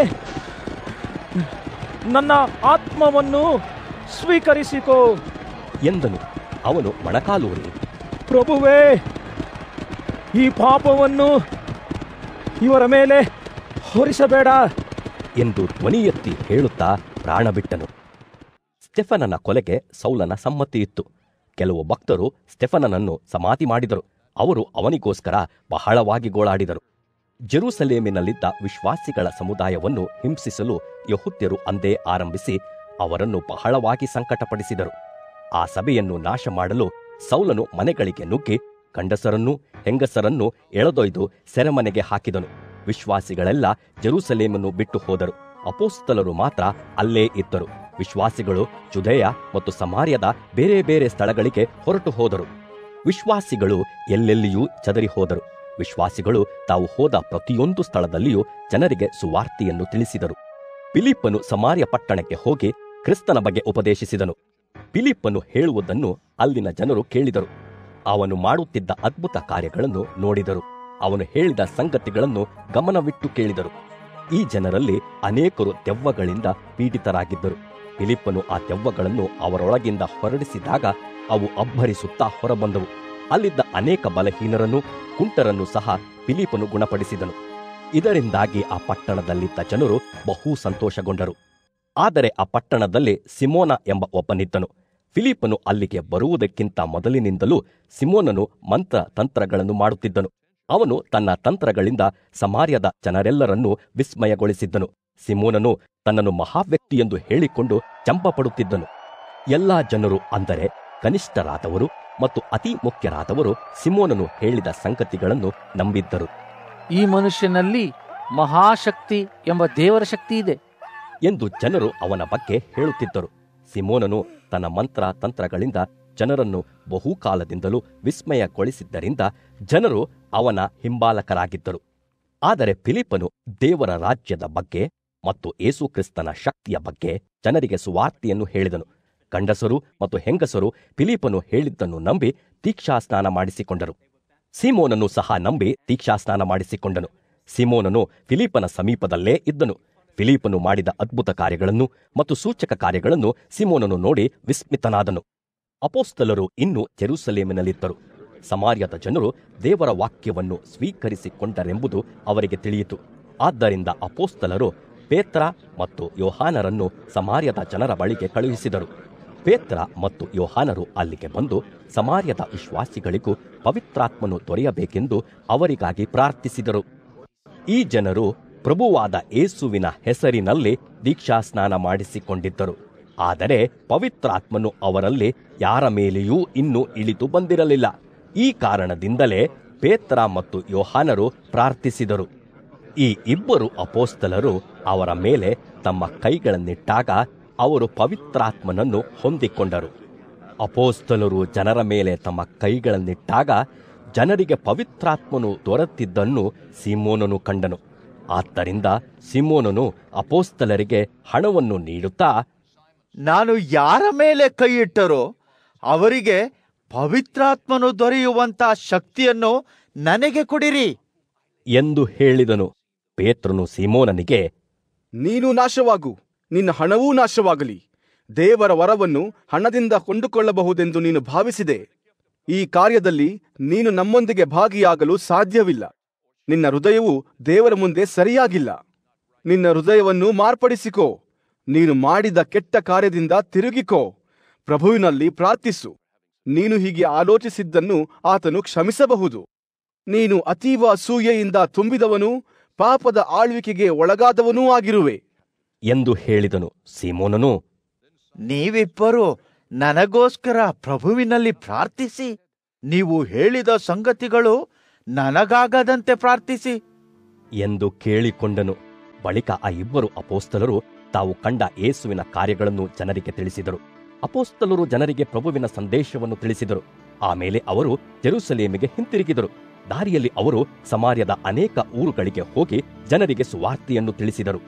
ನನ್ನ ಆತ್ಮವನ್ನು ಸ್ವೀಕರಿಸಿಕೋ ಎಂದನು ಅವನು ಮೊಣಕಾಲೂರಿ ಪ್ರಭುವೇ ಈ ಪಾಪವನ್ನು ಇವರ ಮೇಲೆ ಹೊರಿಸಬೇಡ ಎಂದು ಧ್ವನಿ ಎತ್ತಿ ಹೇಳುತ್ತಾ ಪ್ರಾಣ ಬಿಟ್ಟನು ಸ್ಟೆಫನನ ಕೊಲೆಗೆ ಸೌಲನ ಸಮ್ಮತಿಯಿತ್ತು ಕೆಲವು ಭಕ್ತರು ಸ್ಟೆಫನನನ್ನು ಸಮಾಧಿ ಮಾಡಿದರು ಅವರು ಅವನಿಗೋಸ್ಕರ ಬಹಳವಾಗಿ ಗೋಳಾಡಿದರು ಜೆರೂಸಲೇಮಿನಲ್ಲಿದ್ದ ವಿಶ್ವಾಸಿಗಳ ಸಮುದಾಯವನ್ನು ಹಿಂಸಿಸಲು ಯಹುದ್ಯರು ಅಂದೇ ಆರಂಭಿಸಿ ಅವರನ್ನು ಬಹಳವಾಗಿ ಸಂಕಟಪಡಿಸಿದರು ಆ ಸಭೆಯನ್ನು ನಾಶ ಮಾಡಲು ಸೌಲನು ಮನೆಗಳಿಗೆ ನುಗ್ಗಿ ಗಂಡಸರನ್ನೂ ಹೆಂಗಸರನ್ನೂ ಎಳೆದೊಯ್ದು ಸೆರೆಮನೆಗೆ ಹಾಕಿದನು ವಿಶ್ವಾಸಿಗಳೆಲ್ಲ ಜೆರೂಸಲೇಮನ್ನು ಬಿಟ್ಟು ಹೋದರು ಅಪೋಸ್ತಲರು ಮಾತ್ರ ಅಲ್ಲೇ ಇದ್ದರು ವಿಶ್ವಾಸಿಗಳು ಜುದೇಯ ಮತ್ತು ಸಮಾರ್ಯದ ಬೇರೆ ಬೇರೆ ಸ್ಥಳಗಳಿಗೆ ಹೊರಟು ಹೋದರು ವಿಶ್ವಾಸಿಗಳು ಎಲ್ಲೆಲ್ಲಿಯೂ ಚದರಿ ಹೋದರು ವಿಶ್ವಾಸಿಗಳು ತಾವು ಹೋದ ಪ್ರತಿಯೊಂದು ಸ್ಥಳದಲ್ಲಿಯೂ ಜನರಿಗೆ ಸುವಾರ್ತೆಯನ್ನು ತಿಳಿಸಿದರು ಫಿಲಿಪ್ಪನು ಸಮಾರ್ಯ ಪಟ್ಟಣಕ್ಕೆ ಹೋಗಿ ಕ್ರಿಸ್ತನ ಬಗ್ಗೆ ಉಪದೇಶಿಸಿದನು ಫಿಲಿಪ್ಪನು ಹೇಳುವುದನ್ನು ಅಲ್ಲಿನ ಜನರು ಕೇಳಿದರು ಅವನು ಮಾಡುತ್ತಿದ್ದ ಅದ್ಭುತ ಕಾರ್ಯಗಳನ್ನು ನೋಡಿದರು ಅವನು ಹೇಳಿದ ಸಂಗತಿಗಳನ್ನು ಗಮನವಿಟ್ಟು ಕೇಳಿದರು ಈ ಜನರಲ್ಲಿ ಅನೇಕರು ದೆವ್ವಗಳಿಂದ ಪೀಡಿತರಾಗಿದ್ದರು ಫಿಲಿಪ್ಪನು ಆ ದೆವ್ವಗಳನ್ನು ಅವರೊಳಗಿಂದ ಹೊರಡಿಸಿದಾಗ ಅವು ಅಬ್ಬರಿಸುತ್ತಾ ಹೊರಬಂದವು ಅಲ್ಲಿದ್ದ ಅನೇಕ ಬಲಹೀನರನ್ನು ಕುಂಟರನ್ನು ಸಹ ಫಿಲಿಪನು ಗುಣಪಡಿಸಿದನು ಇದರಿಂದಾಗಿ ಆ ಪಟ್ಟಣದಲ್ಲಿದ್ದ ಜನರು ಬಹು ಸಂತೋಷಗೊಂಡರು ಆದರೆ ಆ ಪಟ್ಟಣದಲ್ಲಿ ಸಿಮೋನ ಎಂಬ ಒಬ್ಬನಿದ್ದನು ಫಿಲಿಪನು ಅಲ್ಲಿಗೆ ಬರುವುದಕ್ಕಿಂತ ಮೊದಲಿನಿಂದಲೂ ಸಿಮೋನನು ಮಂತ್ರ ತಂತ್ರಗಳನ್ನು ಮಾಡುತ್ತಿದ್ದನು ಅವನು ತನ್ನ ತಂತ್ರಗಳಿಂದ ಸಮಾರ್ಯದ ಜನರೆಲ್ಲರನ್ನೂ ವಿಸ್ಮಯಗೊಳಿಸಿದ್ದನು ಸಿಮೋನನು ತನ್ನನ್ನು ಮಹಾವ್ಯಕ್ತಿಯೆಂದು ಹೇಳಿಕೊಂಡು ಚಂಪಪಡುತ್ತಿದ್ದನು ಎಲ್ಲಾ ಜನರು ಅಂದರೆ ಕನಿಷ್ಠರಾದವರು ಮತ್ತು ಅತಿ ಮುಖ್ಯರಾದವರು ಸಿಮೋನನು ಹೇಳಿದ ಸಂಗತಿಗಳನ್ನು ನಂಬಿದ್ದರು ಈ ಮನುಷ್ಯನಲ್ಲಿ ಮಹಾಶಕ್ತಿ ಎಂಬ ದೇವರ ಶಕ್ತಿ ಇದೆ ಎಂದು ಜನರು ಅವನ ಬಗ್ಗೆ ಹೇಳುತ್ತಿದ್ದರು ಸಿಮೋನನು ತನ್ನ ಮಂತ್ರ ತಂತ್ರಗಳಿಂದ ಜನರನ್ನು ಬಹುಕಾಲದಿಂದಲೂ ವಿಸ್ಮಯಗೊಳಿಸಿದ್ದರಿಂದ ಜನರು ಅವನ ಹಿಂಬಾಲಕರಾಗಿದ್ದರು ಆದರೆ ಫಿಲಿಪ್ಪನು ದೇವರ ರಾಜ್ಯದ ಬಗ್ಗೆ ಮತ್ತು ಏಸುಕ್ರಿಸ್ತನ ಶಕ್ತಿಯ ಬಗ್ಗೆ ಜನರಿಗೆ ಸುವಾರ್ತೆಯನ್ನು ಹೇಳಿದನು ಗಂಡಸರು ಮತ್ತು ಹೆಂಗಸರು ಫಿಲಿಪನು ಹೇಳಿದ್ದನ್ನು ನಂಬಿ ದೀಕ್ಷಾಸ್ನಾನ ಮಾಡಿಸಿಕೊಂಡರು ಸಿಮೋನನು ಸಹ ನಂಬಿ ದೀಕ್ಷಾಸ್ನಾನ ಮಾಡಿಸಿಕೊಂಡನು ಸಿಮೋನನು ಫಿಲಿಪನ ಸಮೀಪದಲ್ಲೇ ಇದ್ದನು ಫಿಲಿಪನು ಮಾಡಿದ ಅದ್ಭುತ ಕಾರ್ಯಗಳನ್ನು ಮತ್ತು ಸೂಚಕ ಕಾರ್ಯಗಳನ್ನು ಸಿಮೋನನು ನೋಡಿ ವಿಸ್ಮಿತನಾದನು ಅಪೋಸ್ತಲರು ಇನ್ನೂ ಜೆರೂಸಲೇಮಿನಲ್ಲಿದ್ದರು ಸಮಾರ್ಯದ ಜನರು ದೇವರ ವಾಕ್ಯವನ್ನು ಸ್ವೀಕರಿಸಿಕೊಂಡರೆಂಬುದು ಅವರಿಗೆ ತಿಳಿಯಿತು ಆದ್ದರಿಂದ ಅಪೋಸ್ತಲರು ಪೇತ್ರ ಮತ್ತು ಯೋಹಾನರನ್ನು ಸಮಾರ್ಯದ ಜನರ ಬಳಿಗೆ ಕಳುಹಿಸಿದರು ಪೇತ್ರ ಮತ್ತು ಯೋಹಾನರು ಅಲ್ಲಿಗೆ ಬಂದು ಸಮಾರ್ಯದ ವಿಶ್ವಾಸಿಗಳಿಗೂ ಪವಿತ್ರಾತ್ಮನು ದೊರೆಯಬೇಕೆಂದು ಅವರಿಗಾಗಿ ಪ್ರಾರ್ಥಿಸಿದರು ಈ ಜನರು ಪ್ರಭುವಾದ ಏಸುವಿನ ಹೆಸರಿನಲ್ಲಿ ದೀಕ್ಷಾಸ್ನಾನ ಮಾಡಿಸಿಕೊಂಡಿದ್ದರು ಆದರೆ ಪವಿತ್ರಾತ್ಮನು ಅವರಲ್ಲಿ ಯಾರ ಮೇಲೆಯೂ ಇನ್ನೂ ಇಳಿದು ಬಂದಿರಲಿಲ್ಲ ಈ ಕಾರಣದಿಂದಲೇ ಪೇತ್ರ ಮತ್ತು ಯೋಹಾನರು ಪ್ರಾರ್ಥಿಸಿದರು ಈ ಇಬ್ಬರು ಅಪೋಸ್ತಲರು ಅವರ ಮೇಲೆ ತಮ್ಮ ಕೈಗಳನ್ನಿಟ್ಟಾಗ ಅವರು ಪವಿತ್ರಾತ್ಮನನ್ನು ಹೊಂದಿಕೊಂಡರು ಅಪೋಸ್ತಲರು ಜನರ ಮೇಲೆ ತಮ್ಮ ಕೈಗಳನ್ನಿಟ್ಟಾಗ ಜನರಿಗೆ ಪವಿತ್ರಾತ್ಮನು ದೊರೆತಿದ್ದನ್ನು ಸಿಮೋನನು ಕಂಡನು ಆದ್ದರಿಂದ ಸಿಮೋನನು ಅಪೋಸ್ತಲರಿಗೆ ಹಣವನ್ನು ನೀಡುತ್ತಾ ನಾನು ಯಾರ ಮೇಲೆ ಕೈ ಇಟ್ಟರೋ ಅವರಿಗೆ ಪವಿತ್ರಾತ್ಮನು ದೊರೆಯುವಂತ ಶಕ್ತಿಯನ್ನು ನನಗೆ ಕೊಡಿರಿ ಎಂದು ಹೇಳಿದನು ಪೇತ್ರನು ಸಿಮೋನನಿಗೆ ನೀನು ನಾಶವಾಗು ನಿನ್ನ ಹಣವೂ ನಾಶವಾಗಲಿ ದೇವರ ವರವನ್ನು ಹಣದಿಂದ ಕೊಂಡುಕೊಳ್ಳಬಹುದೆಂದು ನೀನು ಭಾವಿಸಿದೆ ಈ ಕಾರ್ಯದಲ್ಲಿ ನೀನು ನಮ್ಮೊಂದಿಗೆ ಭಾಗಿಯಾಗಲು ಸಾಧ್ಯವಿಲ್ಲ ನಿನ್ನ ಹೃದಯವು ದೇವರ ಮುಂದೆ ಸರಿಯಾಗಿಲ್ಲ ನಿನ್ನ ಹೃದಯವನ್ನು ಮಾರ್ಪಡಿಸಿಕೋ ನೀನು ಮಾಡಿದ ಕೆಟ್ಟ ಕಾರ್ಯದಿಂದ ತಿರುಗಿಕೋ ಪ್ರಭುವಿನಲ್ಲಿ ಪ್ರಾರ್ಥಿಸು ನೀನು ಹೀಗೆ ಆಲೋಚಿಸಿದ್ದನ್ನು ಆತನು ಕ್ಷಮಿಸಬಹುದು ನೀನು ಅತೀವ ಅಸೂಯೆಯಿಂದ ತುಂಬಿದವನೂ ಪಾಪದ ಆಳ್ವಿಕೆಗೆ ಒಳಗಾದವನೂ ಆಗಿರುವೆ ಎಂದು ಹೇಳಿದನು ಸಿಮೋನನು ನೀವಿಬ್ಬರು ನನಗೋಸ್ಕರ ಪ್ರಭುವಿನಲ್ಲಿ ಪ್ರಾರ್ಥಿಸಿ ನೀವು ಹೇಳಿದ ಸಂಗತಿಗಳು ನನಗಾಗದಂತೆ ಪ್ರಾರ್ಥಿಸಿ ಎಂದು ಕೇಳಿಕೊಂಡನು ಬಳಿಕ ಆ ಇಬ್ಬರು ಅಪೋಸ್ತಲರು ತಾವು ಕಂಡ ಯೇಸುವಿನ ಕಾರ್ಯಗಳನ್ನು ಜನರಿಗೆ ತಿಳಿಸಿದರು ಅಪೋಸ್ತಲರು ಜನರಿಗೆ ಪ್ರಭುವಿನ ಸಂದೇಶವನ್ನು ತಿಳಿಸಿದರು ಆಮೇಲೆ ಅವರು ಜೆರೂಸಲೇಮಿಗೆ ಹಿಂತಿರುಗಿದರು ದಾರಿಯಲ್ಲಿ ಅವರು ಸಮಾರ್ಯದ ಅನೇಕ ಊರುಗಳಿಗೆ ಹೋಗಿ ಜನರಿಗೆ ಸುವಾರ್ತೆಯನ್ನು ತಿಳಿಸಿದರು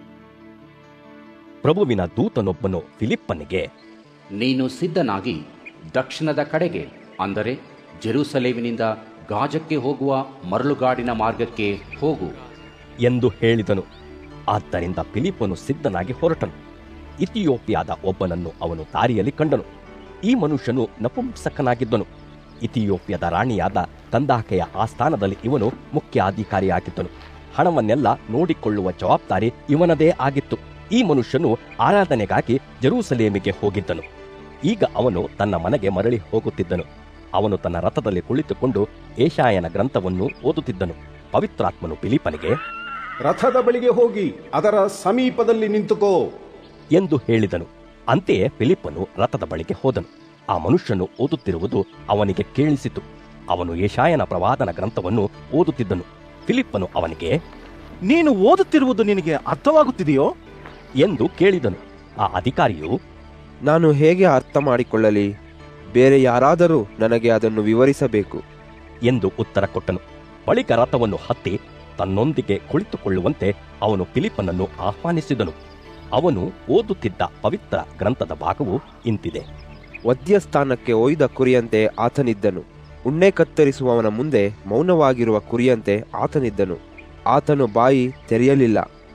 ಪ್ರಭುವಿನ ದೂತನೊಬ್ಬನು ಫಿಲಿಪ್ಪನಿಗೆ ನೀನು ಸಿದ್ಧನಾಗಿ ದಕ್ಷಿಣದ ಕಡೆಗೆ ಅಂದರೆ ಜೆರೂಸಲೇಮಿನಿಂದ ಗಾಜಕ್ಕೆ ಹೋಗುವ ಮರಳುಗಾಡಿನ ಮಾರ್ಗಕ್ಕೆ ಹೋಗು ಎಂದು ಹೇಳಿದನು ಆದ್ದರಿಂದ ಫಿಲಿಪ್ಪನು ಸಿದ್ಧನಾಗಿ ಹೊರಟನು ಇಥಿಯೋಪಿಯಾದ ಒಬ್ಬನನ್ನು ಅವನು ದಾರಿಯಲ್ಲಿ ಕಂಡನು ಈ ಮನುಷ್ಯನು ನಪುಂಸಕನಾಗಿದ್ದನು ಇಥಿಯೋಪಿಯಾದ ರಾಣಿಯಾದ ಕಂದಾಕೆಯ ಆಸ್ಥಾನದಲ್ಲಿ ಇವನು ಮುಖ್ಯಾಧಿಕಾರಿಯಾಗಿದ್ದನು ಹಣವನ್ನೆಲ್ಲ ನೋಡಿಕೊಳ್ಳುವ ಜವಾಬ್ದಾರಿ ಇವನದೇ ಆಗಿತ್ತು ಈ ಮನುಷ್ಯನು ಆರಾಧನೆಗಾಗಿ ಜೆರೂಸಲೇಮಿಗೆ ಹೋಗಿದ್ದನು ಈಗ ಅವನು ತನ್ನ ಮನೆಗೆ ಮರಳಿ ಹೋಗುತ್ತಿದ್ದನು ಅವನು ತನ್ನ ರಥದಲ್ಲಿ ಕುಳಿತುಕೊಂಡು ಏಷಾಯನ ಗ್ರಂಥವನ್ನು ಓದುತ್ತಿದ್ದನು ಪವಿತ್ರಾತ್ಮನು ಫಿಲಿಪನಿಗೆ ರಥದ ಬಳಿಗೆ ಹೋಗಿ ಅದರ ಸಮೀಪದಲ್ಲಿ ನಿಂತುಕೋ ಎಂದು ಹೇಳಿದನು ಅಂತೆಯೇ ಫಿಲಿಪ್ಪನು ರಥದ ಬಳಿಗೆ ಹೋದನು ಆ ಮನುಷ್ಯನು ಓದುತ್ತಿರುವುದು ಅವನಿಗೆ ಕೇಳಿಸಿತು ಅವನು ಏಷಾಯನ ಪ್ರವಾದನ ಗ್ರಂಥವನ್ನು ಓದುತ್ತಿದ್ದನು ಫಿಲಿಪ್ಪನು ಅವನಿಗೆ ನೀನು ಓದುತ್ತಿರುವುದು ನಿನಗೆ ಅರ್ಥವಾಗುತ್ತಿದೆಯೋ ಎಂದು ಕೇಳಿದನು ಆ ಅಧಿಕಾರಿಯು ನಾನು ಹೇಗೆ ಅರ್ಥ ಮಾಡಿಕೊಳ್ಳಲಿ ಬೇರೆ ಯಾರಾದರೂ ನನಗೆ ಅದನ್ನು ವಿವರಿಸಬೇಕು ಎಂದು ಉತ್ತರ ಕೊಟ್ಟನು ಬಳಿಕ ರಥವನ್ನು ಹತ್ತಿ ತನ್ನೊಂದಿಗೆ ಕುಳಿತುಕೊಳ್ಳುವಂತೆ ಅವನು ಫಿಲಿಪ್ಪನನ್ನು ಆಹ್ವಾನಿಸಿದನು ಅವನು ಓದುತ್ತಿದ್ದ ಪವಿತ್ರ ಗ್ರಂಥದ ಭಾಗವು ಇಂತಿದೆ ವದ್ಯಸ್ಥಾನಕ್ಕೆ ಒಯ್ದ ಕುರಿಯಂತೆ ಆತನಿದ್ದನು ಉಣ್ಣೆ ಕತ್ತರಿಸುವವನ ಮುಂದೆ ಮೌನವಾಗಿರುವ ಕುರಿಯಂತೆ ಆತನಿದ್ದನು ಆತನು ಬಾಯಿ ತೆರೆಯಲಿಲ್ಲ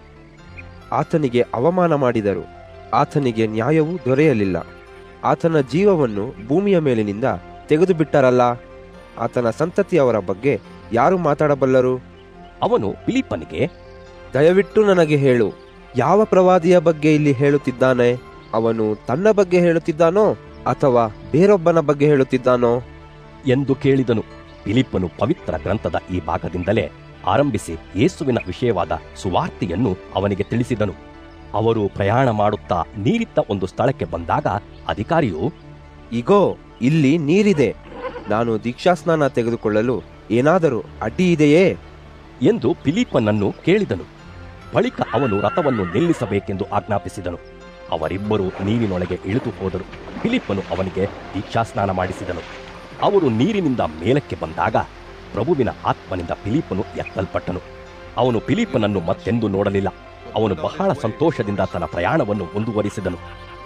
ಆತನಿಗೆ ಅವಮಾನ ಮಾಡಿದರು ಆತನಿಗೆ ನ್ಯಾಯವೂ ದೊರೆಯಲಿಲ್ಲ ಆತನ ಜೀವವನ್ನು ಭೂಮಿಯ ಮೇಲಿನಿಂದ ತೆಗೆದುಬಿಟ್ಟರಲ್ಲ ಆತನ ಸಂತತಿಯವರ ಬಗ್ಗೆ ಯಾರು ಮಾತಾಡಬಲ್ಲರು ಅವನು ಫಿಲಿಪ್ಪನಿಗೆ ದಯವಿಟ್ಟು ನನಗೆ ಹೇಳು ಯಾವ ಪ್ರವಾದಿಯ ಬಗ್ಗೆ ಇಲ್ಲಿ ಹೇಳುತ್ತಿದ್ದಾನೆ ಅವನು ತನ್ನ ಬಗ್ಗೆ ಹೇಳುತ್ತಿದ್ದಾನೋ ಅಥವಾ ಬೇರೊಬ್ಬನ ಬಗ್ಗೆ ಹೇಳುತ್ತಿದ್ದಾನೋ ಎಂದು ಕೇಳಿದನು ಫಿಲಿಪ್ಪನು ಪವಿತ್ರ ಗ್ರಂಥದ ಈ ಭಾಗದಿಂದಲೇ ಆರಂಭಿಸಿ ಯೇಸುವಿನ ವಿಷಯವಾದ ಸುವಾರ್ತೆಯನ್ನು ಅವನಿಗೆ ತಿಳಿಸಿದನು ಅವರು ಪ್ರಯಾಣ ಮಾಡುತ್ತಾ ನೀರಿದ್ದ ಒಂದು ಸ್ಥಳಕ್ಕೆ ಬಂದಾಗ ಅಧಿಕಾರಿಯು ಇಗೋ ಇಲ್ಲಿ ನೀರಿದೆ ನಾನು ದೀಕ್ಷಾಸ್ನಾನ ತೆಗೆದುಕೊಳ್ಳಲು ಏನಾದರೂ ಅಡ್ಡಿ ಇದೆಯೇ ಎಂದು ಫಿಲಿಪ್ಪನನ್ನು ಕೇಳಿದನು ಬಳಿಕ ಅವನು ರಥವನ್ನು ನಿಲ್ಲಿಸಬೇಕೆಂದು ಆಜ್ಞಾಪಿಸಿದನು ಅವರಿಬ್ಬರು ನೀರಿನೊಳಗೆ ಇಳಿದು ಹೋದರು ಫಿಲಿಪ್ಪನು ಅವನಿಗೆ ದೀಕ್ಷಾಸ್ನಾನ ಮಾಡಿಸಿದನು ಅವರು ನೀರಿನಿಂದ ಮೇಲಕ್ಕೆ ಬಂದಾಗ ಪ್ರಭುವಿನ ಆತ್ಮನಿಂದ ಫಿಲಿಪ್ಪನು ಎತ್ತಲ್ಪಟ್ಟನು ಅವನು ಫಿಲಿಪ್ಪನನ್ನು ಮತ್ತೆಂದು ನೋಡಲಿಲ್ಲ ಅವನು ಬಹಳ ಸಂತೋಷದಿಂದ ತನ್ನ ಪ್ರಯಾಣವನ್ನು ಮುಂದುವರಿಸಿದನು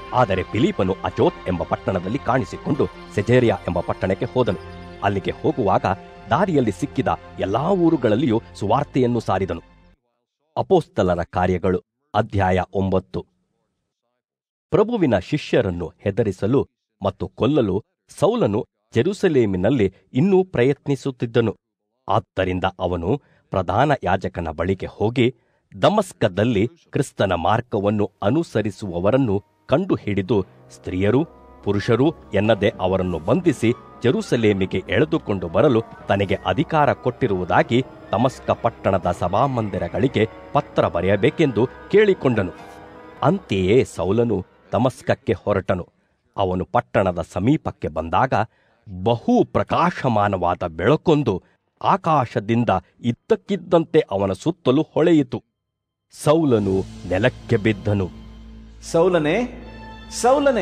ಆದರೆ ಫಿಲಿಪನು ಅಚೋತ್ ಎಂಬ ಪಟ್ಟಣದಲ್ಲಿ ಕಾಣಿಸಿಕೊಂಡು ಸೆಜೇರಿಯಾ ಎಂಬ ಪಟ್ಟಣಕ್ಕೆ ಹೋದನು ಅಲ್ಲಿಗೆ ಹೋಗುವಾಗ ದಾರಿಯಲ್ಲಿ ಸಿಕ್ಕಿದ ಎಲ್ಲಾ ಊರುಗಳಲ್ಲಿಯೂ ಸುವಾರ್ತೆಯನ್ನು ಸಾರಿದನು ಅಪೋಸ್ತಲರ ಕಾರ್ಯಗಳು ಅಧ್ಯಾಯ ಒಂಬತ್ತು ಪ್ರಭುವಿನ ಶಿಷ್ಯರನ್ನು ಹೆದರಿಸಲು ಮತ್ತು ಕೊಲ್ಲಲು ಸೌಲನು ಜೆರುಸಲೇಮಿನಲ್ಲಿ ಇನ್ನೂ ಪ್ರಯತ್ನಿಸುತ್ತಿದ್ದನು ಆದ್ದರಿಂದ ಅವನು ಪ್ರಧಾನ ಯಾಜಕನ ಬಳಿಗೆ ಹೋಗಿ ದಮಸ್ಕದಲ್ಲಿ ಕ್ರಿಸ್ತನ ಮಾರ್ಗವನ್ನು ಅನುಸರಿಸುವವರನ್ನು ಕಂಡುಹಿಡಿದು ಸ್ತ್ರೀಯರು ಪುರುಷರು ಎನ್ನದೆ ಅವರನ್ನು ಬಂಧಿಸಿ ಜೆರುಸಲೇಮಿಗೆ ಎಳೆದುಕೊಂಡು ಬರಲು ತನಗೆ ಅಧಿಕಾರ ಕೊಟ್ಟಿರುವುದಾಗಿ ತಮಸ್ಕ ಪಟ್ಟಣದ ಸಭಾಮಂದಿರಗಳಿಗೆ ಪತ್ರ ಬರೆಯಬೇಕೆಂದು ಕೇಳಿಕೊಂಡನು ಅಂತೆಯೇ ಸೌಲನು ತಮಸ್ಕಕ್ಕೆ ಹೊರಟನು ಅವನು ಪಟ್ಟಣದ ಸಮೀಪಕ್ಕೆ ಬಂದಾಗ ಬಹು ಪ್ರಕಾಶಮಾನವಾದ ಬೆಳಕೊಂದು ಆಕಾಶದಿಂದ ಇದ್ದಕ್ಕಿದ್ದಂತೆ ಅವನ ಸುತ್ತಲೂ ಹೊಳೆಯಿತು ಸೌಲನು ನೆಲಕ್ಕೆ ಬಿದ್ದನು ಸೌಲನೆ ಸೌಲನೆ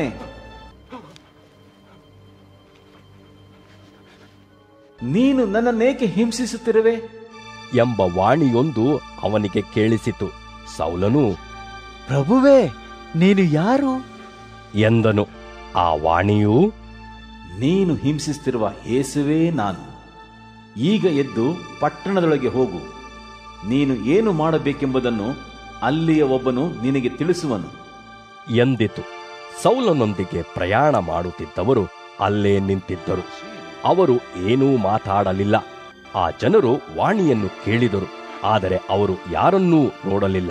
ನೀನು ನನ್ನನ್ನೇಕೆ ಹಿಂಸಿಸುತ್ತಿರುವೆ ಎಂಬ ವಾಣಿಯೊಂದು ಅವನಿಗೆ ಕೇಳಿಸಿತು ಸೌಲನು ಪ್ರಭುವೇ ನೀನು ಯಾರು ಎಂದನು ಆ ವಾಣಿಯು ನೀನು ಹಿಂಸಿಸುತ್ತಿರುವ ಯೇಸುವೇ ನಾನು ಈಗ ಎದ್ದು ಪಟ್ಟಣದೊಳಗೆ ಹೋಗು ನೀನು ಏನು ಮಾಡಬೇಕೆಂಬುದನ್ನು ಅಲ್ಲಿಯ ಒಬ್ಬನು ನಿನಗೆ ತಿಳಿಸುವನು ಎಂದಿತು ಸೌಲನೊಂದಿಗೆ ಪ್ರಯಾಣ ಮಾಡುತ್ತಿದ್ದವರು ಅಲ್ಲೇ ನಿಂತಿದ್ದರು ಅವರು ಏನೂ ಮಾತಾಡಲಿಲ್ಲ ಆ ಜನರು ವಾಣಿಯನ್ನು ಕೇಳಿದರು ಆದರೆ ಅವರು ಯಾರನ್ನೂ ನೋಡಲಿಲ್ಲ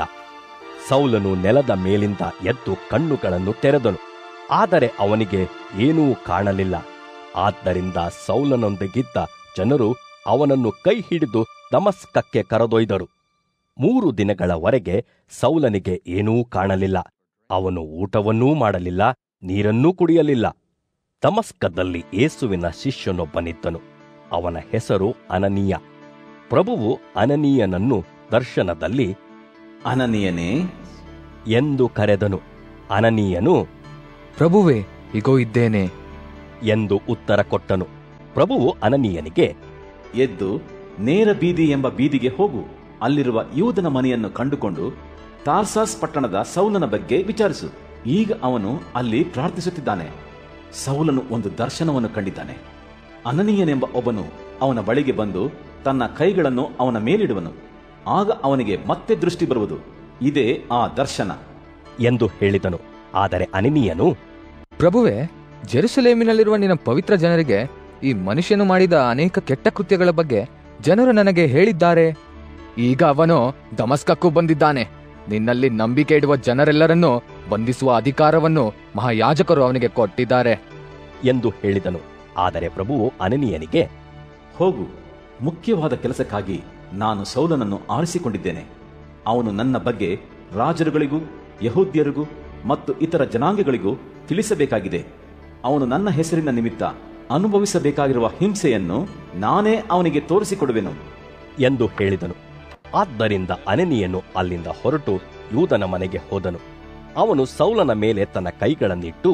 ಸೌಲನು ನೆಲದ ಮೇಲಿಂದ ಎದ್ದು ಕಣ್ಣುಗಳನ್ನು ತೆರೆದನು ಆದರೆ ಅವನಿಗೆ ಏನೂ ಕಾಣಲಿಲ್ಲ ಆದ್ದರಿಂದ ಸೌಲನೊಂದಿಗಿದ್ದ ಜನರು ಅವನನ್ನು ಕೈ ಹಿಡಿದು ದಮಸ್ಕಕ್ಕೆ ಕರೆದೊಯ್ದರು ಮೂರು ದಿನಗಳವರೆಗೆ ಸೌಲನಿಗೆ ಏನೂ ಕಾಣಲಿಲ್ಲ ಅವನು ಊಟವನ್ನೂ ಮಾಡಲಿಲ್ಲ ನೀರನ್ನೂ ಕುಡಿಯಲಿಲ್ಲ ದಮಸ್ಕದಲ್ಲಿ ಏಸುವಿನ ಶಿಷ್ಯನೊಬ್ಬನಿದ್ದನು ಅವನ ಹೆಸರು ಅನನೀಯ ಪ್ರಭುವು ಅನನೀಯನನ್ನು ದರ್ಶನದಲ್ಲಿ ಅನನೀಯನೇ ಎಂದು ಕರೆದನು ಅನನೀಯನು ಪ್ರಭುವೇ ಇಗೋ ಇದ್ದೇನೆ ಎಂದು ಉತ್ತರ ಕೊಟ್ಟನು ಪ್ರಭುವು ಅನನೀಯನಿಗೆ ಎದ್ದು ನೇರ ಬೀದಿ ಎಂಬ ಬೀದಿಗೆ ಹೋಗು ಅಲ್ಲಿರುವ ಯೂದನ ಮನೆಯನ್ನು ಕಂಡುಕೊಂಡು ತಾರ್ಸಾಸ್ ಪಟ್ಟಣದ ಸೌಲನ ಬಗ್ಗೆ ವಿಚಾರಿಸು ಈಗ ಅವನು ಅಲ್ಲಿ ಪ್ರಾರ್ಥಿಸುತ್ತಿದ್ದಾನೆ ಸೌಲನು ಒಂದು ದರ್ಶನವನ್ನು ಕಂಡಿದ್ದಾನೆ ಅನನೀಯನೆಂಬ ಒಬ್ಬನು ಅವನ ಬಳಿಗೆ ಬಂದು ತನ್ನ ಕೈಗಳನ್ನು ಅವನ ಮೇಲಿಡುವನು ಆಗ ಅವನಿಗೆ ಮತ್ತೆ ದೃಷ್ಟಿ ಬರುವುದು ಇದೇ ಆ ದರ್ಶನ ಎಂದು ಹೇಳಿದನು ಆದರೆ ಅನನೀಯನು ಪ್ರಭುವೇ ಜೆರುಸಲೇಮಿನಲ್ಲಿರುವ ನಿನ್ನ ಪವಿತ್ರ ಜನರಿಗೆ ಈ ಮನುಷ್ಯನು ಮಾಡಿದ ಅನೇಕ ಕೆಟ್ಟ ಕೃತ್ಯಗಳ ಬಗ್ಗೆ ಜನರು ನನಗೆ ಹೇಳಿದ್ದಾರೆ ಈಗ ಅವನು ದಮಸ್ಕಕ್ಕೂ ಬಂದಿದ್ದಾನೆ ನಿನ್ನಲ್ಲಿ ನಂಬಿಕೆ ಇಡುವ ಜನರೆಲ್ಲರನ್ನೂ ಬಂಧಿಸುವ ಅಧಿಕಾರವನ್ನು ಮಹಾಯಾಜಕರು ಅವನಿಗೆ ಕೊಟ್ಟಿದ್ದಾರೆ ಎಂದು ಹೇಳಿದನು ಆದರೆ ಪ್ರಭುವು ಅನನೀಯನಿಗೆ ಹೋಗು ಮುಖ್ಯವಾದ ಕೆಲಸಕ್ಕಾಗಿ ನಾನು ಸೌಲನನ್ನು ಆರಿಸಿಕೊಂಡಿದ್ದೇನೆ ಅವನು ನನ್ನ ಬಗ್ಗೆ ರಾಜರುಗಳಿಗೂ ಯಹೂದ್ಯರಿಗೂ ಮತ್ತು ಇತರ ಜನಾಂಗಗಳಿಗೂ ತಿಳಿಸಬೇಕಾಗಿದೆ ಅವನು ನನ್ನ ಹೆಸರಿನ ನಿಮಿತ್ತ ಅನುಭವಿಸಬೇಕಾಗಿರುವ ಹಿಂಸೆಯನ್ನು ನಾನೇ ಅವನಿಗೆ ತೋರಿಸಿಕೊಡುವೆನು ಎಂದು ಹೇಳಿದನು ಆದ್ದರಿಂದ ಅನನೀಯನು ಅಲ್ಲಿಂದ ಹೊರಟು ಯೂದನ ಮನೆಗೆ ಹೋದನು ಅವನು ಸೌಲನ ಮೇಲೆ ತನ್ನ ಕೈಗಳನ್ನಿಟ್ಟು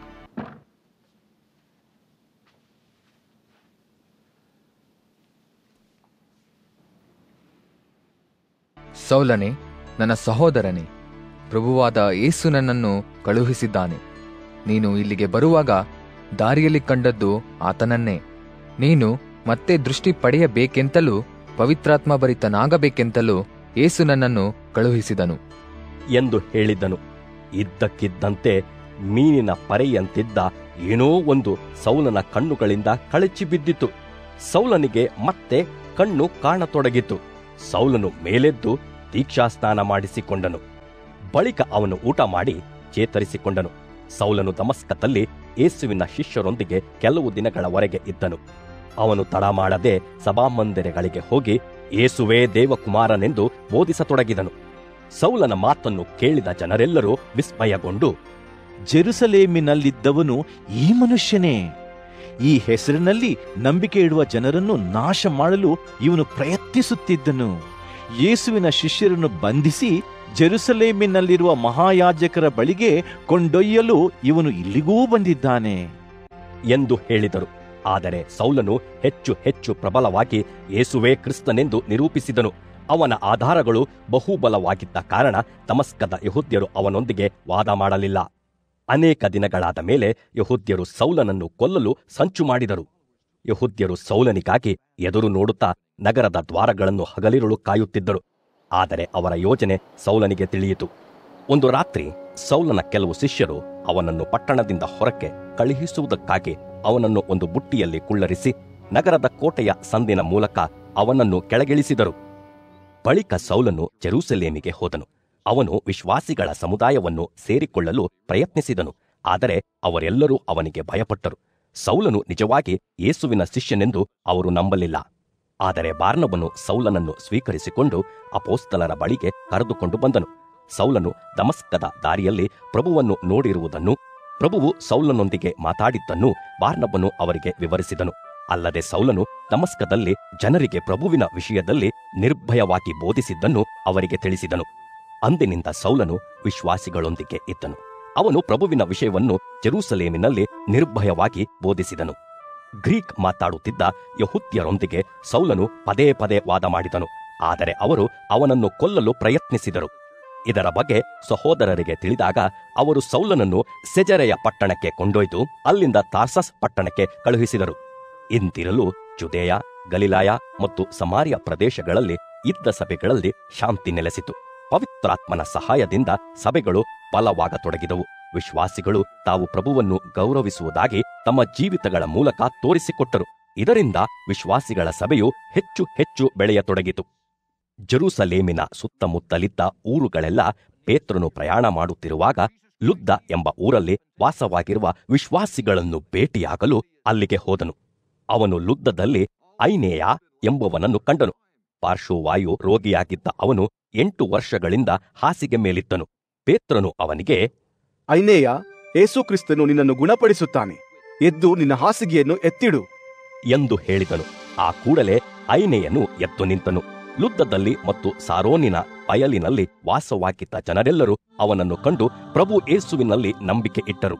ಸೌಲನೆ ನನ್ನ ಸಹೋದರನೇ ಪ್ರಭುವಾದ ಏಸು ನನ್ನನ್ನು ಕಳುಹಿಸಿದ್ದಾನೆ ನೀನು ಇಲ್ಲಿಗೆ ಬರುವಾಗ ದಾರಿಯಲ್ಲಿ ಕಂಡದ್ದು ಆತನನ್ನೇ ನೀನು ಮತ್ತೆ ದೃಷ್ಟಿ ಪಡೆಯಬೇಕೆಂತಲೂ ಪವಿತ್ರಾತ್ಮ ಭರಿತನಾಗಬೇಕೆಂತಲೂ ಏಸು ನನ್ನನ್ನು ಕಳುಹಿಸಿದನು ಎಂದು ಹೇಳಿದನು ಇದ್ದಕ್ಕಿದ್ದಂತೆ ಮೀನಿನ ಪರೆಯಂತಿದ್ದ ಏನೋ ಒಂದು ಸೌಲನ ಕಣ್ಣುಗಳಿಂದ ಕಳಚಿ ಬಿದ್ದಿತು ಸೌಲನಿಗೆ ಮತ್ತೆ ಕಣ್ಣು ಕಾಣತೊಡಗಿತು ಸೌಲನು ಮೇಲೆದ್ದು ದೀಕ್ಷಾಸ್ನಾನ ಮಾಡಿಸಿಕೊಂಡನು ಬಳಿಕ ಅವನು ಊಟ ಮಾಡಿ ಚೇತರಿಸಿಕೊಂಡನು ಸೌಲನು ದಮಸ್ಕದಲ್ಲಿ ಏಸುವಿನ ಶಿಷ್ಯರೊಂದಿಗೆ ಕೆಲವು ದಿನಗಳವರೆಗೆ ಇದ್ದನು ಅವನು ತಡ ಮಾಡದೆ ಸಭಾಮಂದಿರಗಳಿಗೆ ಹೋಗಿ ಏಸುವೇ ದೇವಕುಮಾರನೆಂದು ಬೋಧಿಸತೊಡಗಿದನು ಸೌಲನ ಮಾತನ್ನು ಕೇಳಿದ ಜನರೆಲ್ಲರೂ ವಿಸ್ಮಯಗೊಂಡು ಜೆರುಸಲೇಮಿನಲ್ಲಿದ್ದವನು ಈ ಮನುಷ್ಯನೇ ಈ ಹೆಸರಿನಲ್ಲಿ ನಂಬಿಕೆ ಇಡುವ ಜನರನ್ನು ನಾಶ ಮಾಡಲು ಇವನು ಪ್ರಯತ್ನಿಸುತ್ತಿದ್ದನು ಯೇಸುವಿನ ಶಿಷ್ಯರನ್ನು ಬಂಧಿಸಿ ಜೆರುಸಲೇಮಿನಲ್ಲಿರುವ ಮಹಾಯಾಜಕರ ಬಳಿಗೆ ಕೊಂಡೊಯ್ಯಲು ಇವನು ಇಲ್ಲಿಗೂ ಬಂದಿದ್ದಾನೆ ಎಂದು ಹೇಳಿದರು ಆದರೆ ಸೌಲನು ಹೆಚ್ಚು ಹೆಚ್ಚು ಪ್ರಬಲವಾಗಿ ಯೇಸುವೇ ಕ್ರಿಸ್ತನೆಂದು ನಿರೂಪಿಸಿದನು ಅವನ ಆಧಾರಗಳು ಬಹುಬಲವಾಗಿದ್ದ ಕಾರಣ ತಮಸ್ಕದ ಯಹುದ್ಯರು ಅವನೊಂದಿಗೆ ವಾದ ಮಾಡಲಿಲ್ಲ ಅನೇಕ ದಿನಗಳಾದ ಮೇಲೆ ಯಹೂದ್ಯರು ಸೌಲನನ್ನು ಕೊಲ್ಲಲು ಸಂಚು ಮಾಡಿದರು ಯಹೂದ್ಯರು ಸೌಲನಿಗಾಗಿ ಎದುರು ನೋಡುತ್ತಾ ನಗರದ ದ್ವಾರಗಳನ್ನು ಹಗಲಿರುಳು ಕಾಯುತ್ತಿದ್ದರು ಆದರೆ ಅವರ ಯೋಜನೆ ಸೌಲನಿಗೆ ತಿಳಿಯಿತು ಒಂದು ರಾತ್ರಿ ಸೌಲನ ಕೆಲವು ಶಿಷ್ಯರು ಅವನನ್ನು ಪಟ್ಟಣದಿಂದ ಹೊರಕ್ಕೆ ಕಳುಹಿಸುವುದಕ್ಕಾಗಿ ಅವನನ್ನು ಒಂದು ಬುಟ್ಟಿಯಲ್ಲಿ ಕುಳ್ಳರಿಸಿ ನಗರದ ಕೋಟೆಯ ಸಂದಿನ ಮೂಲಕ ಅವನನ್ನು ಕೆಳಗಿಳಿಸಿದರು ಬಳಿಕ ಸೌಲನು ಜೆರೂಸಲೇಮಿಗೆ ಹೋದನು ಅವನು ವಿಶ್ವಾಸಿಗಳ ಸಮುದಾಯವನ್ನು ಸೇರಿಕೊಳ್ಳಲು ಪ್ರಯತ್ನಿಸಿದನು ಆದರೆ ಅವರೆಲ್ಲರೂ ಅವನಿಗೆ ಭಯಪಟ್ಟರು ಸೌಲನು ನಿಜವಾಗಿ ಯೇಸುವಿನ ಶಿಷ್ಯನೆಂದು ಅವರು ನಂಬಲಿಲ್ಲ ಆದರೆ ಬಾರ್ನಬನು ಸೌಲನನ್ನು ಸ್ವೀಕರಿಸಿಕೊಂಡು ಅಪೋಸ್ತಲರ ಬಳಿಗೆ ಕರೆದುಕೊಂಡು ಬಂದನು ಸೌಲನು ದಮಸ್ಕದ ದಾರಿಯಲ್ಲಿ ಪ್ರಭುವನ್ನು ನೋಡಿರುವುದನ್ನು ಪ್ರಭುವು ಸೌಲನೊಂದಿಗೆ ಮಾತಾಡಿದ್ದನ್ನು ಬಾರ್ನಬನು ಅವರಿಗೆ ವಿವರಿಸಿದನು ಅಲ್ಲದೆ ಸೌಲನು ದಮಸ್ಕದಲ್ಲಿ ಜನರಿಗೆ ಪ್ರಭುವಿನ ವಿಷಯದಲ್ಲಿ ನಿರ್ಭಯವಾಗಿ ಬೋಧಿಸಿದ್ದನ್ನು ಅವರಿಗೆ ತಿಳಿಸಿದನು ಅಂದಿನಿಂದ ಸೌಲನು ವಿಶ್ವಾಸಿಗಳೊಂದಿಗೆ ಇದ್ದನು ಅವನು ಪ್ರಭುವಿನ ವಿಷಯವನ್ನು ಜೆರೂಸಲೇಮಿನಲ್ಲಿ ನಿರ್ಭಯವಾಗಿ ಬೋಧಿಸಿದನು ಗ್ರೀಕ್ ಮಾತಾಡುತ್ತಿದ್ದ ಯಹುದ್ಯರೊಂದಿಗೆ ಸೌಲನು ಪದೇ ಪದೇ ವಾದ ಮಾಡಿದನು ಆದರೆ ಅವರು ಅವನನ್ನು ಕೊಲ್ಲಲು ಪ್ರಯತ್ನಿಸಿದರು ಇದರ ಬಗ್ಗೆ ಸಹೋದರರಿಗೆ ತಿಳಿದಾಗ ಅವರು ಸೌಲನನ್ನು ಸೆಜರೆಯ ಪಟ್ಟಣಕ್ಕೆ ಕೊಂಡೊಯ್ದು ಅಲ್ಲಿಂದ ತಾರ್ಸಸ್ ಪಟ್ಟಣಕ್ಕೆ ಕಳುಹಿಸಿದರು ಇಂತಿರಲು ಜುದೇಯ ಗಲಿಲಾಯ ಮತ್ತು ಸಮಾರ್ಯ ಪ್ರದೇಶಗಳಲ್ಲಿ ಇದ್ದ ಸಭೆಗಳಲ್ಲಿ ಶಾಂತಿ ನೆಲೆಸಿತು ಪವಿತ್ರಾತ್ಮನ ಸಹಾಯದಿಂದ ಸಭೆಗಳು ಬಲವಾಗತೊಡಗಿದವು ವಿಶ್ವಾಸಿಗಳು ತಾವು ಪ್ರಭುವನ್ನು ಗೌರವಿಸುವುದಾಗಿ ತಮ್ಮ ಜೀವಿತಗಳ ಮೂಲಕ ತೋರಿಸಿಕೊಟ್ಟರು ಇದರಿಂದ ವಿಶ್ವಾಸಿಗಳ ಸಭೆಯು ಹೆಚ್ಚು ಹೆಚ್ಚು ಬೆಳೆಯತೊಡಗಿತು ಜೆರೂಸಲೇಮಿನ ಸುತ್ತಮುತ್ತಲಿದ್ದ ಊರುಗಳೆಲ್ಲ ಪೇತ್ರನು ಪ್ರಯಾಣ ಮಾಡುತ್ತಿರುವಾಗ ಲುದ್ದ ಎಂಬ ಊರಲ್ಲಿ ವಾಸವಾಗಿರುವ ವಿಶ್ವಾಸಿಗಳನ್ನು ಭೇಟಿಯಾಗಲು ಅಲ್ಲಿಗೆ ಹೋದನು ಅವನು ಲುದ್ದದಲ್ಲಿ ಐನೇಯ ಎಂಬುವನನ್ನು ಕಂಡನು ಪಾರ್ಶ್ವವಾಯು ರೋಗಿಯಾಗಿದ್ದ ಅವನು ಎಂಟು ವರ್ಷಗಳಿಂದ ಹಾಸಿಗೆ ಮೇಲಿದ್ದನು ಪೇತ್ರನು ಅವನಿಗೆ ಐನೇಯ ಏಸುಕ್ರಿಸ್ತನು ನಿನ್ನನ್ನು ಗುಣಪಡಿಸುತ್ತಾನೆ ಎದ್ದು ನಿನ್ನ ಹಾಸಿಗೆಯನ್ನು ಎತ್ತಿಡು ಎಂದು ಹೇಳಿದನು ಆ ಕೂಡಲೇ ಐನೆಯನು ಎದ್ದು ನಿಂತನು ಲುದ್ದದಲ್ಲಿ ಮತ್ತು ಸಾರೋನಿನ ಬಯಲಿನಲ್ಲಿ ವಾಸವಾಗಿದ್ದ ಜನರೆಲ್ಲರೂ ಅವನನ್ನು ಕಂಡು ಪ್ರಭು ಏಸುವಿನಲ್ಲಿ ನಂಬಿಕೆ ಇಟ್ಟರು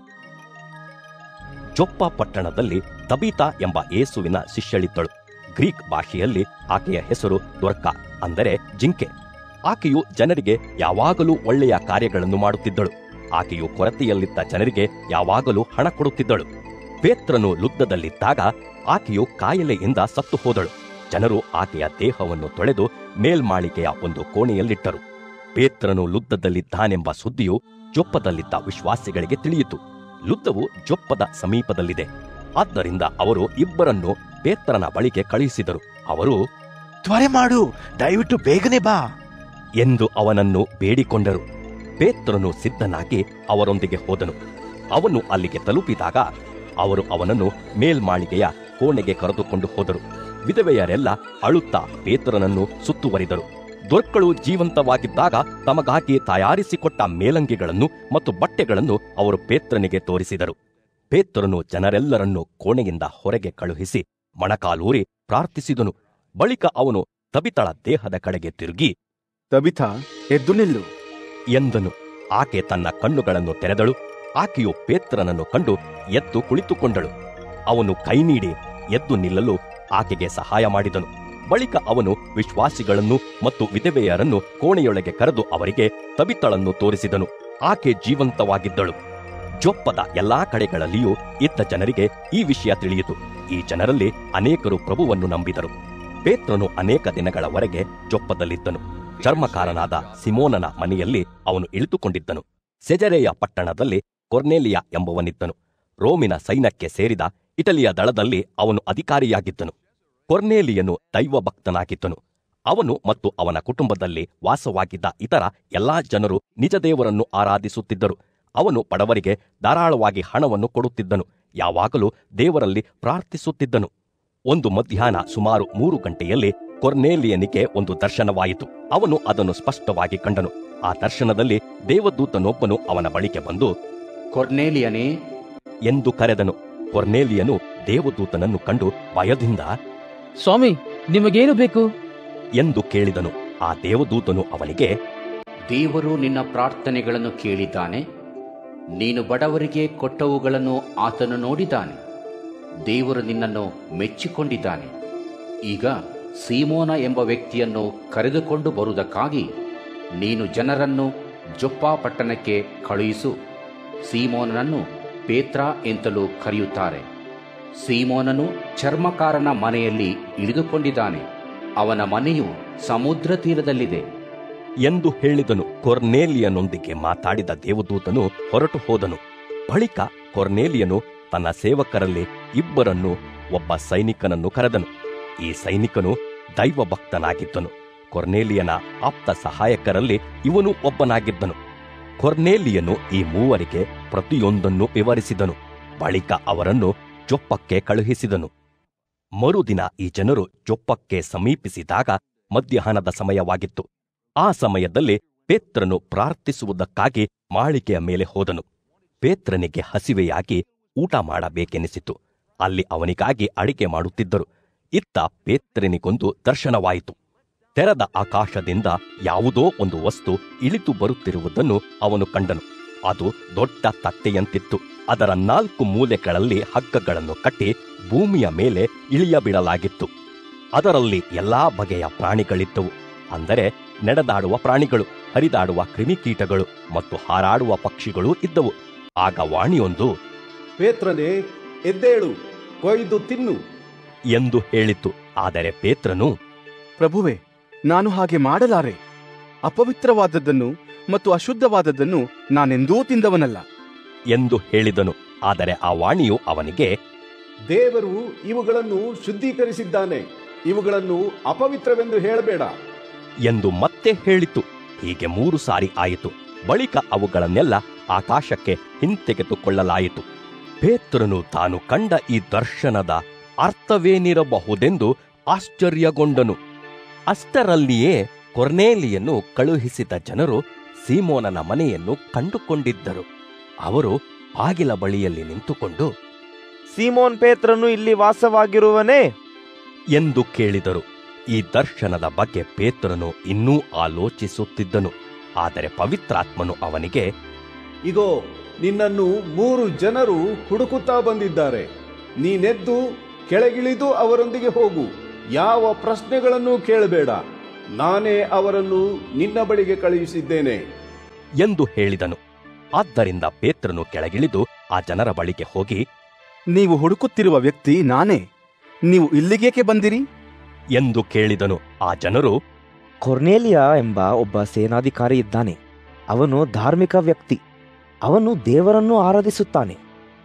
ಜೊಪ್ಪ ಪಟ್ಟಣದಲ್ಲಿ ತಬೀತಾ ಎಂಬ ಏಸುವಿನ ಶಿಷ್ಯಳಿದ್ದಳು ಗ್ರೀಕ್ ಭಾಷೆಯಲ್ಲಿ ಆಕೆಯ ಹೆಸರು ದ್ವರ್ಕ ಅಂದರೆ ಜಿಂಕೆ ಆಕೆಯು ಜನರಿಗೆ ಯಾವಾಗಲೂ ಒಳ್ಳೆಯ ಕಾರ್ಯಗಳನ್ನು ಮಾಡುತ್ತಿದ್ದಳು ಆಕೆಯು ಕೊರತೆಯಲ್ಲಿದ್ದ ಜನರಿಗೆ ಯಾವಾಗಲೂ ಹಣ ಕೊಡುತ್ತಿದ್ದಳು ಪೇತ್ರನು ಲುದ್ದದಲ್ಲಿದ್ದಾಗ ಆಕೆಯು ಕಾಯಿಲೆಯಿಂದ ಸತ್ತು ಹೋದಳು ಜನರು ಆಕೆಯ ದೇಹವನ್ನು ತೊಳೆದು ಮೇಲ್ಮಾಳಿಗೆಯ ಒಂದು ಕೋಣೆಯಲ್ಲಿಟ್ಟರು ಪೇತ್ರನು ಲುದ್ದದಲ್ಲಿದ್ದಾನೆಂಬ ಸುದ್ದಿಯು ಜೊಪ್ಪದಲ್ಲಿದ್ದ ವಿಶ್ವಾಸಿಗಳಿಗೆ ತಿಳಿಯಿತು ಲುದ್ದವು ಜೊಪ್ಪದ ಸಮೀಪದಲ್ಲಿದೆ ಆದ್ದರಿಂದ ಅವರು ಇಬ್ಬರನ್ನು ಪೇತ್ರನ ಬಳಿಗೆ ಕಳುಹಿಸಿದರು ಅವರು ತ್ವರೆ ಮಾಡು ದಯವಿಟ್ಟು ಬೇಗನೆ ಬಾ ಎಂದು ಅವನನ್ನು ಬೇಡಿಕೊಂಡರು ಪೇತ್ರನು ಸಿದ್ಧನಾಗಿ ಅವರೊಂದಿಗೆ ಹೋದನು ಅವನು ಅಲ್ಲಿಗೆ ತಲುಪಿದಾಗ ಅವರು ಅವನನ್ನು ಮೇಲ್ಮಾಳಿಗೆಯ ಕೋಣೆಗೆ ಕರೆದುಕೊಂಡು ಹೋದರು ವಿಧವೆಯರೆಲ್ಲ ಅಳುತ್ತಾ ಪೇತ್ರನನ್ನು ಸುತ್ತುವರಿದರು ದೊರ್ಕಳು ಜೀವಂತವಾಗಿದ್ದಾಗ ತಮಗಾಗಿ ತಯಾರಿಸಿಕೊಟ್ಟ ಮೇಲಂಗಿಗಳನ್ನು ಮತ್ತು ಬಟ್ಟೆಗಳನ್ನು ಅವರು ಪೇತ್ರನಿಗೆ ತೋರಿಸಿದರು ಪೇತ್ರನು ಜನರೆಲ್ಲರನ್ನೂ ಕೋಣೆಯಿಂದ ಹೊರಗೆ ಕಳುಹಿಸಿ ಮೊಣಕಾಲೂರಿ ಪ್ರಾರ್ಥಿಸಿದನು ಬಳಿಕ ಅವನು ತಬಿತಳ ದೇಹದ ಕಡೆಗೆ ತಿರುಗಿ ತಬಿಥ ಎದ್ದು ನಿಲ್ಲು ಎಂದನು ಆಕೆ ತನ್ನ ಕಣ್ಣುಗಳನ್ನು ತೆರೆದಳು ಆಕೆಯು ಪೇತ್ರನನ್ನು ಕಂಡು ಎದ್ದು ಕುಳಿತುಕೊಂಡಳು ಅವನು ಕೈ ನೀಡಿ ಎದ್ದು ನಿಲ್ಲಲು ಆಕೆಗೆ ಸಹಾಯ ಮಾಡಿದನು ಬಳಿಕ ಅವನು ವಿಶ್ವಾಸಿಗಳನ್ನು ಮತ್ತು ವಿಧವೆಯರನ್ನು ಕೋಣೆಯೊಳಗೆ ಕರೆದು ಅವರಿಗೆ ತಬಿತಳನ್ನು ತೋರಿಸಿದನು ಆಕೆ ಜೀವಂತವಾಗಿದ್ದಳು ಜೊಪ್ಪದ ಎಲ್ಲಾ ಕಡೆಗಳಲ್ಲಿಯೂ ಇದ್ದ ಜನರಿಗೆ ಈ ವಿಷಯ ತಿಳಿಯಿತು ಈ ಜನರಲ್ಲಿ ಅನೇಕರು ಪ್ರಭುವನ್ನು ನಂಬಿದರು ಪೇತ್ರನು ಅನೇಕ ದಿನಗಳವರೆಗೆ ಜೊಪ್ಪದಲ್ಲಿದ್ದನು ಚರ್ಮಕಾರನಾದ ಸಿಮೋನನ ಮನೆಯಲ್ಲಿ ಅವನು ಇಳಿದುಕೊಂಡಿದ್ದನು ಸೆಜರೆಯ ಪಟ್ಟಣದಲ್ಲಿ ಕೊರ್ನೇಲಿಯ ಎಂಬುವನಿದ್ದನು ರೋಮಿನ ಸೈನ್ಯಕ್ಕೆ ಸೇರಿದ ಇಟಲಿಯ ದಳದಲ್ಲಿ ಅವನು ಅಧಿಕಾರಿಯಾಗಿದ್ದನು ಕೊರ್ನೇಲಿಯನು ದೈವಭಕ್ತನಾಗಿದ್ದನು ಅವನು ಮತ್ತು ಅವನ ಕುಟುಂಬದಲ್ಲಿ ವಾಸವಾಗಿದ್ದ ಇತರ ಎಲ್ಲಾ ಜನರು ನಿಜ ದೇವರನ್ನು ಆರಾಧಿಸುತ್ತಿದ್ದರು ಅವನು ಬಡವರಿಗೆ ಧಾರಾಳವಾಗಿ ಹಣವನ್ನು ಕೊಡುತ್ತಿದ್ದನು ಯಾವಾಗಲೂ ದೇವರಲ್ಲಿ ಪ್ರಾರ್ಥಿಸುತ್ತಿದ್ದನು ಒಂದು ಮಧ್ಯಾಹ್ನ ಸುಮಾರು ಮೂರು ಗಂಟೆಯಲ್ಲಿ ಕೊರ್ನೇಲಿಯನಿಗೆ ಒಂದು ದರ್ಶನವಾಯಿತು ಅವನು ಅದನ್ನು ಸ್ಪಷ್ಟವಾಗಿ ಕಂಡನು ಆ ದರ್ಶನದಲ್ಲಿ ದೇವದೂತನೊಬ್ಬನು ಅವನ ಬಳಿಗೆ ಬಂದು ಕೊರ್ನೇಲಿಯನೇ ಎಂದು ಕರೆದನು ಕೊರ್ನೇಲಿಯನು ದೇವದೂತನನ್ನು ಕಂಡು ಭಯದಿಂದ ಸ್ವಾಮಿ ನಿಮಗೇನು ಬೇಕು ಎಂದು ಕೇಳಿದನು ಆ ದೇವದೂತನು ಅವನಿಗೆ ದೇವರು ನಿನ್ನ ಪ್ರಾರ್ಥನೆಗಳನ್ನು ಕೇಳಿದ್ದಾನೆ ನೀನು ಬಡವರಿಗೆ ಕೊಟ್ಟವುಗಳನ್ನು ಆತನು ನೋಡಿದ್ದಾನೆ ದೇವರು ನಿನ್ನನ್ನು ಮೆಚ್ಚಿಕೊಂಡಿದ್ದಾನೆ ಈಗ ಸೀಮೋನ ಎಂಬ ವ್ಯಕ್ತಿಯನ್ನು ಕರೆದುಕೊಂಡು ಬರುವುದಕ್ಕಾಗಿ ನೀನು ಜನರನ್ನು ಜೊಪ್ಪ ಪಟ್ಟಣಕ್ಕೆ ಕಳುಹಿಸು ಸೀಮೋನನನ್ನು ಪೇತ್ರ ಎಂತಲೂ ಕರೆಯುತ್ತಾರೆ ಸೀಮೋನನು ಚರ್ಮಕಾರನ ಮನೆಯಲ್ಲಿ ಇಳಿದುಕೊಂಡಿದ್ದಾನೆ ಅವನ ಮನೆಯು ಸಮುದ್ರ ತೀರದಲ್ಲಿದೆ ಎಂದು ಹೇಳಿದನು ಕೊರ್ನೇಲಿಯನೊಂದಿಗೆ ಮಾತಾಡಿದ ದೇವದೂತನು ಹೊರಟು ಹೋದನು ಬಳಿಕ ಕೊರ್ನೇಲಿಯನು ತನ್ನ ಸೇವಕರಲ್ಲಿ ಇಬ್ಬರನ್ನು ಒಬ್ಬ ಸೈನಿಕನನ್ನು ಕರೆದನು ಈ ಸೈನಿಕನು ದೈವಭಕ್ತನಾಗಿದ್ದನು ಕೊರ್ನೇಲಿಯನ ಆಪ್ತ ಸಹಾಯಕರಲ್ಲಿ ಇವನು ಒಬ್ಬನಾಗಿದ್ದನು ಕೊರ್ನೇಲಿಯನು ಈ ಮೂವರಿಗೆ ಪ್ರತಿಯೊಂದನ್ನು ವಿವರಿಸಿದನು ಬಳಿಕ ಅವರನ್ನು ಜೊಪ್ಪಕ್ಕೆ ಕಳುಹಿಸಿದನು ಮರುದಿನ ಈ ಜನರು ಜೊಪ್ಪಕ್ಕೆ ಸಮೀಪಿಸಿದಾಗ ಮಧ್ಯಾಹ್ನದ ಸಮಯವಾಗಿತ್ತು ಆ ಸಮಯದಲ್ಲಿ ಪೇತ್ರನು ಪ್ರಾರ್ಥಿಸುವುದಕ್ಕಾಗಿ ಮಾಳಿಗೆಯ ಮೇಲೆ ಹೋದನು ಪೇತ್ರನಿಗೆ ಹಸಿವೆಯಾಗಿ ಊಟ ಮಾಡಬೇಕೆನಿಸಿತು ಅಲ್ಲಿ ಅವನಿಗಾಗಿ ಅಡಿಗೆ ಮಾಡುತ್ತಿದ್ದರು ಇತ್ತ ಪೇತ್ರನಿಗೊಂದು ದರ್ಶನವಾಯಿತು ತೆರೆದ ಆಕಾಶದಿಂದ ಯಾವುದೋ ಒಂದು ವಸ್ತು ಇಳಿದು ಬರುತ್ತಿರುವುದನ್ನು ಅವನು ಕಂಡನು ಅದು ದೊಡ್ಡ ತಟ್ಟೆಯಂತಿತ್ತು ಅದರ ನಾಲ್ಕು ಮೂಲೆಗಳಲ್ಲಿ ಹಗ್ಗಗಳನ್ನು ಕಟ್ಟಿ ಭೂಮಿಯ ಮೇಲೆ ಇಳಿಯಬಿಡಲಾಗಿತ್ತು ಅದರಲ್ಲಿ ಎಲ್ಲಾ ಬಗೆಯ ಪ್ರಾಣಿಗಳಿದ್ದವು ಅಂದರೆ ನಡೆದಾಡುವ ಪ್ರಾಣಿಗಳು ಹರಿದಾಡುವ ಕ್ರಿಮಿಕೀಟಗಳು ಮತ್ತು ಹಾರಾಡುವ ಪಕ್ಷಿಗಳೂ ಇದ್ದವು ಆಗ ವಾಣಿಯೊಂದು ಪೇತ್ರನೇ ಎದ್ದೇಳು ಕೊಯ್ದು ತಿನ್ನು ಎಂದು ಹೇಳಿತು ಆದರೆ ಪೇತ್ರನು ಪ್ರಭುವೆ ನಾನು ಹಾಗೆ ಮಾಡಲಾರೆ ಅಪವಿತ್ರವಾದದ್ದನ್ನು ಮತ್ತು ಅಶುದ್ಧವಾದದ್ದನ್ನು ನಾನೆಂದೂ ತಿಂದವನಲ್ಲ ಎಂದು ಹೇಳಿದನು ಆದರೆ ಆ ವಾಣಿಯು ಅವನಿಗೆ ದೇವರು ಇವುಗಳನ್ನು ಶುದ್ಧೀಕರಿಸಿದ್ದಾನೆ ಇವುಗಳನ್ನು ಅಪವಿತ್ರವೆಂದು ಹೇಳಬೇಡ ಎಂದು ಮತ್ತೆ ಹೇಳಿತು ಹೀಗೆ ಮೂರು ಸಾರಿ ಆಯಿತು ಬಳಿಕ ಅವುಗಳನ್ನೆಲ್ಲ ಆಕಾಶಕ್ಕೆ ಹಿಂತೆಗೆದುಕೊಳ್ಳಲಾಯಿತು ಪೇತ್ರನು ತಾನು ಕಂಡ ಈ ದರ್ಶನದ ಅರ್ಥವೇನಿರಬಹುದೆಂದು ಆಶ್ಚರ್ಯಗೊಂಡನು ಅಷ್ಟರಲ್ಲಿಯೇ ಕೊರ್ನೇಲಿಯನ್ನು ಕಳುಹಿಸಿದ ಜನರು ಸೀಮೋನನ ಮನೆಯನ್ನು ಕಂಡುಕೊಂಡಿದ್ದರು ಅವರು ಬಾಗಿಲ ಬಳಿಯಲ್ಲಿ ನಿಂತುಕೊಂಡು ಸೀಮೋನ್ ಪೇತ್ರನು ಇಲ್ಲಿ ವಾಸವಾಗಿರುವನೇ ಎಂದು ಕೇಳಿದರು ಈ ದರ್ಶನದ ಬಗ್ಗೆ ಪೇತ್ರನು ಇನ್ನೂ ಆಲೋಚಿಸುತ್ತಿದ್ದನು ಆದರೆ ಪವಿತ್ರಾತ್ಮನು ಅವನಿಗೆ ಇಗೋ ನಿನ್ನನ್ನು ಮೂರು ಜನರು ಹುಡುಕುತ್ತಾ ಬಂದಿದ್ದಾರೆ ನೀನೆದ್ದು ಕೆಳಗಿಳಿದು ಅವರೊಂದಿಗೆ ಹೋಗು ಯಾವ ಪ್ರಶ್ನೆಗಳನ್ನು ಕೇಳಬೇಡ ನಾನೇ ಅವರನ್ನು ನಿನ್ನ ಬಳಿಗೆ ಕಳುಹಿಸಿದ್ದೇನೆ ಎಂದು ಹೇಳಿದನು ಆದ್ದರಿಂದ ಪೇತ್ರನು ಕೆಳಗಿಳಿದು ಆ ಜನರ ಬಳಿಗೆ ಹೋಗಿ ನೀವು ಹುಡುಕುತ್ತಿರುವ ವ್ಯಕ್ತಿ ನಾನೇ ನೀವು ಇಲ್ಲಿಗೇಕೆ ಬಂದಿರಿ ಎಂದು ಕೇಳಿದನು ಆ ಜನರು ಕೊರ್ನೇಲಿಯ ಎಂಬ ಒಬ್ಬ ಸೇನಾಧಿಕಾರಿ ಇದ್ದಾನೆ ಅವನು ಧಾರ್ಮಿಕ ವ್ಯಕ್ತಿ ಅವನು ದೇವರನ್ನು ಆರಾಧಿಸುತ್ತಾನೆ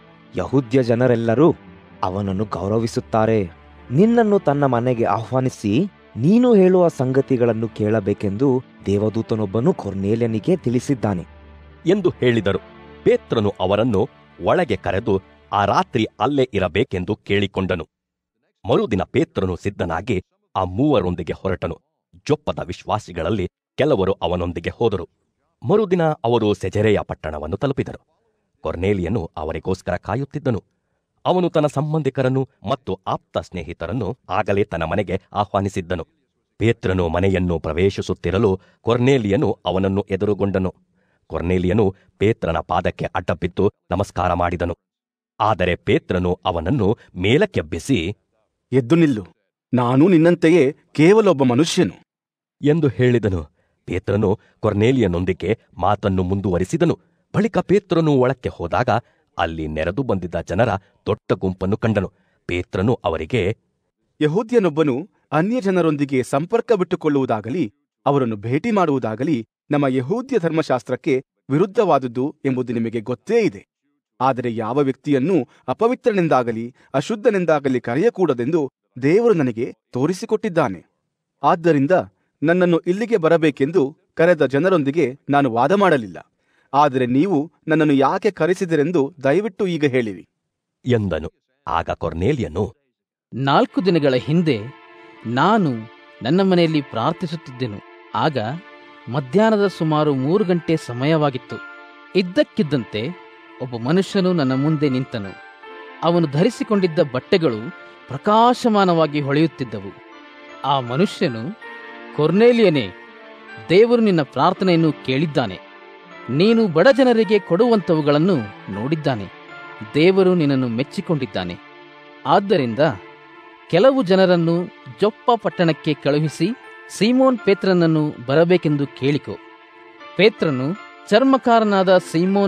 ಯಹೂದ್ಯ ಜನರೆಲ್ಲರೂ ಅವನನ್ನು ಗೌರವಿಸುತ್ತಾರೆ ನಿನ್ನನ್ನು ತನ್ನ ಮನೆಗೆ ಆಹ್ವಾನಿಸಿ ನೀನು ಹೇಳುವ ಸಂಗತಿಗಳನ್ನು ಕೇಳಬೇಕೆಂದು ದೇವದೂತನೊಬ್ಬನು ಕೊರ್ನೇಲಿಯನಿಗೆ ತಿಳಿಸಿದ್ದಾನೆ ಎಂದು ಹೇಳಿದರು ಪೇತ್ರನು ಅವರನ್ನು ಒಳಗೆ ಕರೆದು ಆ ರಾತ್ರಿ ಅಲ್ಲೇ ಇರಬೇಕೆಂದು ಕೇಳಿಕೊಂಡನು ಮರುದಿನ ಪೇತ್ರನು ಸಿದ್ಧನಾಗಿ ಆ ಮೂವರೊಂದಿಗೆ ಹೊರಟನು ಜೊಪ್ಪದ ವಿಶ್ವಾಸಿಗಳಲ್ಲಿ ಕೆಲವರು ಅವನೊಂದಿಗೆ ಹೋದರು ಮರುದಿನ ಅವರು ಸೆಜೆರೆಯ ಪಟ್ಟಣವನ್ನು ತಲುಪಿದರು ಕೊರ್ನೇಲಿಯನು ಅವರಿಗೋಸ್ಕರ ಕಾಯುತ್ತಿದ್ದನು ಅವನು ತನ್ನ ಸಂಬಂಧಿಕರನ್ನು ಮತ್ತು ಆಪ್ತ ಸ್ನೇಹಿತರನ್ನು ಆಗಲೇ ತನ್ನ ಮನೆಗೆ ಆಹ್ವಾನಿಸಿದ್ದನು ಪೇತ್ರನು ಮನೆಯನ್ನು ಪ್ರವೇಶಿಸುತ್ತಿರಲು ಕೊರ್ನೇಲಿಯನು ಅವನನ್ನು ಎದುರುಗೊಂಡನು ಕೊರ್ನೇಲಿಯನು ಪೇತ್ರನ ಪಾದಕ್ಕೆ ಅಡ್ಡಬಿದ್ದು ನಮಸ್ಕಾರ ಮಾಡಿದನು ಆದರೆ ಪೇತ್ರನು ಅವನನ್ನು ಮೇಲಕ್ಕೆಬ್ಬಿಸಿ ಎದ್ದು ನಿಲ್ಲು ನಾನು ನಿನ್ನಂತೆಯೇ ಕೇವಲೊಬ್ಬ ಮನುಷ್ಯನು ಎಂದು ಹೇಳಿದನು ಪೇತ್ರನು ಕೊರ್ನೇಲಿಯನೊಂದಿಗೆ ಮಾತನ್ನು ಮುಂದುವರಿಸಿದನು ಬಳಿಕ ಪೇತ್ರನು ಒಳಕ್ಕೆ ಹೋದಾಗ ಅಲ್ಲಿ ನೆರೆದು ಬಂದಿದ್ದ ಜನರ ದೊಡ್ಡ ಗುಂಪನ್ನು ಕಂಡನು ಪೇತ್ರನು ಅವರಿಗೆ ಯಹೂದ್ಯನೊಬ್ಬನು ಅನ್ಯ ಜನರೊಂದಿಗೆ ಸಂಪರ್ಕ ಬಿಟ್ಟುಕೊಳ್ಳುವುದಾಗಲಿ ಅವರನ್ನು ಭೇಟಿ ಮಾಡುವುದಾಗಲಿ ನಮ್ಮ ಯಹೂದ್ಯ ಧರ್ಮಶಾಸ್ತ್ರಕ್ಕೆ ವಿರುದ್ಧವಾದುದು ಎಂಬುದು ನಿಮಗೆ ಗೊತ್ತೇ ಇದೆ ಆದರೆ ಯಾವ ವ್ಯಕ್ತಿಯನ್ನೂ ಅಪವಿತ್ರನೆಂದಾಗಲಿ ಅಶುದ್ಧನೆಂದಾಗಲಿ ಕರೆಯಕೂಡದೆಂದು ದೇವರು ನನಗೆ ತೋರಿಸಿಕೊಟ್ಟಿದ್ದಾನೆ ಆದ್ದರಿಂದ ನನ್ನನ್ನು ಇಲ್ಲಿಗೆ ಬರಬೇಕೆಂದು ಕರೆದ ಜನರೊಂದಿಗೆ ನಾನು ವಾದ ಮಾಡಲಿಲ್ಲ ಆದರೆ ನೀವು ನನ್ನನ್ನು ಯಾಕೆ ಕರೆಸಿದಿರೆಂದು ದಯವಿಟ್ಟು ಈಗ ಹೇಳಿರಿ ಎಂದನು ಆಗ ಕೊರ್ನೇಲಿಯನು ನಾಲ್ಕು ದಿನಗಳ ಹಿಂದೆ ನಾನು ನನ್ನ ಮನೆಯಲ್ಲಿ ಪ್ರಾರ್ಥಿಸುತ್ತಿದ್ದೆನು ಆಗ ಮಧ್ಯಾಹ್ನದ ಸುಮಾರು ಮೂರು ಗಂಟೆ ಸಮಯವಾಗಿತ್ತು ಇದ್ದಕ್ಕಿದ್ದಂತೆ ಒಬ್ಬ ಮನುಷ್ಯನು ನನ್ನ ಮುಂದೆ ನಿಂತನು ಅವನು ಧರಿಸಿಕೊಂಡಿದ್ದ ಬಟ್ಟೆಗಳು ಪ್ರಕಾಶಮಾನವಾಗಿ ಹೊಳೆಯುತ್ತಿದ್ದವು ಆ ಮನುಷ್ಯನು ಕೊರ್ನೇಲಿಯನೇ ದೇವರು ನಿನ್ನ ಪ್ರಾರ್ಥನೆಯನ್ನು ಕೇಳಿದ್ದಾನೆ ನೀನು ಬಡ ಜನರಿಗೆ ಕೊಡುವಂಥವುಗಳನ್ನು ನೋಡಿದ್ದಾನೆ ದೇವರು ನಿನ್ನನ್ನು ಮೆಚ್ಚಿಕೊಂಡಿದ್ದಾನೆ ಆದ್ದರಿಂದ ಕೆಲವು ಜನರನ್ನು ಜೊಪ್ಪ ಪಟ್ಟಣಕ್ಕೆ ಕಳುಹಿಸಿ ಸೀಮೋನ್ ಪೇತ್ರನನ್ನು ಬರಬೇಕೆಂದು ಕೇಳಿಕೊ ಪೇತ್ರನು ಚರ್ಮಕಾರನಾದ ಸೀಮೋನ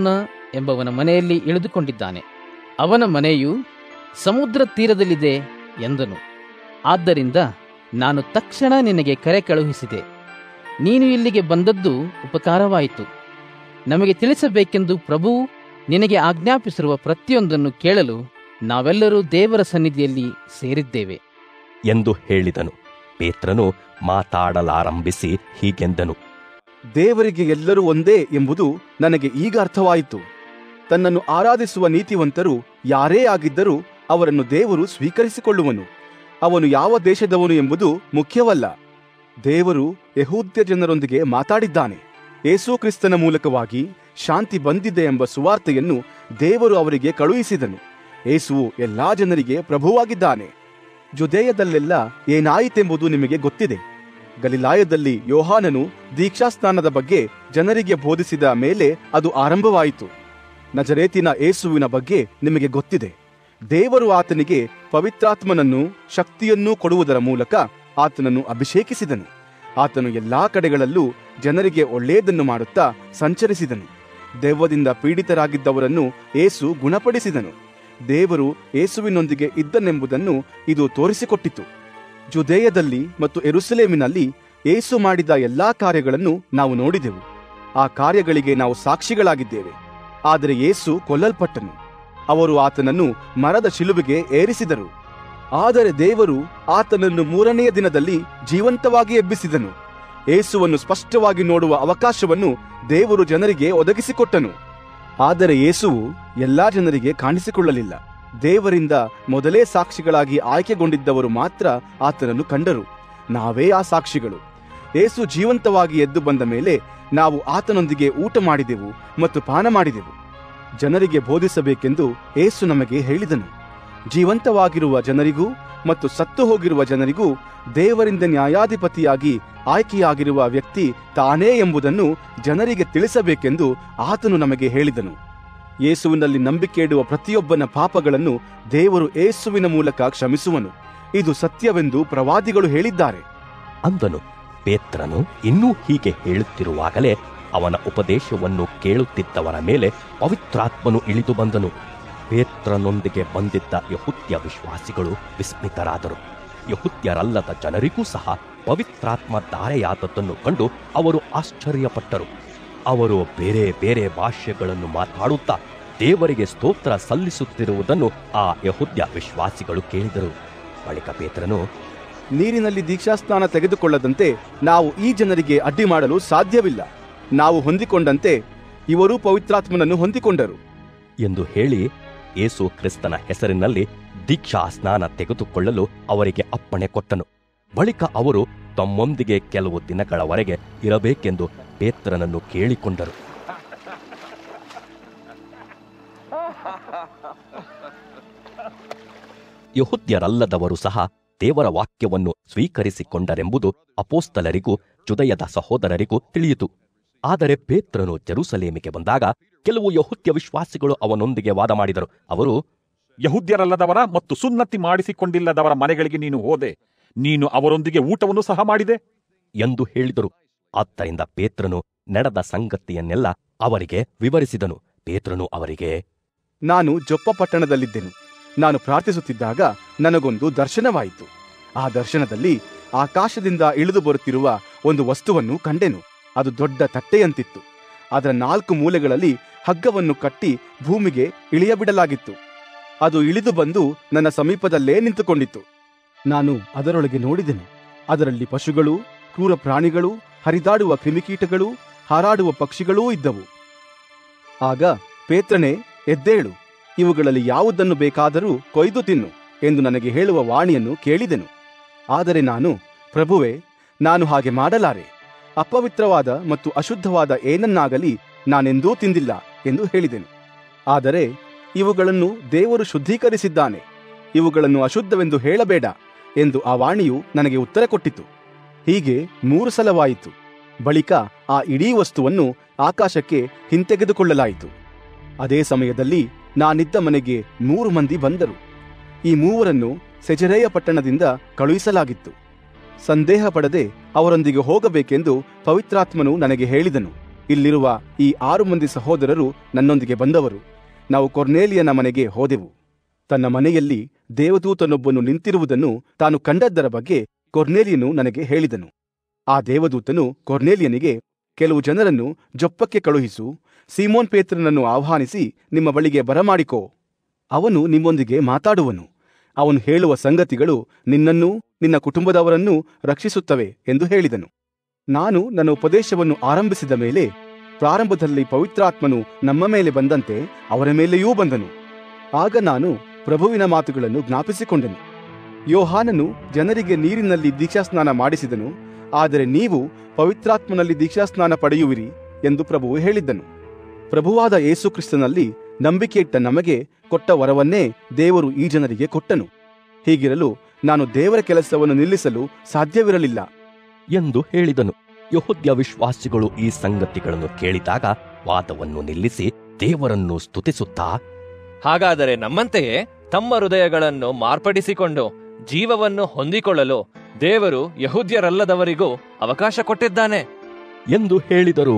ಎಂಬವನ ಮನೆಯಲ್ಲಿ ಇಳಿದುಕೊಂಡಿದ್ದಾನೆ ಅವನ ಮನೆಯು ಸಮುದ್ರ ತೀರದಲ್ಲಿದೆ ಎಂದನು ಆದ್ದರಿಂದ ನಾನು ತಕ್ಷಣ ನಿನಗೆ ಕರೆ ಕಳುಹಿಸಿದೆ ನೀನು ಇಲ್ಲಿಗೆ ಬಂದದ್ದು ಉಪಕಾರವಾಯಿತು ನಮಗೆ ತಿಳಿಸಬೇಕೆಂದು ಪ್ರಭುವು ನಿನಗೆ ಆಜ್ಞಾಪಿಸಿರುವ ಪ್ರತಿಯೊಂದನ್ನು ಕೇಳಲು ನಾವೆಲ್ಲರೂ ದೇವರ ಸನ್ನಿಧಿಯಲ್ಲಿ ಸೇರಿದ್ದೇವೆ ಎಂದು ಹೇಳಿದನು ಪೇತ್ರನು ಮಾತಾಡಲಾರಂಭಿಸಿ ಹೀಗೆಂದನು ದೇವರಿಗೆ ಎಲ್ಲರೂ ಒಂದೇ ಎಂಬುದು ನನಗೆ ಈಗ ಅರ್ಥವಾಯಿತು ತನ್ನನ್ನು ಆರಾಧಿಸುವ ನೀತಿವಂತರು ಯಾರೇ ಆಗಿದ್ದರೂ ಅವರನ್ನು ದೇವರು ಸ್ವೀಕರಿಸಿಕೊಳ್ಳುವನು ಅವನು ಯಾವ ದೇಶದವನು ಎಂಬುದು ಮುಖ್ಯವಲ್ಲ ದೇವರು ಯಹೂದ್ಯ ಜನರೊಂದಿಗೆ ಮಾತಾಡಿದ್ದಾನೆ ಯೇಸು ಕ್ರಿಸ್ತನ ಮೂಲಕವಾಗಿ ಶಾಂತಿ ಬಂದಿದೆ ಎಂಬ ಸುವಾರ್ತೆಯನ್ನು ದೇವರು ಅವರಿಗೆ ಕಳುಹಿಸಿದನು ಯೇಸುವು ಎಲ್ಲಾ ಜನರಿಗೆ ಪ್ರಭುವಾಗಿದ್ದಾನೆ ಜುದೇಯದಲ್ಲೆಲ್ಲ ಏನಾಯಿತೆಂಬುದು ನಿಮಗೆ ಗೊತ್ತಿದೆ ಗಲಿಲಾಯದಲ್ಲಿ ಯೋಹಾನನು ದೀಕ್ಷಾಸ್ನಾನದ ಬಗ್ಗೆ ಜನರಿಗೆ ಬೋಧಿಸಿದ ಮೇಲೆ ಅದು ಆರಂಭವಾಯಿತು ನಜರೇತಿನ ಏಸುವಿನ ಬಗ್ಗೆ ನಿಮಗೆ ಗೊತ್ತಿದೆ ದೇವರು ಆತನಿಗೆ ಪವಿತ್ರಾತ್ಮನನ್ನು ಶಕ್ತಿಯನ್ನೂ ಕೊಡುವುದರ ಮೂಲಕ ಆತನನ್ನು ಅಭಿಷೇಕಿಸಿದನು ಆತನು ಎಲ್ಲಾ ಕಡೆಗಳಲ್ಲೂ ಜನರಿಗೆ ಒಳ್ಳೆಯದನ್ನು ಮಾಡುತ್ತಾ ಸಂಚರಿಸಿದನು ದೆವ್ವದಿಂದ ಪೀಡಿತರಾಗಿದ್ದವರನ್ನು ಏಸು ಗುಣಪಡಿಸಿದನು ದೇವರು ಏಸುವಿನೊಂದಿಗೆ ಇದ್ದನೆಂಬುದನ್ನು ಇದು ತೋರಿಸಿಕೊಟ್ಟಿತು ಜುದೇಯದಲ್ಲಿ ಮತ್ತು ಎರುಸಲೇಮಿನಲ್ಲಿ ಏಸು ಮಾಡಿದ ಎಲ್ಲಾ ಕಾರ್ಯಗಳನ್ನು ನಾವು ನೋಡಿದೆವು ಆ ಕಾರ್ಯಗಳಿಗೆ ನಾವು ಸಾಕ್ಷಿಗಳಾಗಿದ್ದೇವೆ ಆದರೆ ಏಸು ಕೊಲ್ಲಲ್ಪಟ್ಟನು ಅವರು ಆತನನ್ನು ಮರದ ಶಿಲುಬೆಗೆ ಏರಿಸಿದರು ಆದರೆ ದೇವರು ಆತನನ್ನು ಮೂರನೆಯ ದಿನದಲ್ಲಿ ಜೀವಂತವಾಗಿ ಎಬ್ಬಿಸಿದನು ಏಸುವನ್ನು ಸ್ಪಷ್ಟವಾಗಿ ನೋಡುವ ಅವಕಾಶವನ್ನು ದೇವರು ಜನರಿಗೆ ಒದಗಿಸಿಕೊಟ್ಟನು ಆದರೆ ಯೇಸುವು ಎಲ್ಲಾ ಜನರಿಗೆ ಕಾಣಿಸಿಕೊಳ್ಳಲಿಲ್ಲ ದೇವರಿಂದ ಮೊದಲೇ ಸಾಕ್ಷಿಗಳಾಗಿ ಆಯ್ಕೆಗೊಂಡಿದ್ದವರು ಮಾತ್ರ ಆತನನ್ನು ಕಂಡರು ನಾವೇ ಆ ಸಾಕ್ಷಿಗಳು ಏಸು ಜೀವಂತವಾಗಿ ಎದ್ದು ಬಂದ ಮೇಲೆ ನಾವು ಆತನೊಂದಿಗೆ ಊಟ ಮಾಡಿದೆವು ಮತ್ತು ಪಾನ ಮಾಡಿದೆವು ಜನರಿಗೆ ಬೋಧಿಸಬೇಕೆಂದು ಏಸು ನಮಗೆ ಹೇಳಿದನು ಜೀವಂತವಾಗಿರುವ ಜನರಿಗೂ ಮತ್ತು ಸತ್ತು ಹೋಗಿರುವ ಜನರಿಗೂ ದೇವರಿಂದ ನ್ಯಾಯಾಧಿಪತಿಯಾಗಿ ಆಯ್ಕೆಯಾಗಿರುವ ವ್ಯಕ್ತಿ ತಾನೇ ಎಂಬುದನ್ನು ಜನರಿಗೆ ತಿಳಿಸಬೇಕೆಂದು ಆತನು ನಮಗೆ ಹೇಳಿದನು ಯೇಸುವಿನಲ್ಲಿ ನಂಬಿಕೆ ಇಡುವ ಪ್ರತಿಯೊಬ್ಬನ ಪಾಪಗಳನ್ನು ದೇವರು ಏಸುವಿನ ಮೂಲಕ ಕ್ಷಮಿಸುವನು ಇದು ಸತ್ಯವೆಂದು ಪ್ರವಾದಿಗಳು ಹೇಳಿದ್ದಾರೆ ಅಂದನು ಪೇತ್ರನು ಇನ್ನೂ ಹೀಗೆ ಹೇಳುತ್ತಿರುವಾಗಲೇ ಅವನ ಉಪದೇಶವನ್ನು ಕೇಳುತ್ತಿದ್ದವರ ಮೇಲೆ ಪವಿತ್ರಾತ್ಮನು ಇಳಿದು ಬಂದನು ಪೇತ್ರನೊಂದಿಗೆ ಬಂದಿದ್ದ ಯಹುತ್ಯ ವಿಶ್ವಾಸಿಗಳು ವಿಸ್ಮಿತರಾದರು ಯಹುತ್ಯರಲ್ಲದ ಜನರಿಗೂ ಸಹ ಪವಿತ್ರಾತ್ಮ ಧಾರೆಯಾದದ್ದನ್ನು ಕಂಡು ಅವರು ಆಶ್ಚರ್ಯಪಟ್ಟರು ಅವರು ಬೇರೆ ಬೇರೆ ಭಾಷೆಗಳನ್ನು ಮಾತಾಡುತ್ತಾ ದೇವರಿಗೆ ಸ್ತೋತ್ರ ಸಲ್ಲಿಸುತ್ತಿರುವುದನ್ನು ಆ ಯಹುದ್ಯ ವಿಶ್ವಾಸಿಗಳು ಕೇಳಿದರು ಬಳಿಕ ಪೇತ್ರನು ನೀರಿನಲ್ಲಿ ದೀಕ್ಷಾಸ್ನಾನ ತೆಗೆದುಕೊಳ್ಳದಂತೆ ನಾವು ಈ ಜನರಿಗೆ ಅಡ್ಡಿ ಮಾಡಲು ಸಾಧ್ಯವಿಲ್ಲ ನಾವು ಹೊಂದಿಕೊಂಡಂತೆ ಇವರೂ ಪವಿತ್ರಾತ್ಮನನ್ನು ಹೊಂದಿಕೊಂಡರು ಎಂದು ಹೇಳಿ ಯೇಸು ಕ್ರಿಸ್ತನ ಹೆಸರಿನಲ್ಲಿ ದೀಕ್ಷಾ ಸ್ನಾನ ತೆಗೆದುಕೊಳ್ಳಲು ಅವರಿಗೆ ಅಪ್ಪಣೆ ಕೊಟ್ಟನು ಬಳಿಕ ಅವರು ತಮ್ಮೊಂದಿಗೆ ಕೆಲವು ದಿನಗಳವರೆಗೆ ಇರಬೇಕೆಂದು ಪೇತ್ರನನ್ನು ಕೇಳಿಕೊಂಡರು ಯಹುದ್ಯರಲ್ಲದವರು ಸಹ ದೇವರ ವಾಕ್ಯವನ್ನು ಸ್ವೀಕರಿಸಿಕೊಂಡರೆಂಬುದು ಅಪೋಸ್ತಲರಿಗೂ ಜುದಯದ ಸಹೋದರರಿಗೂ ತಿಳಿಯಿತು ಆದರೆ ಪೇತ್ರನು ಜೆರುಸಲೇಮಿಗೆ ಬಂದಾಗ ಕೆಲವು ಯಹುದ್ಯ ವಿಶ್ವಾಸಿಗಳು ಅವನೊಂದಿಗೆ ವಾದ ಮಾಡಿದರು ಅವರು ಯಹುದ್ಯರಲ್ಲದವರ ಮತ್ತು ಸುನ್ನತಿ ಮಾಡಿಸಿಕೊಂಡಿಲ್ಲದವರ ಮನೆಗಳಿಗೆ ನೀನು ಹೋದೆ ನೀನು ಅವರೊಂದಿಗೆ ಊಟವನ್ನು ಸಹ ಮಾಡಿದೆ ಎಂದು ಹೇಳಿದರು ಆದ್ದರಿಂದ ಪೇತ್ರನು ನಡೆದ ಸಂಗತಿಯನ್ನೆಲ್ಲ ಅವರಿಗೆ ವಿವರಿಸಿದನು ಪೇತ್ರನು ಅವರಿಗೆ ನಾನು ಜೊಪ್ಪ ಪಟ್ಟಣದಲ್ಲಿದ್ದೆನು ನಾನು ಪ್ರಾರ್ಥಿಸುತ್ತಿದ್ದಾಗ ನನಗೊಂದು ದರ್ಶನವಾಯಿತು ಆ ದರ್ಶನದಲ್ಲಿ ಆಕಾಶದಿಂದ ಇಳಿದು ಬರುತ್ತಿರುವ ಒಂದು ವಸ್ತುವನ್ನು ಕಂಡೆನು ಅದು ದೊಡ್ಡ ತಟ್ಟೆಯಂತಿತ್ತು ಅದರ ನಾಲ್ಕು ಮೂಲೆಗಳಲ್ಲಿ ಹಗ್ಗವನ್ನು ಕಟ್ಟಿ ಭೂಮಿಗೆ ಇಳಿಯಬಿಡಲಾಗಿತ್ತು ಅದು ಇಳಿದು ಬಂದು ನನ್ನ ಸಮೀಪದಲ್ಲೇ ನಿಂತುಕೊಂಡಿತ್ತು ನಾನು ಅದರೊಳಗೆ ನೋಡಿದೆನು ಅದರಲ್ಲಿ ಪಶುಗಳು ಕ್ರೂರ ಪ್ರಾಣಿಗಳು ಹರಿದಾಡುವ ಕ್ರಿಮಿಕೀಟಗಳು ಹಾರಾಡುವ ಪಕ್ಷಿಗಳೂ ಇದ್ದವು ಆಗ ಪೇತ್ರನೇ ಎದ್ದೇಳು ಇವುಗಳಲ್ಲಿ ಯಾವುದನ್ನು ಬೇಕಾದರೂ ಕೊಯ್ದು ತಿನ್ನು ಎಂದು ನನಗೆ ಹೇಳುವ ವಾಣಿಯನ್ನು ಕೇಳಿದೆನು ಆದರೆ ನಾನು ಪ್ರಭುವೆ ನಾನು ಹಾಗೆ ಮಾಡಲಾರೆ ಅಪವಿತ್ರವಾದ ಮತ್ತು ಅಶುದ್ಧವಾದ ಏನನ್ನಾಗಲಿ ನಾನೆಂದೂ ತಿಂದಿಲ್ಲ ಎಂದು ಹೇಳಿದೆನು ಆದರೆ ಇವುಗಳನ್ನು ದೇವರು ಶುದ್ಧೀಕರಿಸಿದ್ದಾನೆ ಇವುಗಳನ್ನು ಅಶುದ್ಧವೆಂದು ಹೇಳಬೇಡ ಎಂದು ಆ ವಾಣಿಯು ನನಗೆ ಉತ್ತರ ಕೊಟ್ಟಿತು ಹೀಗೆ ಮೂರು ಸಲವಾಯಿತು ಬಳಿಕ ಆ ಇಡೀ ವಸ್ತುವನ್ನು ಆಕಾಶಕ್ಕೆ ಹಿಂತೆಗೆದುಕೊಳ್ಳಲಾಯಿತು ಅದೇ ಸಮಯದಲ್ಲಿ ನಾನಿದ್ದ ಮನೆಗೆ ಮೂರು ಮಂದಿ ಬಂದರು ಈ ಮೂವರನ್ನು ಸೆಜರೇಯ ಪಟ್ಟಣದಿಂದ ಕಳುಹಿಸಲಾಗಿತ್ತು ಸಂದೇಹ ಪಡದೆ ಅವರೊಂದಿಗೆ ಹೋಗಬೇಕೆಂದು ಪವಿತ್ರಾತ್ಮನು ನನಗೆ ಹೇಳಿದನು ಇಲ್ಲಿರುವ ಈ ಆರು ಮಂದಿ ಸಹೋದರರು ನನ್ನೊಂದಿಗೆ ಬಂದವರು ನಾವು ಕೊರ್ನೇಲಿಯನ ಮನೆಗೆ ಹೋದೆವು ತನ್ನ ಮನೆಯಲ್ಲಿ ದೇವದೂತನೊಬ್ಬನು ನಿಂತಿರುವುದನ್ನು ತಾನು ಕಂಡದ್ದರ ಬಗ್ಗೆ ಕೊರ್ನೇಲಿಯನು ನನಗೆ ಹೇಳಿದನು ಆ ದೇವದೂತನು ಕೊರ್ನೇಲಿಯನಿಗೆ ಕೆಲವು ಜನರನ್ನು ಜೊಪ್ಪಕ್ಕೆ ಕಳುಹಿಸು ಸೀಮೋನ್ ಪೇತ್ರನನ್ನು ಆಹ್ವಾನಿಸಿ ನಿಮ್ಮ ಬಳಿಗೆ ಬರಮಾಡಿಕೋ ಅವನು ನಿಮ್ಮೊಂದಿಗೆ ಮಾತಾಡುವನು ಅವನು ಹೇಳುವ ಸಂಗತಿಗಳು ನಿನ್ನನ್ನೂ ನಿನ್ನ ಕುಟುಂಬದವರನ್ನೂ ರಕ್ಷಿಸುತ್ತವೆ ಎಂದು ಹೇಳಿದನು ನಾನು ನನ್ನ ಉಪದೇಶವನ್ನು ಆರಂಭಿಸಿದ ಮೇಲೆ ಪ್ರಾರಂಭದಲ್ಲಿ ಪವಿತ್ರಾತ್ಮನು ನಮ್ಮ ಮೇಲೆ ಬಂದಂತೆ ಅವರ ಮೇಲೆಯೂ ಬಂದನು ಆಗ ನಾನು ಪ್ರಭುವಿನ ಮಾತುಗಳನ್ನು ಜ್ಞಾಪಿಸಿಕೊಂಡೆನು ಯೋಹಾನನು ಜನರಿಗೆ ನೀರಿನಲ್ಲಿ ದೀಕ್ಷಾಸ್ನಾನ ಮಾಡಿಸಿದನು ಆದರೆ ನೀವು ಪವಿತ್ರಾತ್ಮನಲ್ಲಿ ದೀಕ್ಷಾಸ್ನಾನ ಪಡೆಯುವಿರಿ ಎಂದು ಪ್ರಭುವು ಹೇಳಿದ್ದನು ಪ್ರಭುವಾದ ಯೇಸುಕ್ರಿಸ್ತನಲ್ಲಿ ನಂಬಿಕೆಯಿಟ್ಟ ನಮಗೆ ಕೊಟ್ಟ ವರವನ್ನೇ ದೇವರು ಈ ಜನರಿಗೆ ಕೊಟ್ಟನು ಹೀಗಿರಲು ನಾನು ದೇವರ ಕೆಲಸವನ್ನು ನಿಲ್ಲಿಸಲು ಸಾಧ್ಯವಿರಲಿಲ್ಲ ಎಂದು ಹೇಳಿದನು ಯಹೂದ್ಯ ವಿಶ್ವಾಸಿಗಳು ಈ ಸಂಗತಿಗಳನ್ನು ಕೇಳಿದಾಗ ವಾದವನ್ನು ನಿಲ್ಲಿಸಿ ದೇವರನ್ನು ಸ್ತುತಿಸುತ್ತಾ ಹಾಗಾದರೆ ನಮ್ಮಂತೆಯೇ ತಮ್ಮ ಹೃದಯಗಳನ್ನು ಮಾರ್ಪಡಿಸಿಕೊಂಡು ಜೀವವನ್ನು ಹೊಂದಿಕೊಳ್ಳಲು ದೇವರು ಯಹೂದ್ಯರಲ್ಲದವರಿಗೂ ಅವಕಾಶ ಕೊಟ್ಟಿದ್ದಾನೆ ಎಂದು ಹೇಳಿದರು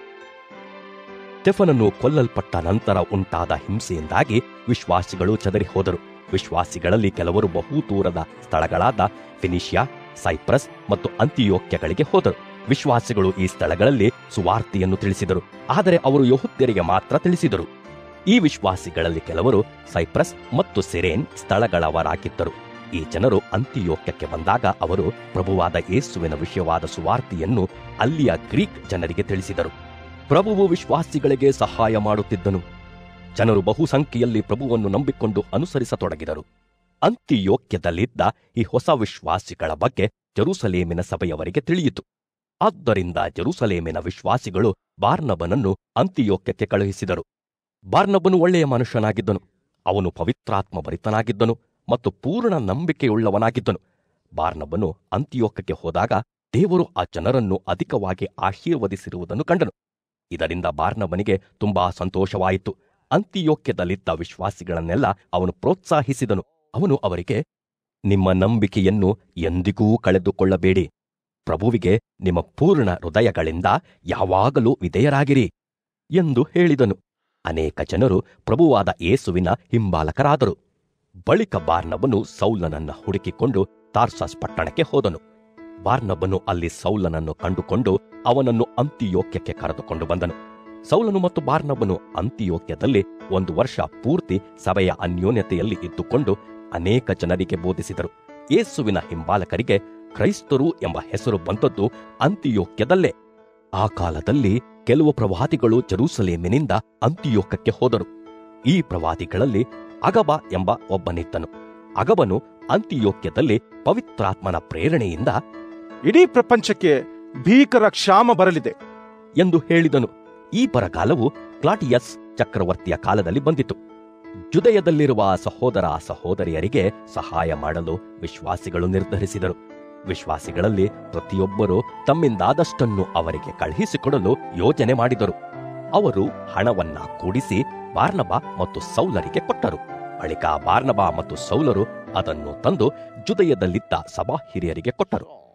ಸ್ಟೆಫನನ್ನು ಕೊಲ್ಲಲ್ಪಟ್ಟ ನಂತರ ಉಂಟಾದ ಹಿಂಸೆಯಿಂದಾಗಿ ವಿಶ್ವಾಸಿಗಳು ಚದರಿ ಹೋದರು ವಿಶ್ವಾಸಿಗಳಲ್ಲಿ ಕೆಲವರು ಬಹು ದೂರದ ಸ್ಥಳಗಳಾದ ಫಿನಿಷಿಯಾ ಸೈಪ್ರಸ್ ಮತ್ತು ಅಂತಿಯೋಕ್ಯಗಳಿಗೆ ಹೋದರು ವಿಶ್ವಾಸಿಗಳು ಈ ಸ್ಥಳಗಳಲ್ಲಿ ಸುವಾರ್ತೆಯನ್ನು ತಿಳಿಸಿದರು ಆದರೆ ಅವರು ಯಹುದ್ಯರಿಗೆ ಮಾತ್ರ ತಿಳಿಸಿದರು ಈ ವಿಶ್ವಾಸಿಗಳಲ್ಲಿ ಕೆಲವರು ಸೈಪ್ರಸ್ ಮತ್ತು ಸಿರೇನ್ ಸ್ಥಳಗಳವರಾಗಿದ್ದರು ಈ ಜನರು ಅಂತಿಯೋಕ್ಯಕ್ಕೆ ಬಂದಾಗ ಅವರು ಪ್ರಭುವಾದ ಯೇಸುವಿನ ವಿಷಯವಾದ ಸುವಾರ್ತೆಯನ್ನು ಅಲ್ಲಿಯ ಗ್ರೀಕ್ ಜನರಿಗೆ ತಿಳಿಸಿದರು ಪ್ರಭುವು ವಿಶ್ವಾಸಿಗಳಿಗೆ ಸಹಾಯ ಮಾಡುತ್ತಿದ್ದನು ಜನರು ಬಹುಸಂಖ್ಯೆಯಲ್ಲಿ ಪ್ರಭುವನ್ನು ನಂಬಿಕೊಂಡು ಅನುಸರಿಸತೊಡಗಿದರು ಅಂತಿಯೋಕ್ಯದಲ್ಲಿದ್ದ ಈ ಹೊಸ ವಿಶ್ವಾಸಿಗಳ ಬಗ್ಗೆ ಜೆರೂಸಲೇಮಿನ ಸಭೆಯವರಿಗೆ ತಿಳಿಯಿತು ಆದ್ದರಿಂದ ಜೆರೂಸಲೇಮಿನ ವಿಶ್ವಾಸಿಗಳು ಬಾರ್ನಬನನ್ನು ಅಂತಿಯೋಕ್ಯಕ್ಕೆ ಕಳುಹಿಸಿದರು ಬಾರ್ನಬನು ಒಳ್ಳೆಯ ಮನುಷ್ಯನಾಗಿದ್ದನು ಅವನು ಪವಿತ್ರಾತ್ಮ ಭರಿತನಾಗಿದ್ದನು ಮತ್ತು ಪೂರ್ಣ ನಂಬಿಕೆಯುಳ್ಳವನಾಗಿದ್ದನು ಬಾರ್ನಬನು ಅಂತಿಯೋಕ್ಯಕ್ಕೆ ಹೋದಾಗ ದೇವರು ಆ ಜನರನ್ನು ಅಧಿಕವಾಗಿ ಆಶೀರ್ವದಿಸಿರುವುದನ್ನು ಕಂಡನು ಇದರಿಂದ ಬಾರ್ನಬನಿಗೆ ತುಂಬಾ ಸಂತೋಷವಾಯಿತು ಅಂತಿಯೋಕ್ಯದಲ್ಲಿದ್ದ ವಿಶ್ವಾಸಿಗಳನ್ನೆಲ್ಲ ಅವನು ಪ್ರೋತ್ಸಾಹಿಸಿದನು ಅವನು ಅವರಿಗೆ ನಿಮ್ಮ ನಂಬಿಕೆಯನ್ನು ಎಂದಿಗೂ ಕಳೆದುಕೊಳ್ಳಬೇಡಿ ಪ್ರಭುವಿಗೆ ನಿಮ್ಮ ಪೂರ್ಣ ಹೃದಯಗಳಿಂದ ಯಾವಾಗಲೂ ವಿಧೇಯರಾಗಿರಿ ಎಂದು ಹೇಳಿದನು ಅನೇಕ ಜನರು ಪ್ರಭುವಾದ ಯೇಸುವಿನ ಹಿಂಬಾಲಕರಾದರು ಬಳಿಕ ಬಾರ್ನಬನು ಸೌಲನನ್ನ ಹುಡುಕಿಕೊಂಡು ತಾರ್ಸಸ್ ಪಟ್ಟಣಕ್ಕೆ ಹೋದನು ಬಾರ್ನಬನು ಅಲ್ಲಿ ಸೌಲನನ್ನು ಕಂಡುಕೊಂಡು ಅವನನ್ನು ಅಂತಿಯೋಕ್ಯಕ್ಕೆ ಕರೆದುಕೊಂಡು ಬಂದನು ಸೌಲನು ಮತ್ತು ಬಾರ್ನಬನು ಅಂತಿಯೋಕ್ಯದಲ್ಲಿ ಒಂದು ವರ್ಷ ಪೂರ್ತಿ ಸಭೆಯ ಅನ್ಯೋನ್ಯತೆಯಲ್ಲಿ ಇದ್ದುಕೊಂಡು ಅನೇಕ ಜನರಿಗೆ ಬೋಧಿಸಿದರು ಯೇಸುವಿನ ಹಿಂಬಾಲಕರಿಗೆ ಕ್ರೈಸ್ತರು ಎಂಬ ಹೆಸರು ಬಂದದ್ದು ಅಂತಿಯೋಕ್ಯದಲ್ಲೇ ಆ ಕಾಲದಲ್ಲಿ ಕೆಲವು ಪ್ರವಾದಿಗಳು ಜೆರೂಸಲೇಮಿನಿಂದ ಅಂತಿಯೋಕಕ್ಕೆ ಹೋದರು ಈ ಪ್ರವಾದಿಗಳಲ್ಲಿ ಅಗಬ ಎಂಬ ಒಬ್ಬನಿದ್ದನು ಅಗಬನು ಅಂತಿಯೋಕ್ಯದಲ್ಲಿ ಪವಿತ್ರಾತ್ಮನ ಪ್ರೇರಣೆಯಿಂದ ಇಡೀ ಪ್ರಪಂಚಕ್ಕೆ ಭೀಕರ ಕ್ಷಾಮ ಬರಲಿದೆ ಎಂದು ಹೇಳಿದನು ಈ ಬರಗಾಲವು ಕ್ಲಾಟಿಯಸ್ ಚಕ್ರವರ್ತಿಯ ಕಾಲದಲ್ಲಿ ಬಂದಿತು ಜುದಯದಲ್ಲಿರುವ ಸಹೋದರ ಸಹೋದರಿಯರಿಗೆ ಸಹಾಯ ಮಾಡಲು ವಿಶ್ವಾಸಿಗಳು ನಿರ್ಧರಿಸಿದರು ವಿಶ್ವಾಸಿಗಳಲ್ಲಿ ಪ್ರತಿಯೊಬ್ಬರೂ ತಮ್ಮಿಂದಾದಷ್ಟನ್ನು ಅವರಿಗೆ ಕಳುಹಿಸಿಕೊಡಲು ಯೋಜನೆ ಮಾಡಿದರು ಅವರು ಹಣವನ್ನ ಕೂಡಿಸಿ ಬಾರ್ನಬ ಮತ್ತು ಸೌಲರಿಗೆ ಕೊಟ್ಟರು ಬಳಿಕ ಬಾರ್ನಬ ಮತ್ತು ಸೌಲರು ಅದನ್ನು ತಂದು ಜುದಯದಲ್ಲಿದ್ದ ಸಭಾ ಹಿರಿಯರಿಗೆ ಕೊಟ್ಟರು